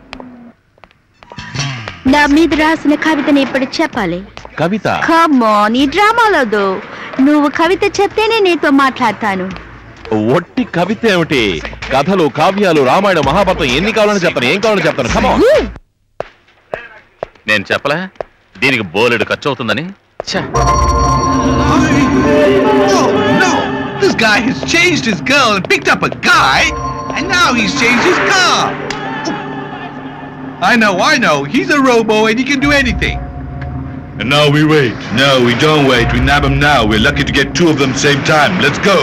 నా మీద రాసిన కవితని ఇప్పుడు చెప్పాలి కవిత కమాన్ ఈ డ్రామాలదు నువ్వు కవిత చెప్తేనే నీతో మాట్లాడతాను ఒట్టి కవిత ఏమిటి కథలు కావ్యాలు రామాయణ మహాభారతం ఎన్ని కావాలని చెప్తాను ఏం కావాలని చెప్తాను కమా నేను చెప్పలే దీనికి బోలెడు ఖర్చు అవుతుందని ఛ. Oh, no! This guy has changed his girl and picked up a guy, and now he's changed his car. I know, I know. He's a robo and he can do anything. And now we wait. No, we don't wait. We nab them now. We're lucky to get two of them same time. Let's go.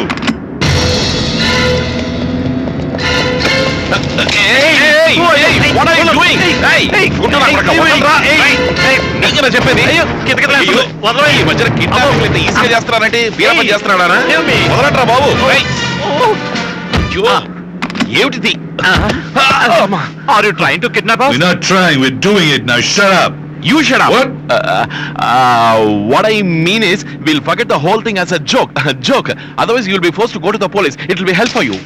Hey, hey, what are you doing? Hey, ఉండరా, కొడకా, ఉండరా. Hey, hey, నీకు కదా చెప్పేది అయ్యో, కిందకి రా. అయ్యో, వదలవయ్య. ఈ మధ్యన కిడ్నాపింగ్ ఇంత ఈజీగా చేస్తున్నారంటే వీరప్పని చేస్తున్నాడా Help me. వదలట్రా బాబు ఏయ్. అయ్యో, ఏమిటిది are you trying to kidnap We're not trying, we're doing it now. Shut up. You shut up. What? Uh, uh, what I mean is, we'll forget the whole thing as a joke. A joke. Otherwise, you'll be forced to go to the police. It will be hell for you.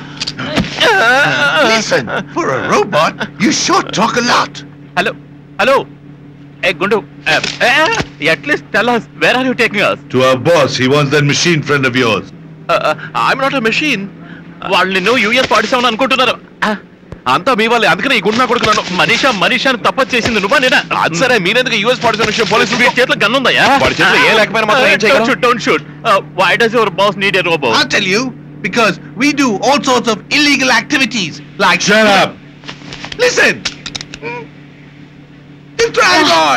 Listen, for a robot, you sure talk a lot. Hello hello ఏ గుండు at least tell us where are you taking us To our boss, he wants that machine friend of yours. I'm not a machine. వాళ్ళు నిన్ను US పాటిస్తామని అనుకుంటున్నారు అంతా మీ వాళ్ళే అందుకనే ఈ గుండా కొడుకున్నాను మనీషా మనీషాని తప్ప చేసింది నువ్వా నేనా అది సరే మీరెందుకు యూఎస్ పాటిస్తున్న విషయం పోలీసులు వీడి చేతిలో గన్ ఉందయ్యా వాడి చేతిలో ఏ లేకపోయినా మాత్రం ఏం చేయగలం? Don't shoot why does your boss need a robot I'll tell you, because we do all sorts of illegal activities, like... Shut up. Listen! Just drive on!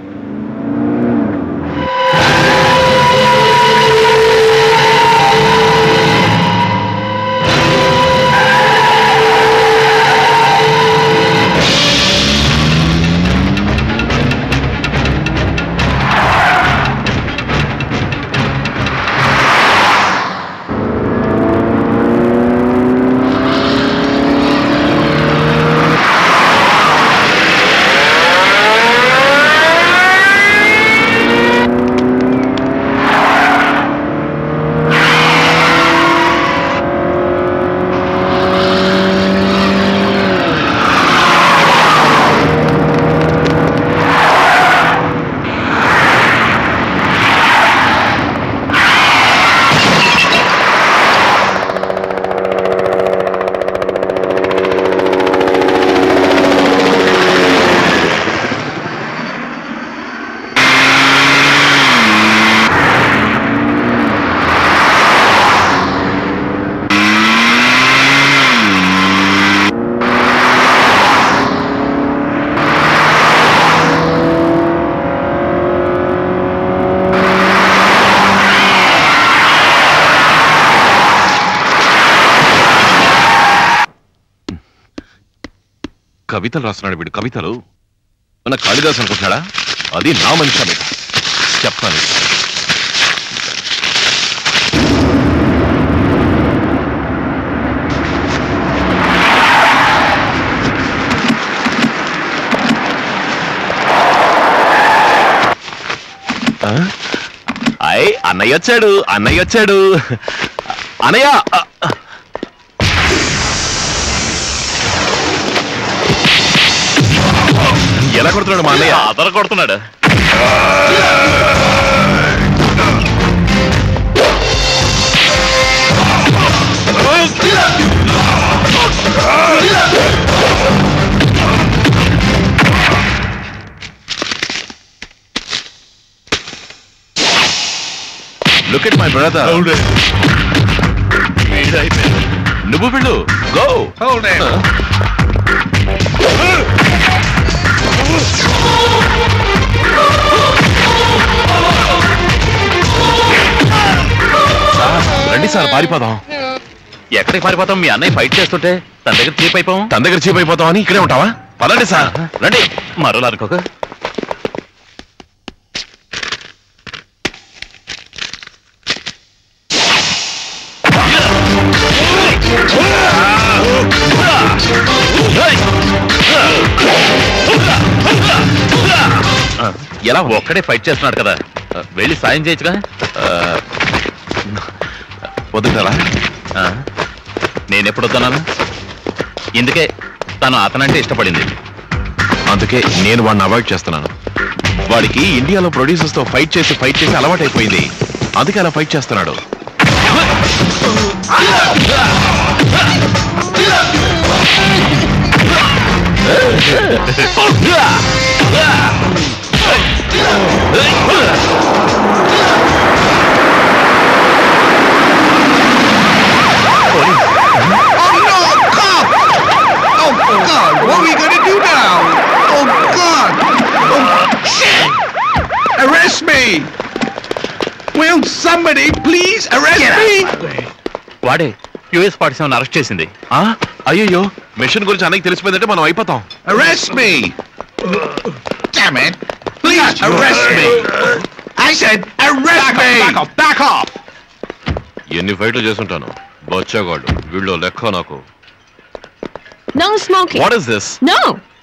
కవితలు రాస్తున్నాడు వీడు కవితలు మన కాళిదాస్ అనుకుంటున్నాడా అది నా మనిషి మీద చెప్తాను ఆ? అయ్ అన్నయ్య వచ్చాడు అన్నయ్య వచ్చాడు అన్నయ్య ఆ, ఎలా కొడుతున్నాడు మా అన్నయ్య అదర కొడుతున్నాడు లుక్ ఎట్ మై బ్రదర్ నువ్వు వెళ్ళు గో Hold it. రండి సార్ పారిపోదాం ఎక్కడికి పారిపోతాం మీ అన్నయ్య ఫైట్ చేస్తుంటే తన దగ్గర చీప్ అయిపోయాం తన దగ్గర చీప్ అయిపోతాం అని ఇక్కడే ఉంటావా పదండి సార్ రండి మరోలా అనుకోక ఎలా ఒక్కడే ఫైట్ చేస్తున్నాడు కదా వెళ్ళి సాయం చేయొచ్చుగా వద్దుతారా నేను ఎప్పుడు వద్దన్నాను ఇందుకే తను అతనంటే ఇష్టపడింది అందుకే నేను వాడిని అవాయిడ్ చేస్తున్నాను వాడికి ఇండియాలో ప్రొడ్యూసర్స్ తో ఫైట్ చేసి ఫైట్ చేసి అలవాటైపోయింది అందుకే అలా ఫైట్ చేస్తున్నాడు Oh no, cop! Oh God, what are we gonna do now? Oh God! Oh shit! Arrest me! Will somebody please arrest me? వాడే యుఎస్ ఫార్టీ సెవెన్ అరెస్ట్ చేసింది ఆ? అయ్యయ్యో మిషన్ గురించి అన్నకి తెలిసిపోయిందంటే మనం అయిపోతాం Arrest me! Damn it! Please arrest me. I said arrest me. Back off, back off. ఎన్ని ఫైట్లు చేసుంటాను బొచ్చగాడు వీళ్ళు లెక్క నాకు No smoking. What is this No.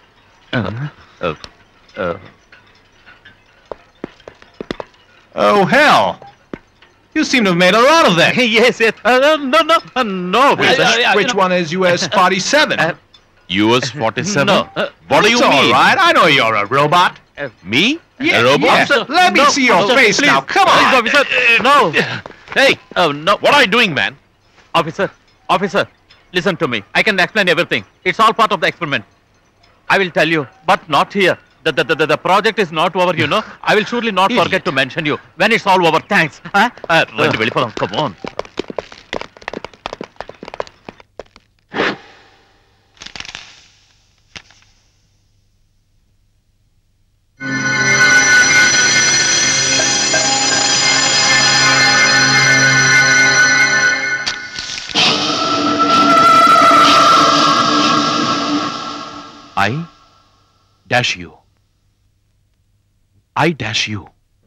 Oh, hell. You seem to have made a lot of that. yes, yes. Uh, no, no, uh, no. Which, uh, which one is US 47? US forty seven No, uh, what It's you all mean right. I know you're a robot. Me Yeah, robot yeah. Let me see your face please, now. Come please, on. officer. No. Hey, uh, no. What are doing man Officer, officer, listen to me. I can explain everything. It's all part of the experiment. I will tell you, but not here. The, the, the, the, the project is not over, you know. I will surely not forget to mention you when it's all over. Thanks. Huh? Uh, రండి, వెళ్ళిపోదాం. Come on. I dash you I dash you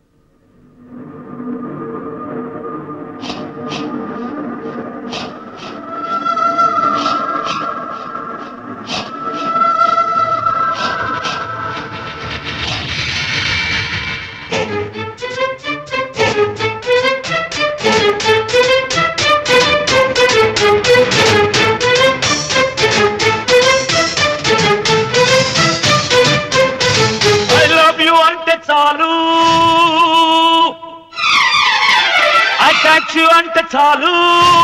I love you అంటే చాలు I catch you అంటే చాలు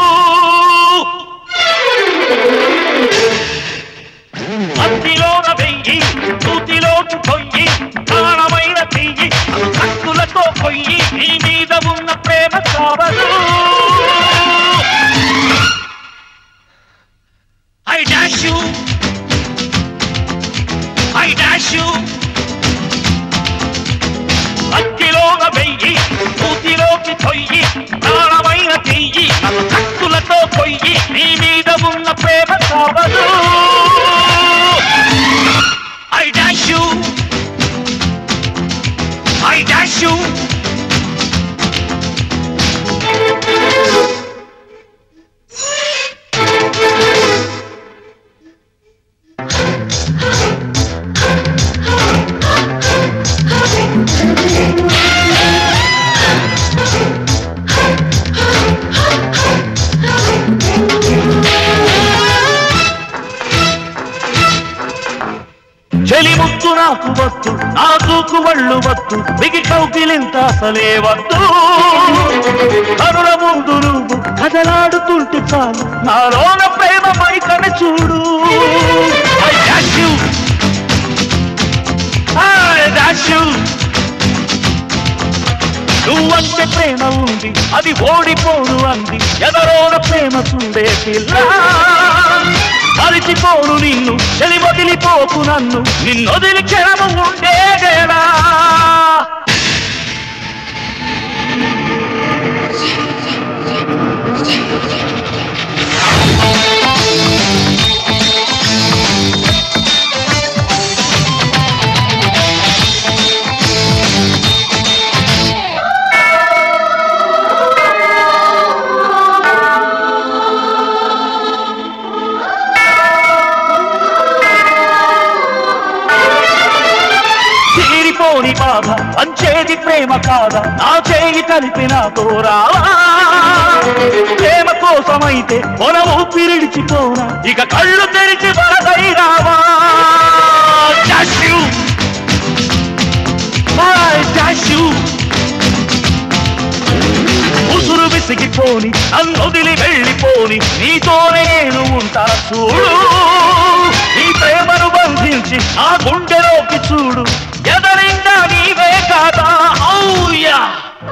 అత్తిలోన వెయ్యి నూతిలోకి పొయ్యి ప్రాణమైన చెయ్యి హక్కులతో పొయ్యి నీ మీద ఉన్న ప్రేమ కావదు I dash you I dash you అక్కిలోన వెయ్యి కూతిలోకి పొయ్యి ప్రాణమైన చెయ్యి హక్కులతో పొయ్యి నీ మీద ఉన్న ప్రేమ కావదు I dash you I dash you చెలి ముత్తు నాకు వద్దు నా దూకు వళ్ళు వద్దు మిగి కౌకిలింత అసలే వద్దు కనుల ముందు నువ్వు కదలాడుతుంటే చాలు నాలోన ప్రేమ మైకని చూడు I dash you. I dash you. నువ్వంటే ప్రేమ ఉంది అది ఓడిపోను అంది ఎదరోన ప్రేమ చూడే పిల్ల మరిచిపోను నిన్ను చెలి వదిలిపోకు నన్ను నిన్నొదిలి క్షణము ఉండేదేలా తీరిపోని బాధ పంచేది ప్రేమ కాదా నా చేయి కలిపి నాతో రావా ప్రేమ కోసమైతే పొల ఊపిరిడిచిపోనా ఇక కళ్ళు తెరిచి వరదై రావా Dash you. I dash you. ఉసురు విసిగిపోని నన్ను వదిలి వెళ్ళిపోని నీతోనే నేను ఉంటా చూడు నీ ప్రేమను బంధించి ఆ గుండెలోకి చూడు ఎదరిండా నీవే కాదా ఔయా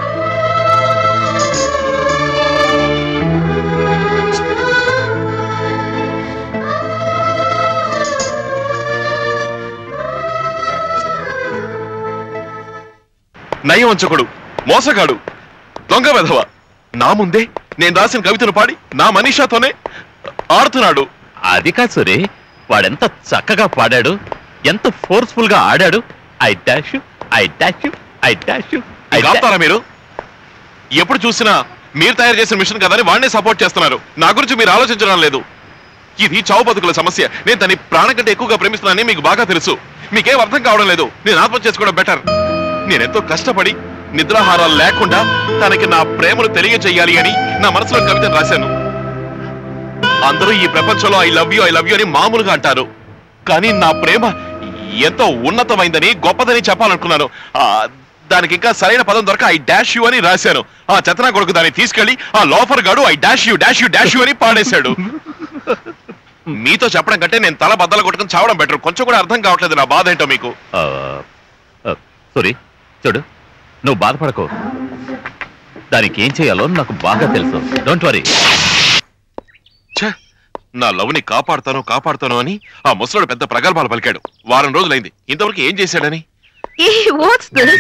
నయవంచకుడు మోసగాడు దొంగ వెధవ నా ముందే నేను రాసిన కవితను పాడి నా మనీషాతోనే ఆడుతున్నాడు అది కాదు సూరి వాడెంత చక్కగా పాడాడు ఎంత ఫోర్స్ఫుల్ గా ఆడాడు I dash I dash you I dash you I ఆపుతారా మీరు ఎప్పుడు చూసినా మీరు తయారు చేసిన మిషన్ కదని వాడినే సపోర్ట్ చేస్తున్నారు నా గురించి మీరు ఆలోచించడం లేదు ఇది చావు బతుకుల సమస్య నేను దాన్ని ప్రాణం కంటే ఎక్కువగా ప్రేమిస్తున్నానని మీకు బాగా తెలుసు మీకేం అర్థం కావడం లేదు నేను ఆత్మహత్య చేసుకోవడం బెటర్ నేనెంతో కష్టపడి నిద్రాహారాలు లేకుండా తనకి నా ప్రేమను తెలియజేయాలి అని నా మనసులో కవితను రాశాను అందరూ ఈ ప్రపంచంలో I love you I love you అని మామూలుగా అంటారు కానీ నా ప్రేమ ఎంతో ఉన్నతమైందని గొప్పదని చెప్పాలనుకున్నాను ఆ, దానికి ఇంకా సరైన పదం దొరక ఐ డాష్ యూ అని రాశాను ఆ చెత్తనా కొడుకు దాన్ని తీసుకెళ్లి ఆ లోఫర్ గాడు I dash you dash you dash you అని పాడేశాడు మీతో చెప్పడం కంటే నేను తల బద్దలు కొట్టుకుని చావడం బెటర్ కొంచెం కూడా అర్థం కావట్లేదు నా బాధ ఏంటో మీకు సారీ చూడు నువ్వు బాధపడకు దానికి ఏం చేయాలో నాకు బాగా తెలుసు డోంట్ వరీ ఛే, నా లవ్ ని కాపాడుతాను కాపాడుతాను అని ఆ ముసలుడు పెద్ద ప్రగల్భాలు పలికాడు వారం రోజులైంది ఇంతవరకు ఏం చేశాడని Hey, what's this?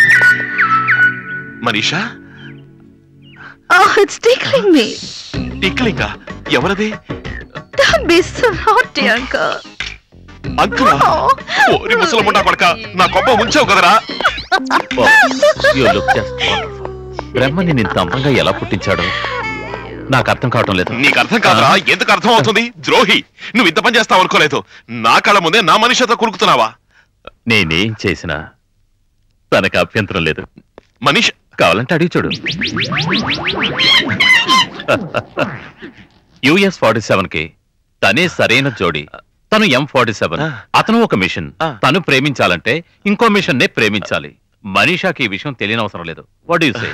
Manisha Oh, it's tickling me. టిక్లింగా ఎవరది Don't be so naughty, uncle. అంకులా ఓరి ముసలముండా కొడక నా కొప్ప ముంచావు కదరా యూ లుక్ జస్ట్ బ్రహ్మని నింత అందంగా ఎలా పుట్టించాడు నాకు అర్థం కావటం లేదు నీకు అర్థం కాదురా ఎందుకు అర్థం అవుతుంది ద్రోహి నువ్వు ఇంత పని చేస్తావు అనుకోలేదు నా కళ్ళ ముందే నా మనిషితో కురుకుతున్నావా నేనేం చేసినా తనకు అభ్యంతరం లేదు మనీష్ కావాలంటే అడిగి చూడు యుఎస్ ఫార్టీ సెవెన్ కి తనే సరైన జోడి తను ఎం ఫార్టీ సెవెన్ అతను ఒక మిషన్ తను ప్రేమించాలంటే ఇంకో మిషన్ నే ప్రేమించాలి మనీషాకి ఈ విషయం తెలియనవసరం లేదు what you say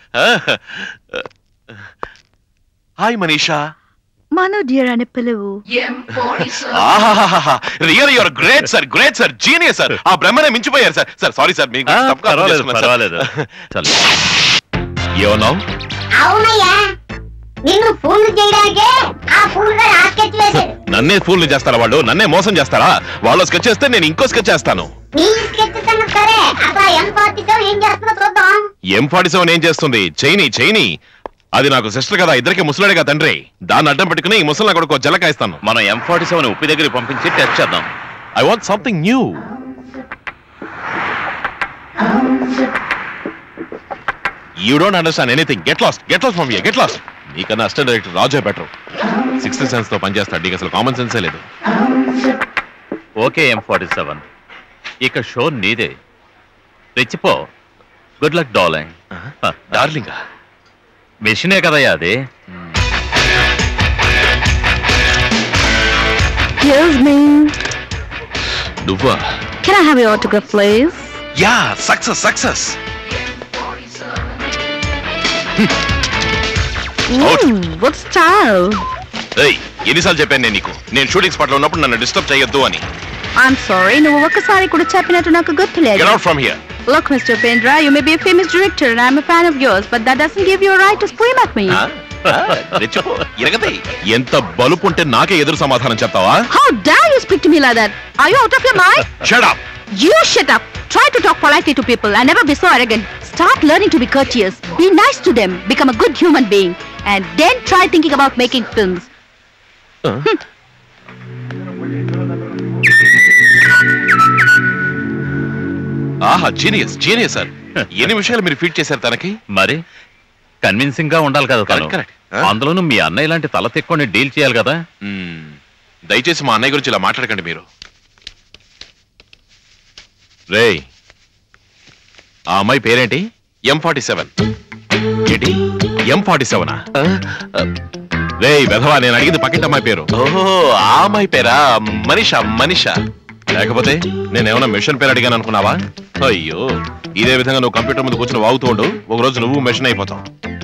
hi Manisha Manu dear అని పిలువు real your great sir great sir genius sir ఆ బ్రహ్మనే మించిపోయారు సార్ సార్ సారీ సార్ మీకు ఆ, తప్పుగా అర్థం పర్వాలేదు, చేసుకున్నాను, సార్. పర్వాలేదు. ఏమన్నావు అవునయ్యా నిన్ను ఫోన్ చేయడానికే ఆ ఫోన్ గారు ఆ స్కెచ్ వేశాడు నన్నే ఫూల్ చేస్తారా వాళ్ళు నన్నే మోసం చేస్తారా వాళ్ళు స్కెచ్ చేస్తే నేను ఇంకో స్కెచ్ చేస్తాను నీ స్కెచ్ సంగతి సరే అసలు ఎం పార్టీ ఏం చేస్తుందో చూద్దాం ఎం ఫార్టీ సెవెన్ ఏం చేస్తుంది చైని చైని అది నాకు సిస్టర్ కదా ఇద్దరికి ముసలాడిగా తండ్రి దాన్ని అడ్డం పెట్టుకుని ఈ ముసలి కొడుకు జలకాయిస్తాను మనం ఎం ఫార్టీ సెవెన్ ఉప్పి దగ్గరికి పంపించి టెస్ట్ చేద్దాం I want something new you don't understand anything get lost get lost from get lost నీకన్నా అసిస్టెంట్ డైరెక్టర్ రాజే బెటర్ సిక్స్త్ సెన్స్ తో పనిచేస్తాడు నీకు అసలు కామన్ సెన్సే లేదు ఓకే ఎం ఫార్టీ సెవెన్ ఇక షో నీదే రెచ్చిపో గుడ్ లక్ డార్లింగ్ డార్లింగ్ మెషినే కదయ్యా అది Excuse me. నువ్వా Can I have your autograph, please? Yeah success success Mm, what style? ఏయ్ ఎన్నిసార్లు చెప్పాను నేను నీకు నేను షూటింగ్ స్పాట్ లో ఉన్నప్పుడు నన్ను డిస్టర్బ్ చేయొద్దు అని I'm sorry, నువ్వు ఒక్కసారి కూడా చెప్పినట్టు నాకు గెట్ గుర్తులేదు. Out from here Look, Mr. Pendra, you may be a famous director and I'm a fan of yours, but that doesn't give you a right to scream at me. రెచ్చిపో ఎరగదే ఎంత బలుపు ఉంటే నాకే ఎదురు సమాధానం చెప్తావా How dare you speak to me like that? Are you out of your mind? Shut up You shut up. Try to talk politely to people and never be so arrogant. Start learning to be courteous. Be nice to them. Become a good human being. And then try thinking about making films. ఆహా genius genius sir ఎన్ని విషయాలు మీరు feed చేశారు తనకి మరి convincing గా ఉండాలి కదా తను Correct, correct. అందులోనూ మీ అన్నయ్య లాంటి తల తెక్కుని డీల్ చేయాలి కదా దయచేసి మా అన్నయ్య గురించి ఇలా మాట్లాడకండి మీరు రే ఆ అమ్మాయి పేరేంటి ఎం ఫార్టీ సెవెన్ ఏంటి ఎం ఫార్టీ సెవెనా రే వెధవా నేను అడిగింది పక్కింటి అమ్మాయి పేరు ఓహో ఆ అమ్మాయి పేరా మనిషా మనిషా లేకపోతే నేనేమన్నా మిషన్ పేరు అడిగాను అనుకున్నావా అయ్యో ఇదే విధంగా నువ్వు కంప్యూటర్ ముందు కూర్చొని వాగుతూ ఉండు ఒక రోజు నువ్వు మిషన్ అయిపోతావు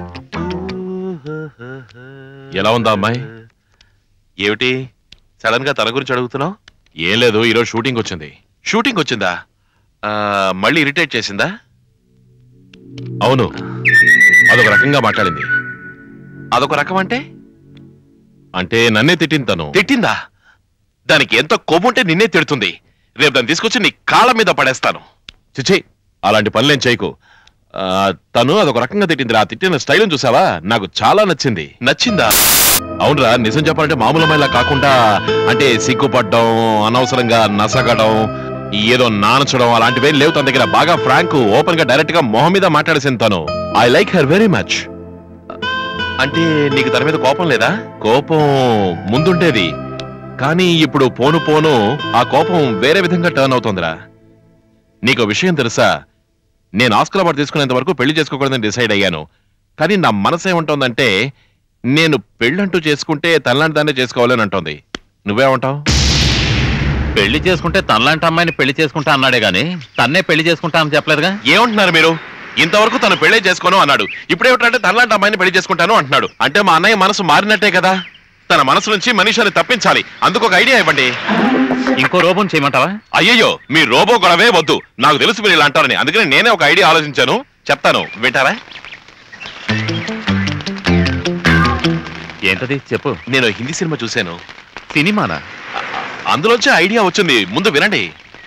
ఎలా ఉందా అమ్మాయి ఏమిటి సడన్ గా తన గురించి అడుగుతున్నావు ఏం లేదు ఈరోజు షూటింగ్ వచ్చింది షూటింగ్ వచ్చిందా ఆ, మళ్ళీ ఇరిటేట్ చేసిందా అవును అదొక రకంగా మాట్లాడింది అదొక రకం అంటే అంటే నన్నే తిట్టింది తను తిట్టిందా దానికి ఎంత కొవ్వుంటే నిన్నే తిడుతుంది రేపు దాన్ని తీసుకొచ్చి నీ కాళ్ళ మీద పడేస్తాను చిచి అలాంటి పనులేం చేయకు ఆ, తను అదొక రకంగా తిట్టింది ఆ తిట్టిన స్టైల్ చూసావా నాకు చాలా నచ్చింది నచ్చిందా అవునరా నిజం చెప్పాలంటే మామూలు అమ్మాయిలా కాకుండా అంటే సిగ్గుపడ్డం అనవసరంగా నసగడం ఏదో నానచడం అలాంటివే లేవు తన దగ్గర బాగా ఫ్రాంక్ ఓపెన్ గా డైరెక్ట్ గా మొహం మీద మాట్లాడేసింది తను I like her very much అంటే నీకు తన మీద కోపం లేదా కోపం ముందుండేది కానీ ఇప్పుడు పోను పోను ఆ కోపం వేరే విధంగా టర్న్ అవుతోందిరా నీకు విషయం తెలుసా నేను ఆస్కర్ అవార్డు తీసుకునేంత వరకు పెళ్లి చేసుకోకూడదని డిసైడ్ అయ్యాను కానీ నా మనసు ఏముంటోందంటే నేను పెళ్ళంటూ చేసుకుంటే తనలాంటి దాన్నే చేసుకోవాలని అంటోంది నువ్వేమంటావు పెళ్లి చేసుకుంటే తనలాంటి అమ్మాయిని పెళ్లి చేసుకుంటా అన్నాడే గాని తన్నే పెళ్లి చేసుకుంటా అని చెప్పలేదుగా ఏమంటున్నారు మీరు ఇంతవరకు తను పెళ్లి చేసుకోను అన్నాడు ఇప్పుడేమిటంటే తనలాంటి అమ్మాయిని పెళ్లి చేసుకుంటాను అంటున్నాడు అంటే మా అన్నయ్య మనసు మారినట్టే కదా తన మనసు నుంచి మనిషిని తప్పించాలి అందుకు ఒక ఐడియా ఇవ్వండి ఇంకో రోబోని చేయమంటావా అయ్యయ్యో మీ రోబో గొడవే వద్దు నాకు తెలుసు మీరు ఇలా అంటారని అందుకని నేనే ఒక ఐడియా ఆలోచించాను చెప్తాను వింటారా ఏంటది చెప్పు నేను హిందీ సినిమా చూశాను సినిమానా అందులోంచి ఐడియా వచ్చింది ముందు వినండి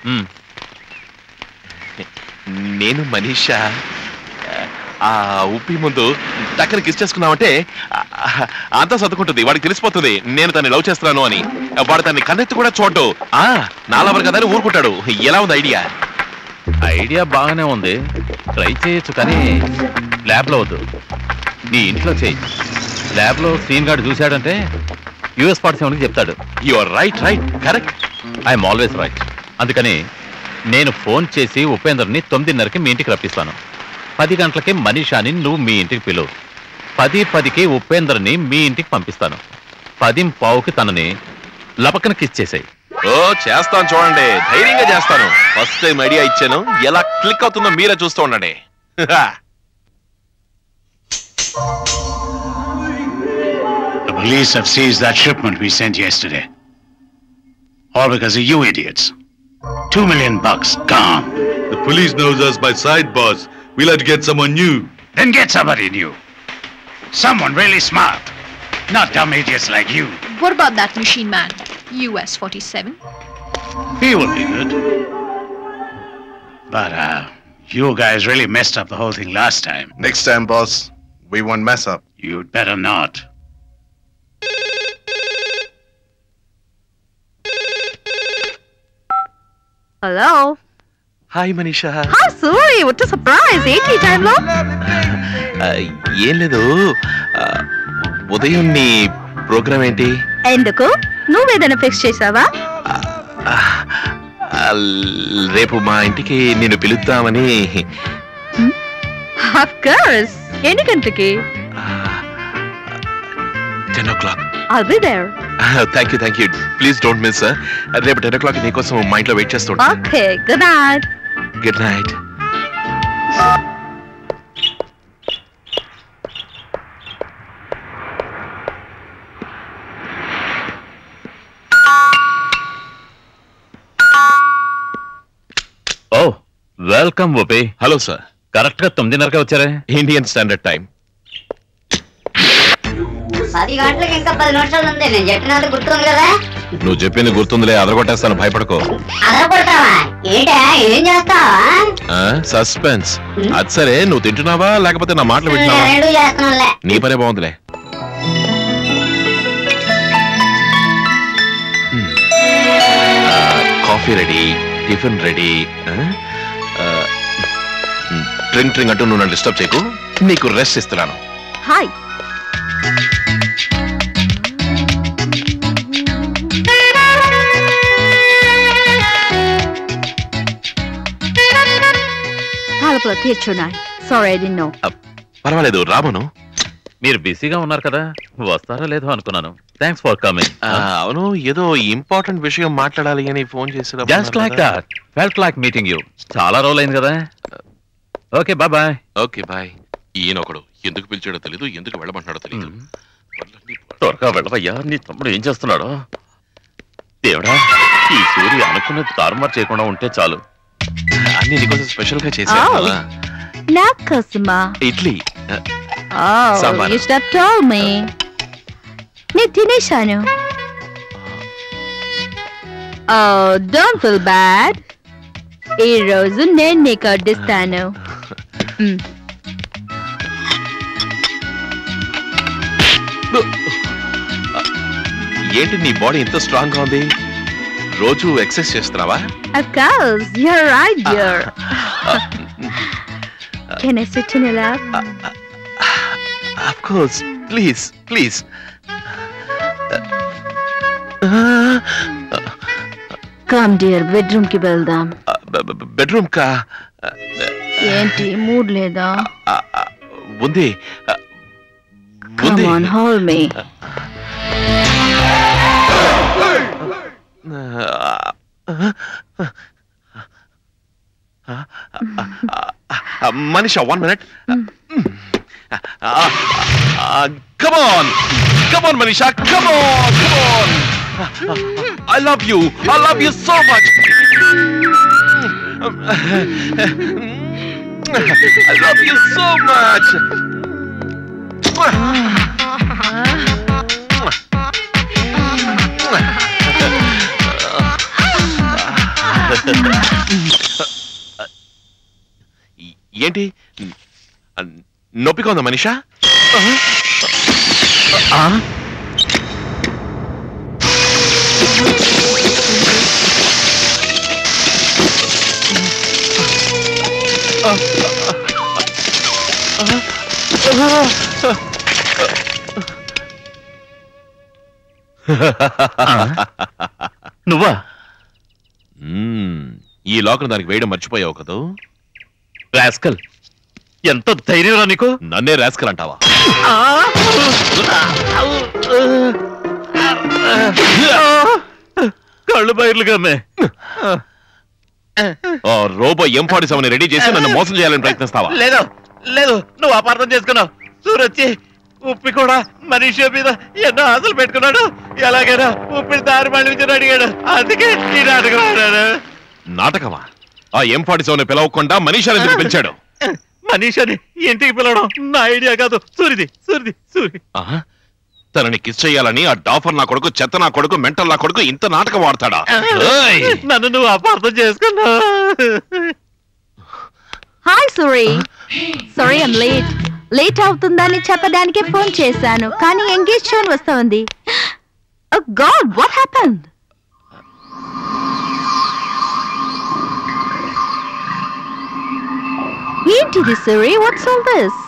నేను మనీషా ఆ ఉప్పి ముందు టక్కన కిస్ చేసుకున్నామంటే ఆ, అంతా సర్దుకుంటుంది వాడికి తెలిసిపోతుంది నేను తన్ని లవ్ చేస్తున్నాను అని వాడు తన్ని కన్నెత్తి కూడా చూడ్డు ఆ నాలవర్ కదా అని ఊరుకుంటాడు ఎలా ఉంది ఐడియా ఐడియా బాగానే ఉంది ట్రై చేయొచ్చు కానీ ల్యాబ్లో వద్దు నీ ఇంట్లో చేయి ల్యాబ్లో స్క్రీన్ గార్డ్ చూశాడంటే యూఎస్ ఫార్టీ సెవెన్కి చెప్తాడు you are right right correct I'm always right అందుకని నేను ఫోన్ చేసి ఉపేందర్ని తొమ్మిదిన్నరకి మీ ఇంటికి రప్పిస్తాను పది గంటలకి మనీషాని నువ్వు మీ ఇంటికి పిలువు పది పదికి ఉపేందర్ని మీ ఇంటికి పంపిస్తాను పది పావుకి తనని లపక్కన కిస్ చేసాయి ఓ చేస్తాను చూడండి ధైర్యంగా చేస్తాను ఫస్ట్ టైం ఐడియా ఇచ్చాను ఎలా క్లిక్ అవుతుందో మీరే చూస్తూ ఉండండి The police have seized that shipment we sent yesterday. All because of you idiots. Two million bucks gone. The police knows us by sight, boss. We'll have to get someone new. Then get somebody new. Someone really smart. Not dumb idiots like you. What about that machine man? US 47? He will be good. But, uh, you guys really messed up the whole thing last time. Next time, boss, we won't mess up. You'd better not. Hello hi Manisha హా Suri what a surprise ఏంటి ఈ టైంలో ఆ, ఏం లేదు ఆ, ఉదయం నీ ప్రోగ్రామ్ ఏంటి ఎందుకు నువ్వేదైనా ఫిక్స్ చేసావా ఆ, రేపు మా ఇంటికి నేను పిలుద్దామని ఆఫ్ కోర్స్ ఎన్ని గంటలకి ten o'clock I'll be there. Thank you thank you please don't miss రేపు టెన్ ఓ క్లాక్ నీకోసం మా ఇంట్లో వెయిట్ చేస్తుంటా Okay, good night. Good night oh welcome ఓపే హలో సార్ కరెక్ట్ గా తొమ్మిదిన్నరకే వచ్చారే ఇండియన్ స్టాండర్డ్ టైం పది గంటలకు ఇంకా పది నిమిషాలు ఉంది నేను చెప్పినది గుర్తుంది కదా నువ్వు చెప్పింది గుర్తుందిలే అదరగొట్టేస్తాను భయపడకో అదరపడతావా ఏంటా ఏం చేస్తావా సస్పెన్స్ అది సరే నువ్వు తింటున్నావా లేకపోతే నా మాటలు వింటున్నావా రెండు చేస్తున్నాంలే నీ పనే బాగుందిలే coffee ready tiffin ready tring tring అంటూ నువ్వు నన్ను డిస్టర్బ్ చేయకు నీకు రెస్ట్ ఇస్తున్నాను హాయ్ తలుపులో తీర్చున్నాయి సారీ ఐ నో పర్వాలేదు రామను మీరు బిజీగా ఉన్నారు కదా వస్తారో లేదో అనుకున్నాను థ్యాంక్స్ ఫర్ కమింగ్ ఆ, అవును ఏదో ఇంపార్టెంట్ విషయం మాట్లాడాలి అని ఫోన్ చేసి just like that felt like meeting you చాలా రోజులు అయింది కదా okay bye bye okay bye ఈయన ఒకడు ఎందుకు పిలిచాడో తెలీదు ఎందుకు వెళ్ళమంటున్నాడో తెలీదు త్వరగా వెళ్ళవయ్యా నీ తమ్ముడు ఏం చేస్తున్నాడు దేవుడా ఈ సూర్య అనుకున్నది తారుమారు చేయకుండా ఉంటే చాలు అన్ని నీకోసం స్పెషల్ గా చేశాను Oh. కదా. నా కోసమా idli Oh, Sambar. you should have told me. నేను తినేశాను Oh, don't feel bad. ఈ రోజు నేను నీకు వడ్డిస్తాను మ్. ఏంటి నీ బాడీ ఇంత స్ట్రాంగ్ గా ఉంది రోజు ఎక్సర్సైజ్ చేస్తున్నావా Of course, you're right, dear. Can I sit in your lap? Of course please please Come, dear, bedroom కి వెళ్దాం బెడ్రూమ్ కా ఏంటి మూడ్ లేదా ఉంది Come ఉంది on, hold me. Manisha one minute come on come on Manisha come on come on I love you I love you so much I love you so much ఏంటి నొప్పిగా ఉందా మనీషా నువ్వా ఈ లోకం దానికి వేయడం మర్చిపోయావు కదూ రాస్కల్ ఎంత ధైర్యం నీకు నన్నే రాస్కల్ అంటావా కళ్ళు బయర్లుగానే ఆ robot M forty seven ready చేసి నన్ను మోసం చేయాలని ప్రయత్నిస్తావా లేదు లేదు నువ్వు అపార్థం చేసుకున్నావు సూరొచ్చి ఉప్పి కూడా మనిషి మీద ఎన్నో ఆశలు పెట్టుకున్నాడు ఎలాగైనా ఉప్పిని దారి మళ్ళీ అడిగాడు అందుకే ఈ నాటకం ఆడాడు నాటకమా ఆ ఎం ఫార్టీ సెవెన్ పిలవకుండా మనీషాని ఎందుకు పిలిచాడు మనీషని ఇంటికి పిలవడం నా ఐడియా కాదు సూరిది సూరిది సూరి ఆహా, తనని కిస్ చేయాలని ఆ డాఫర్ నా కొడుకు చెత్త నా కొడుకు మెంటల్ నా కొడుకు ఇంత నాటకం వాడతాడా ఏయ్! నన్ను నువ్వు అపార్థం చేసుకున్నావు hi Suri sorry I'm late late అవుతుందని చెప్పడానికి ఫోన్ చేశాను కానీ ఎంగేజ్ ఫోన్ వస్తా ఉంది గాడ్ వాట్ హ్యాపెండ్ ఏంటిది Suri what's all this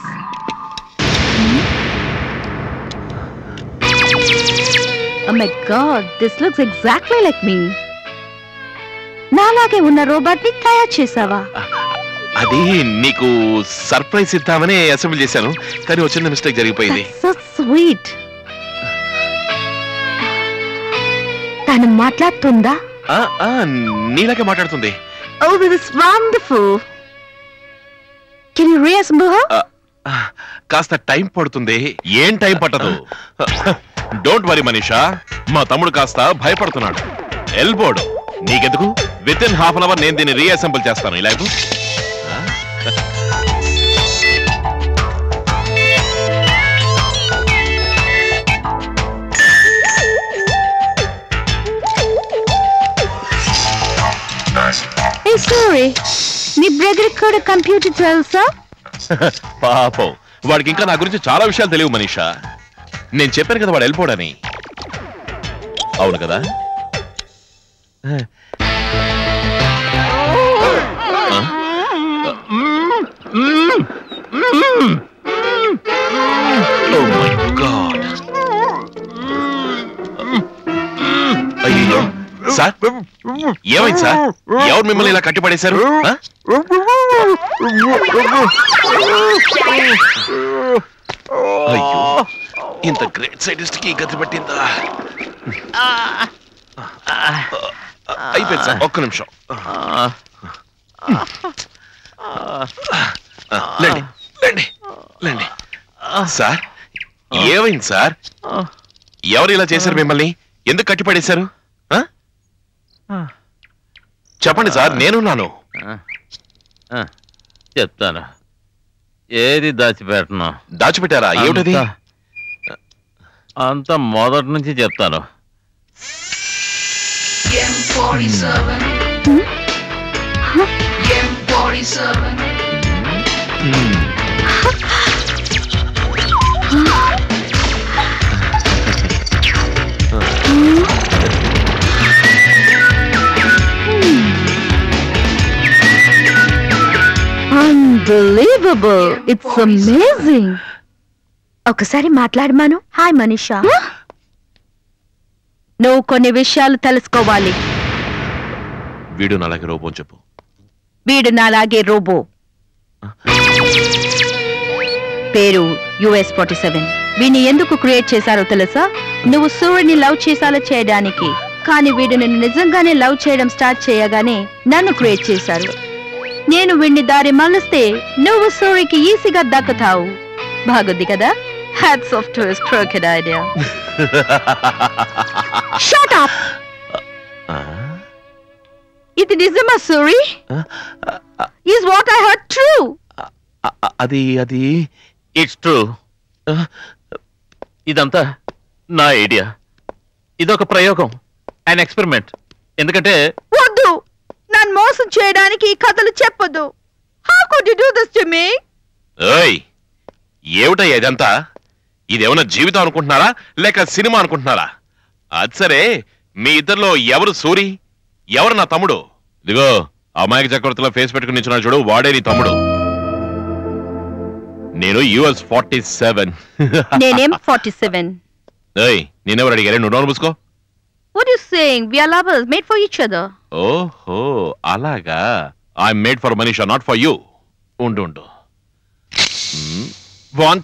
Oh my god, this looks exactly like me. నాలాగే ఉన్న రోబోట్ ని తయారు చేసావా అది నీకు సర్ప్రైజ్ ఇద్దామని అసెంబ్లీ చేశాను కానీ ఒక చిన్న మిస్టేక్ జరిగిపోయింది సో స్వీట్ తను మాట్లాడుతుందా ఆ, ఆ, నీలాగే మాట్లాడుతుంది oh this is wonderful can you reassemble her ఆ, ఆ, కాస్త టైం పడుతుంది ఏం టైం పట్టదు డోంట్ వరీ మనీషా మా తమ్ముడు కాస్త భయపడుతున్నాడు ఎల్బోర్డ్ నీకెందుకు with in half an hour నేను దీన్ని రీఅసెంబుల్ చేస్తాను ఇలా ఇవ్వు. ఏ సారీ నీ బ్రదర్ కూడా కంప్యూటర్ తెలుసా పాపం వాడికి ఇంకా నా గురించి చాలా విషయాలు తెలియవు మనీషా నేను చెప్పాను కదా వాడు వెళ్ళిపోడని అవును కదా ఆ? Oh my God. అయ్యయ్యో. సార్ ఏమైంది సార్ ఎవరు మిమ్మల్ని ఇలా కట్టిపడేశారు ఆ? అయ్యో ఇంత గ్రేట్ సైడిస్ట్ కి గతి పట్టిందా అయిపోయింది సార్ ఒక్క నిమిషం లేండి లేండి లేండి సార్ ఏమైంది సార్ ఎవరు ఇలా చేశారు మిమ్మల్ని ఎందుకు కట్టిపడేశారు ఆ? చెప్పండి సార్ నేనున్నాను చెప్తాను ఏది దాచిపెట్టను దాచిపెట్టారా ఏమిటది అంతా- అంతా మొదటి నుంచి చెప్తాను M47. M47. Unbelievable it's amazing ఒకసారి మాట్లాడమాను హాయ్ మనీషా నువ్వు కొన్ని విషయాలు తెలుసుకోవాలి వీడు నాలాగే రోబో అని చెప్పు వీడు నాలాగే రోబో పేరు యుఎస్ ఫార్టీ సెవెన్ వీడిని ఎందుకు క్రియేట్ చేశారో తెలుసా నువ్వు సూర్యుని లవ్ చేసాలో చేయడానికి కానీ వీడు నిన్ను నిజంగానే లవ్ చేయడం స్టార్ట్ చేయగానే నన్ను క్రియేట్ చేశారు నేను వీడిని దారి మలిస్తే నువ్వు సూర్యుకి ఈజీగా దక్కుతావు బాగుంది కదా hats off to crooked idea shut up ఇది నిజమా Suri is what I heard true అ- అది అది ఇట్స్ ట్రూ ఇదంతా నా ఐడియా ఇదొక ప్రయోగం అండ్ ఎక్స్పెరిమెంట్ ఎందుకంటే వద్దు నన్ను మోసం చేయడానికి ఈ కథలు చెప్పొద్దు how could you do this to me ఏయ్ ఏమిటయ్యా ఇదంతా ఇదేమన్నా జీవితం అనుకుంటున్నారా లేక సినిమా అనుకుంటున్నారా అది సరే మీ ఇద్దరిలో ఎవరు సూరి ఎవరు నా తమ్ముడు ఇదిగో అమాయక చక్రవర్తిలో ఫేస్ పెట్టుకుని నిల్చున్నాడు చూడు వాడే నీ తమ్ముడు నేను యుఎస్ ఫార్టీ సెవెన్ నేనేం ఫార్టీ సెవెన్ ఏయ్ నేనెవరు అడిగారే నువ్వు నోరు మూసుకో what you saying we are lovers made for each other ఓహో అలాగా I made for Manisha not for you ఉండు ఉండు వన్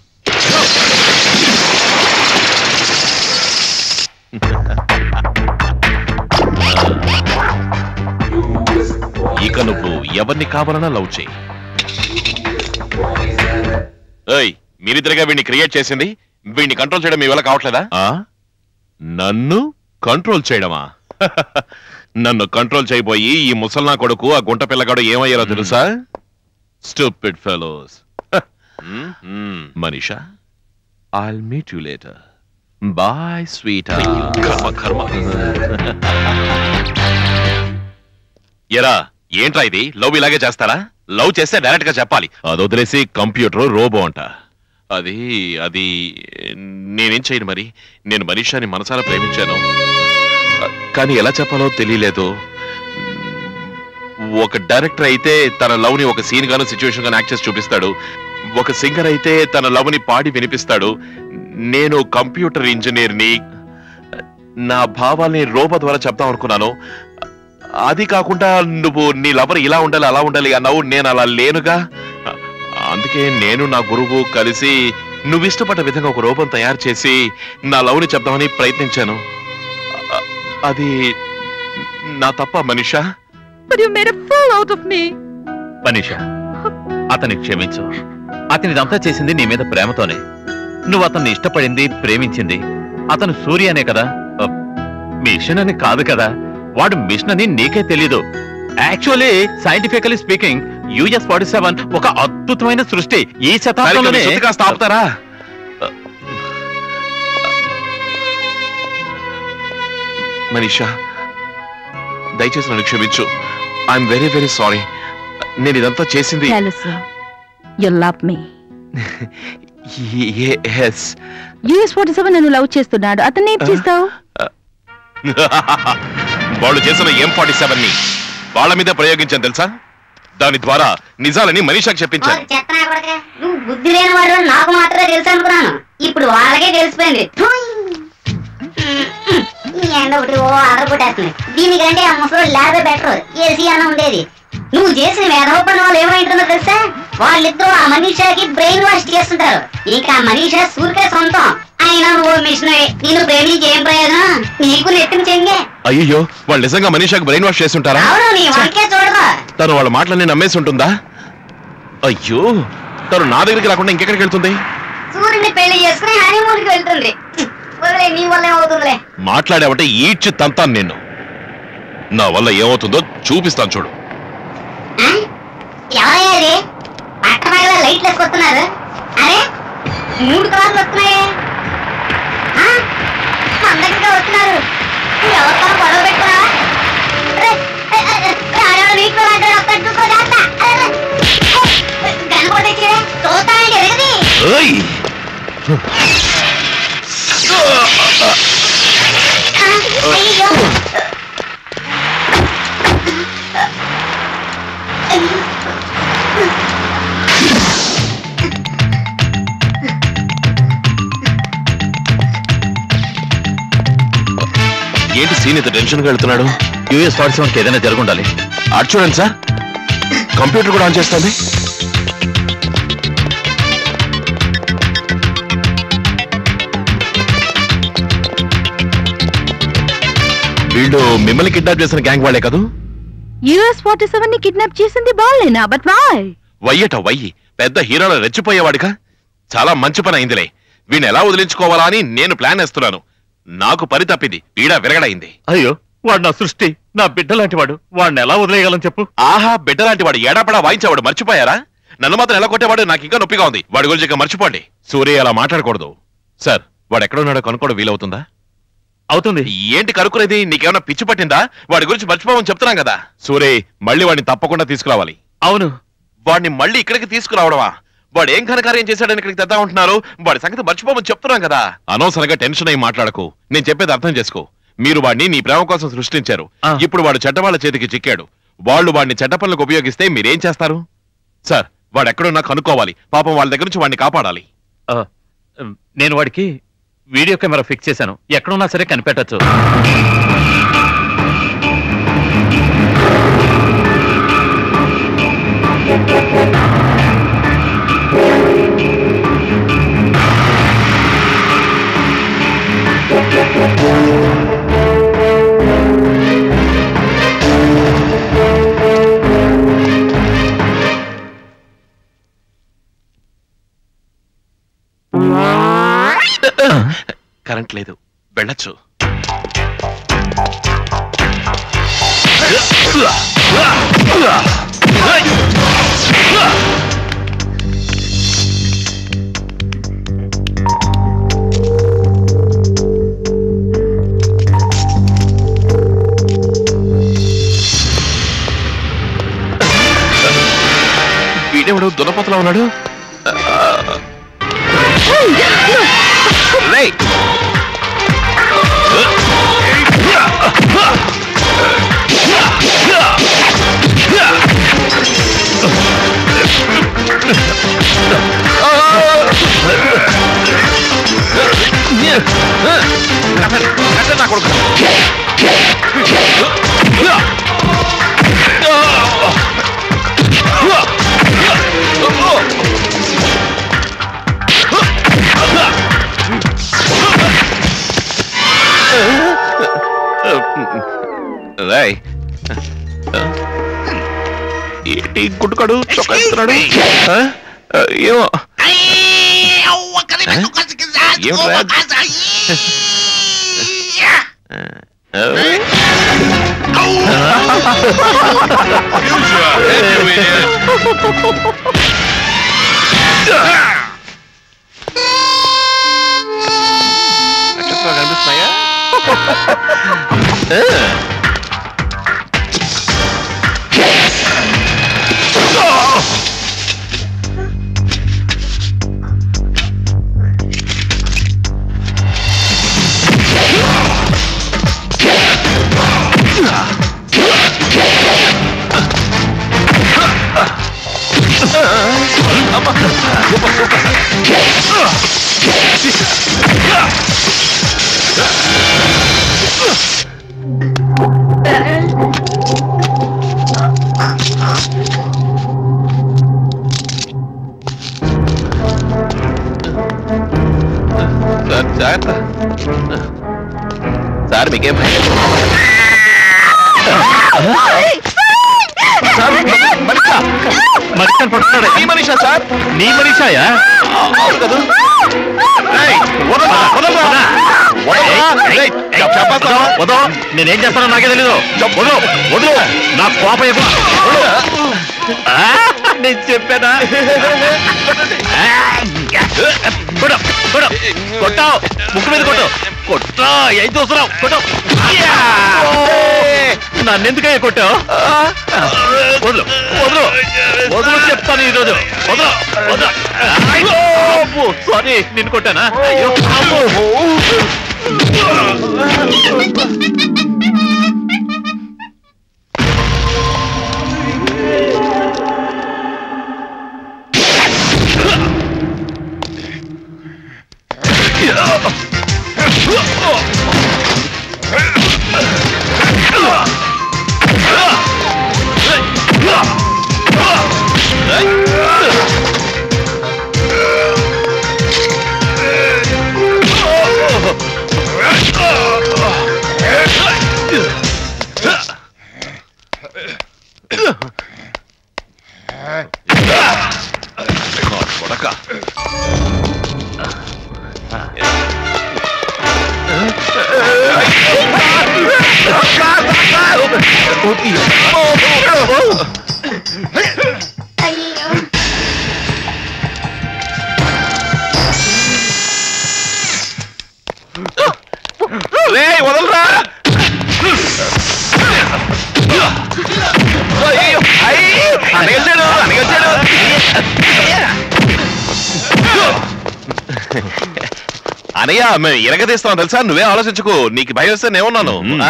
ఇక నువ్వు ఎవరిని కావాలన్నా లవ్ చేయి ఏయ్ మీరిద్దరిగా వీడిని క్రియేట్ చేసింది వీడిని కంట్రోల్ చేయడం మీ వల్ల కావట్లేదా ఆ? నన్ను కంట్రోల్ చేయడమా నన్ను కంట్రోల్ చేయబోయి ఈ ముసల్నా కొడుకు ఆ గుంట పిల్లగాడు ఏమయ్యారో తెలుసా stupid fellows Manisha I'll meet you later bye sweet కర్మ కర్మ ఎరా ఏంట్రా ఇది లవ్ ఇలాగే చేస్తారా లవ్ చేస్తే డైరెక్ట్ గా చెప్పాలి అది వదిలేసి కంప్యూటర్ రోబో అంట అది అది నేనేం చేయను మరి నేను మనీషాని మనసారా ప్రేమించాను కానీ ఎలా చెప్పాలో తెలియలేదు ఒక డైరెక్టర్ అయితే తన లవ్ ని ఒక సీన్ గాను సిచ్యువేషన్ గాను యాక్ట్ చేసి చూపిస్తాడు ఒక సింగర్ అయితే తన లవ్ ని పాడి వినిపిస్తాడు నేను కంప్యూటర్ ఇంజనీర్ ని నా భావాల్ని రోబో ద్వారా చెప్తాం అనుకున్నాను అది కాకుండా నువ్వు నీ లవర్ ఇలా ఉండాలి అలా ఉండాలి అన్నావు నేను అలా లేనుగా అందుకే నేను నా గురువు కలిసి నువ్వు ఇష్టపడ్డ విధంగా ఒక రూపం తయారు చేసి నా లవ్ని చెప్దామని ప్రయత్నించాను అ- అది నా తప్ప Manisha but you made a fool out of me Manisha అతన్ని క్షమించు అతని ఇదంతా చేసింది నీ మీద ప్రేమతోనే నువ్వు అతన్ని ఇష్టపడింది ప్రేమించింది అతను సూర్య అనే కదా అ, మిషన్ అని కాదు కదా వాడు మిషన్ అని నీకే తెలీదు actually scientifically speaking US forty seven ఒక అద్భుతమైన సృష్టి ఈ శతాబ్దంలోనే సరిగ్గా కాస్త ఆపుతారా మనీషా దయచేసి నన్ను క్షమించు ఐఎమ్ వెరీ వెరీ సారీ నేను ఇదంతా చేసింది తెలుసు you love me yes US forty seven నన్ను లవ్ చేస్తున్నాడు అతన్ని ఏం చేస్తావు వాళ్ళు చేసిన ఎం ఫార్టీ సెవెన్ ని వాళ్ళ మీద ప్రయోగించాను తెలుసా దాని ద్వారా నిజాలని మనీషాకి చెప్పించాను చెత్తనా కొడక నువ్వు బుద్ధి లేని వాడు నాకు మాత్రమే తెలుసు అనుకున్నాను ఇప్పుడు వాళ్ళకే తెలిసిపోయింది థుయ్. ఈ ఎండ ఒకటి ఓ అదరగొట్టేస్తుంది దీనికంటే ఆ ముసలి ల్యాబే బెటర్ ఏసీ అన్న ఉండేది నువ్వు చేసిన వేధవ పని వాళ్ళు ఏమైంటుందో తెలుసా వాళ్ళిద్దరూ ఆ మనీషాకి బ్రెయిన్ వాష్ చేస్తుంటారు ఇంకా ఆ మనీషా సూరికే సొంతం అయినా నువ్వు మిషన్ నిన్ను ప్రేమించి ఏం ప్రయోజనం నీకు నెత్తిన చెంగే అయ్యో వాళ్ళు నిజంగా మనీషాకి బ్రెయిన్ వాష్ చేస్తుంటారా అవును నీ వంకే చూడదు తను వాళ్ళ మాటలన్నీ నమ్మేసి ఉంటుందా అయ్యో తను నా దగ్గరికి రాకుండా ఇంకెక్కడికి వెళ్తుంది సూర్యుని పెళ్లి చేసుకుని హనీమూన్కి వెళ్తుంది వదిలే నీ వల్ల ఏమవుతుందిలే మాట్లాడావంటే ఈడ్చి తంతాను నిన్ను నా వల్ల ఏమవుతుందో చూపిస్తాను చూడు ఎవరయ్యా ఇది పట్టపగల లైట్లు వేసుకొస్తున్నారు అరే మూడు కార్లు వస్తున్నాయి ఆ? మన దగ్గరికి వస్తున్నారు ఎవరితో గొడవ పెట్టుకున్నా నీకు ఒక్కటి చూసుకో జాగ్రత్త. అరే, అరే. గణపతి తెచ్చిరే చూస్తానండి ఎరగది ఏయ్! అయ్యో ఏంటి సీన్ ఇంత టెన్షన్ గా వెళ్తున్నాడు యూఎస్ ఫార్టీ సెవెన్కి ఏదైనా జరుగుండాలి అటు చూడండి సార్ కంప్యూటర్ కూడా ఆన్ చేస్తుంది వీళ్ళు మిమ్మల్ని కిడ్నాప్ చేసిన గ్యాంగ్ వాళ్ళే కదూ యుఎస్ ఫార్టీ సెవెన్ ని కిడ్నాప్ చేసింది బాలేనా బట్ వాయ్ వయ్యట వయ్యి పెద్ద హీరోలో రెచ్చిపోయేవాడిగా చాలా మంచి పని అయిందిలే వీణ్ణి ఎలా వదిలించుకోవాలా అని నేను ప్లాన్ వేస్తున్నాను నాకు పని తప్పింది పీడ విరగడైంది అయ్యో వాడు నా సృష్టి నా బిడ్డ లాంటి వాడు వాడిని ఎలా వదిలేయగలం చెప్పు ఆహా బిడ్డ లాంటి వాడు ఏడాపడా వాయించేవాడు మర్చిపోయారా నన్ను మాత్రం ఎలా కొట్టేవాడు నాకు ఇంకా నొప్పిగా ఉంది వాడి గురించి ఇంకా మర్చిపోండి సూర్య అలా మాట్లాడకూడదు సార్ వాడు ఎక్కడున్నాడో కనుక్కోవడం వీలవుతుందా అవుతుంది ఏంటి కనుక్కునేది నీకేమైనా పిచ్చి పట్టిందా వాడి గురించి మర్చిపోమని చెప్తున్నాం కదా సూరే మళ్ళీ వాడిని తప్పకుండా తీసుకురావాలి అవును వాడిని మళ్ళీ ఇక్కడికి తీసుకురావడమా వాడు ఏం ఘనకార్యం చేశాడని ఇక్కడికి తెద్దా ఉంటున్నారు వాడి సంగతి మర్చిపోమని చెప్తున్నాం కదా అనవసరంగా టెన్షన్ అయి మాట్లాడకు నేను చెప్పేది అర్థం చేసుకో మీరు వాడిని నీ ప్రేమ కోసం సృష్టించారు ఇప్పుడు వాడు చెడ్డవాళ్ళ చేతికి చిక్కాడు వాళ్ళు వాడిని చెడ్డ పనులకు ఉపయోగిస్తే మీరేం చేస్తారు సార్ వాడు ఎక్కడున్నా కనుక్కోవాలి పాపం వాళ్ళ దగ్గర నుంచి వాడిని కాపాడాలి ఆ, నేను వాడికి వీడియో కెమెరా ఫిక్స్ చేశాను ఎక్కడున్నా సరే కనిపెట్టచ్చు కరెంట్ లేదు వెళ్ళొచ్చు వీడెవడు దున్నపోతలో ఉన్నాడు రేయ్! నా కొడుకు రాయ్ ఏంటి గుడ్డుకాడు చొక్కా ఇస్తున్నాడు ఆ? ఆ, ఏమో ఏమిట్రా? నక్షత్రాలు కనిపిస్తున్నాయా సార్ జాగ్రత్త సార్ మీకేం భయం లేదు. సార్, మనీషా. మనిషిని పట్టుకున్నాడు నీ మనీషా సార్ నీ మనిషాయా అవును కదా రేయ్, వదలరా, వదలరా. వదలరా. రేయ్, చంపేస్తావా? వదో నేనేం చేస్తానో నాకే తెలీదు వదో వదో నా కోపం ఎక్కువ వదలు. ఆ, నేను చెప్పానా ఆ, కొడు, కొడు. కొట్టావు ముక్కు మీద కొట్టు కొట్టా ఏం చూస్తున్నావు కొట్టు యా! నన్ను ఎందుకయ్యా కొట్టావు వదులు వదులు వదులు చెప్తాను ఈరోజు వదులు వదులు అయ్యో సారీ నిన్ను కొట్టానా అయ్యో అమ్మో. తొక్క రే వదలరా అయ్యో, అయ్యో, అనగొచ్చాడు అనగొచ్చాడు అనయ్య మేము ఇరగదీస్తాం తెలుసా నువ్వే ఆలోచించుకో నీకు భయం వస్తే నేనున్నాను ఆ?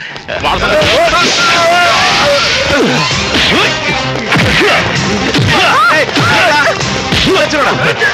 ఏయ్, చూడరా.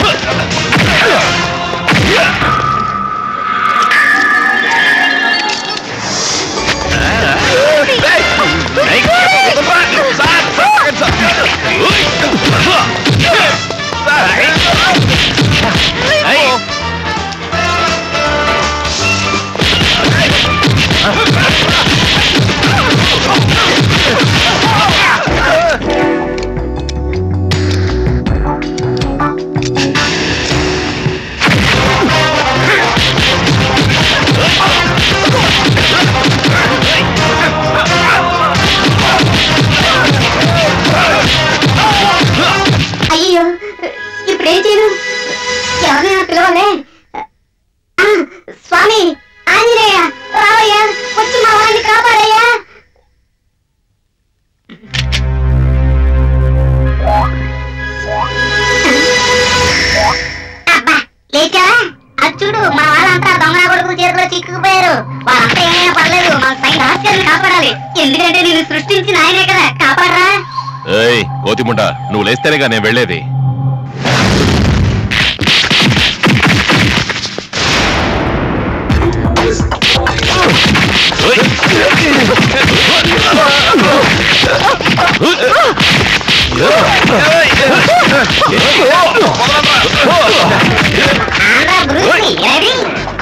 అయ్యో ఇప్పుడు ఏం చేయను ఎవరినైనా పిలవాలే ఆ, స్వామి ఆంజనేయ రావయ్యా వచ్చి మా వాడిని కాపాడయ్యా అబ్బా లేచావా అది చూడు మా వాళ్ళంతా దొంగ కొడుకు చేతిలో చిక్కుకుపోయారు వాళ్ళంతా ఏమైనా పర్లేదు మా సైడ్ హాస్యాన్ని కాపాడాలి ఎందుకంటే నేను సృష్టించిన ఆయనే కదా కాపాడరా ఏయ్ కోతిముండ నువ్వు లేస్తేనేగా నేను వెళ్ళేది ఆంధ్రా బ్రూస్లీ రెడీ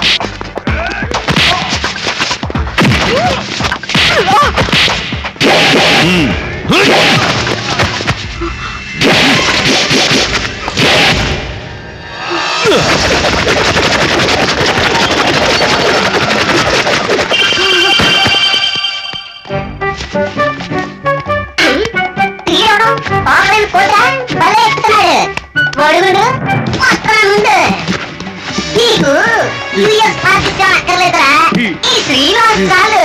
తీయడం ఆన్లైన్ కోటా భలే ఎక్కుతున్నాడు ఒడుగుడు వస్తున్నా ముందు నీకు యుఎస్ పాకిస్తాన్ అక్కర్లేదురా ఈ శ్రీనివాస్ చాలు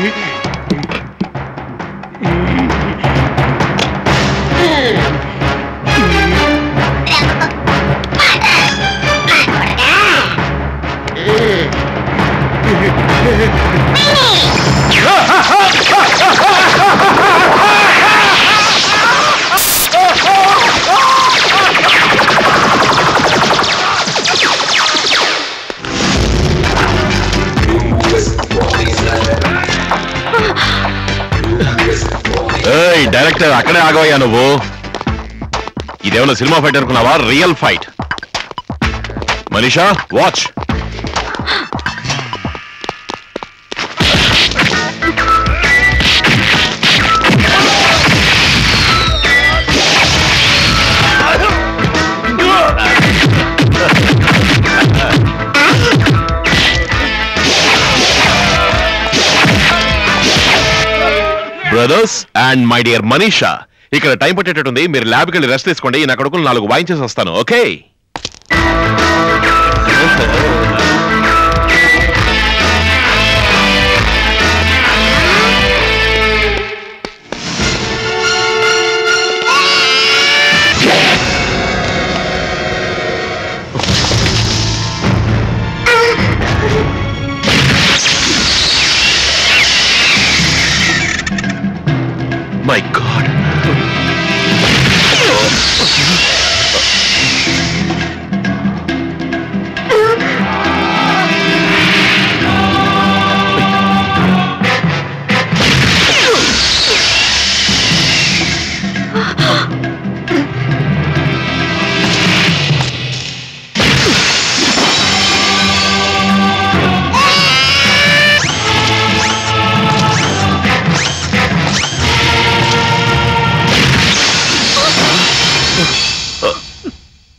ఏయ్ డైరెక్టర్ అక్కడే ఆగవయ్యా నువ్వు ఇదేమన్నా సినిమా ఫైట్ అనుకున్నావా real fight Manisha watch brothers and my dear Manisha ఇక్కడ టైం పట్టేటట్టుంది మీరు ల్యాబ్కి వెళ్ళి రెస్ట్ తీసుకోండి నా కొడుకులు నాలుగు వాయించేసి వస్తాను ఓకే మై గాడ్ ఆ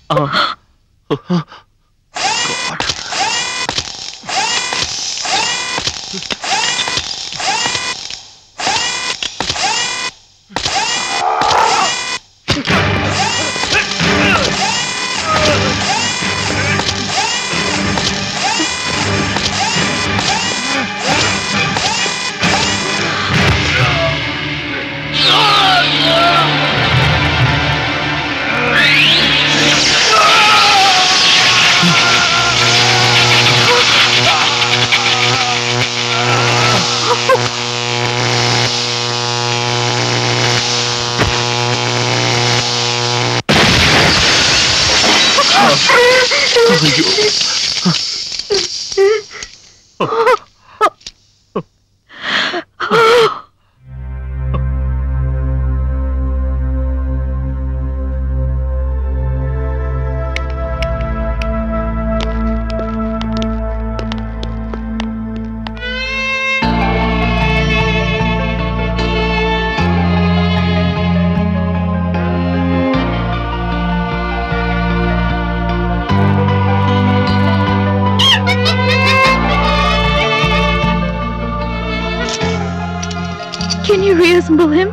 Can you reassemble him?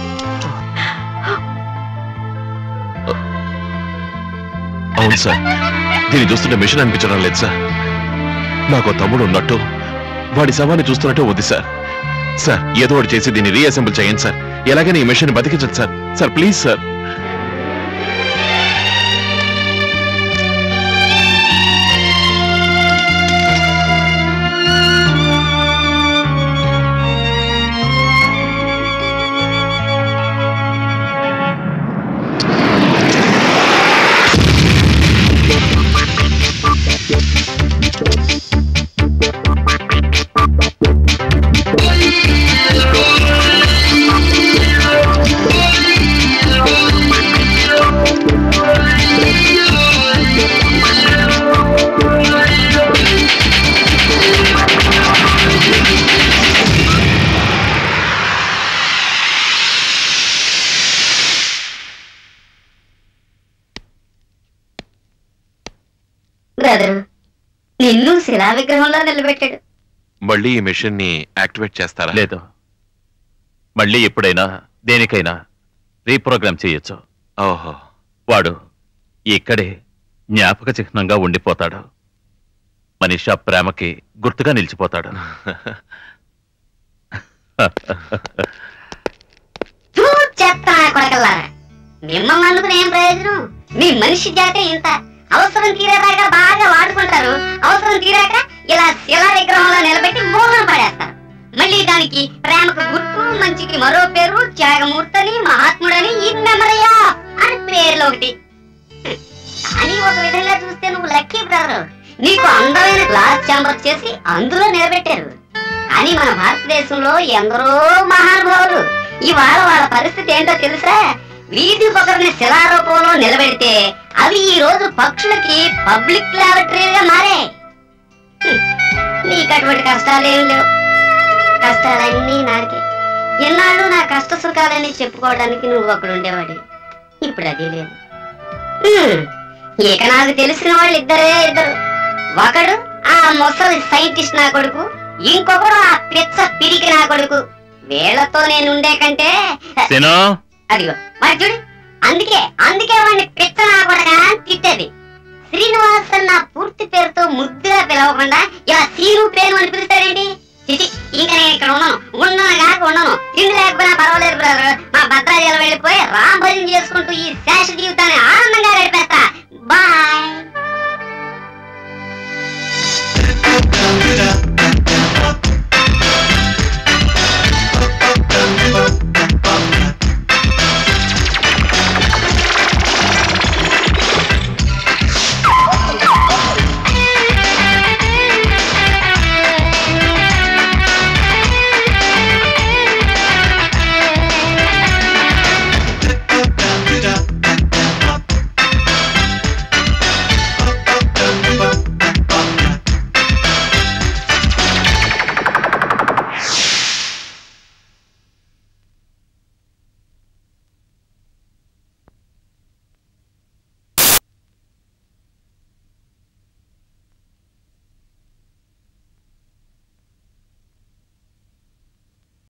అవును సార్ దీన్ని చూస్తుంటే మిషన్ అనిపించడం లేదు సార్ నాకు ఓ తమ్ముడు ఉన్నట్టు వాడి శవాన్ని చూస్తున్నట్టు ఉంది సార్ సార్ ఏదో ఒకటి చేసి దీన్ని రీఅసెంబుల్ చేయండి సార్ ఎలాగైనా ఈ మిషన్ బతికించండి sir sir please sir brother నిన్ను శిలా విగ్రహంలో నిలబెట్టాడు మళ్ళీ ఈ మెషిన్ ని యాక్టివేట్ చేస్తారా లేదు మళ్ళీ ఎప్పుడైనా దేనికైనా రీప్రోగ్రామ్ చేయొచ్చు ఓహో వాడు ఇక్కడే జ్ఞాపక చిహ్నంగా ఉండిపోతాడు మనిషా ప్రేమకి గుర్తుగా నిలిచిపోతాడు తూ చెత్త కొడకల్లారా మిమ్మల్ని అందుకుని ఏం ప్రయోజనం మీ మనిషి జాతే ఇంత అవసరం తీరేదాకా బాగా వాడుకుంటారు అవసరం తీరాక ఇలా శిలా విగ్రహంలో నిలబెట్టి మూలన పడేస్తారు మళ్ళీ దానికి ప్రేమకు గుర్తు మంచికి మరో పేరు త్యాగమూర్తని మహాత్ముడని ఇన్ మెమరయా అని పేర్లు ఒకటి కానీ ఒక విధంగా చూస్తే నువ్వు లక్కీ బ్రదర్ నీకు అందమైన గ్లాస్ చాంబర్ చేసి అందులో నిలబెట్టారు కానీ మన భారతదేశంలో ఎందరో మహానుభావులు ఇవాళ వాళ్ళ పరిస్థితి ఏంటో తెలుసా వీధి ఒకరిని శిలారూపంలో నిలబెడితే అవి ఈ రోజు పక్షులకి పబ్లిక్ లాబరేటరీగా మారే నీకు అటువంటి కష్టాలేం లేవు కష్టాలన్నీ నాకే ఎన్నాళ్ళు నా కష్ట సుఖాలని చెప్పుకోవడానికి నువ్వు ఒకడు ఉండేవాడి ఇప్పుడు అది లేదు హ్మ్. ఇక నాకు తెలిసిన వాళ్ళు ఇద్దరే ఇద్దరు ఒకడు ఆ ముసలి సైంటిస్ట్ నా కొడుకు ఇంకొకడు ఆ పిచ్చ పిరికి నా కొడుకు వీళ్ళతో నేను ఉండే కంటే సినో అదిగో మరి చూడు అందుకే అందుకే వాడిని పిచ్చ నా కొడక అని తిట్టేది శ్రీనివాసన్ నా పూర్తి పేరుతో ముద్దుగా పిలవకుండా ఇలా సీను పేరు అని పిలుస్తాడేంటి చిచి ఇంకా నేను ఇక్కడ ఉన్నాను ఉన్నాను కాక ఉన్నాను తిండి లేకపోయినా పర్వాలేదు బ్రదర్ మా భద్రాచలం వెళ్ళిపోయి రామ్ భజన చేసుకుంటూ ఈ శేష జీవితాన్ని ఆనందంగా గడిపేస్తా బాయ్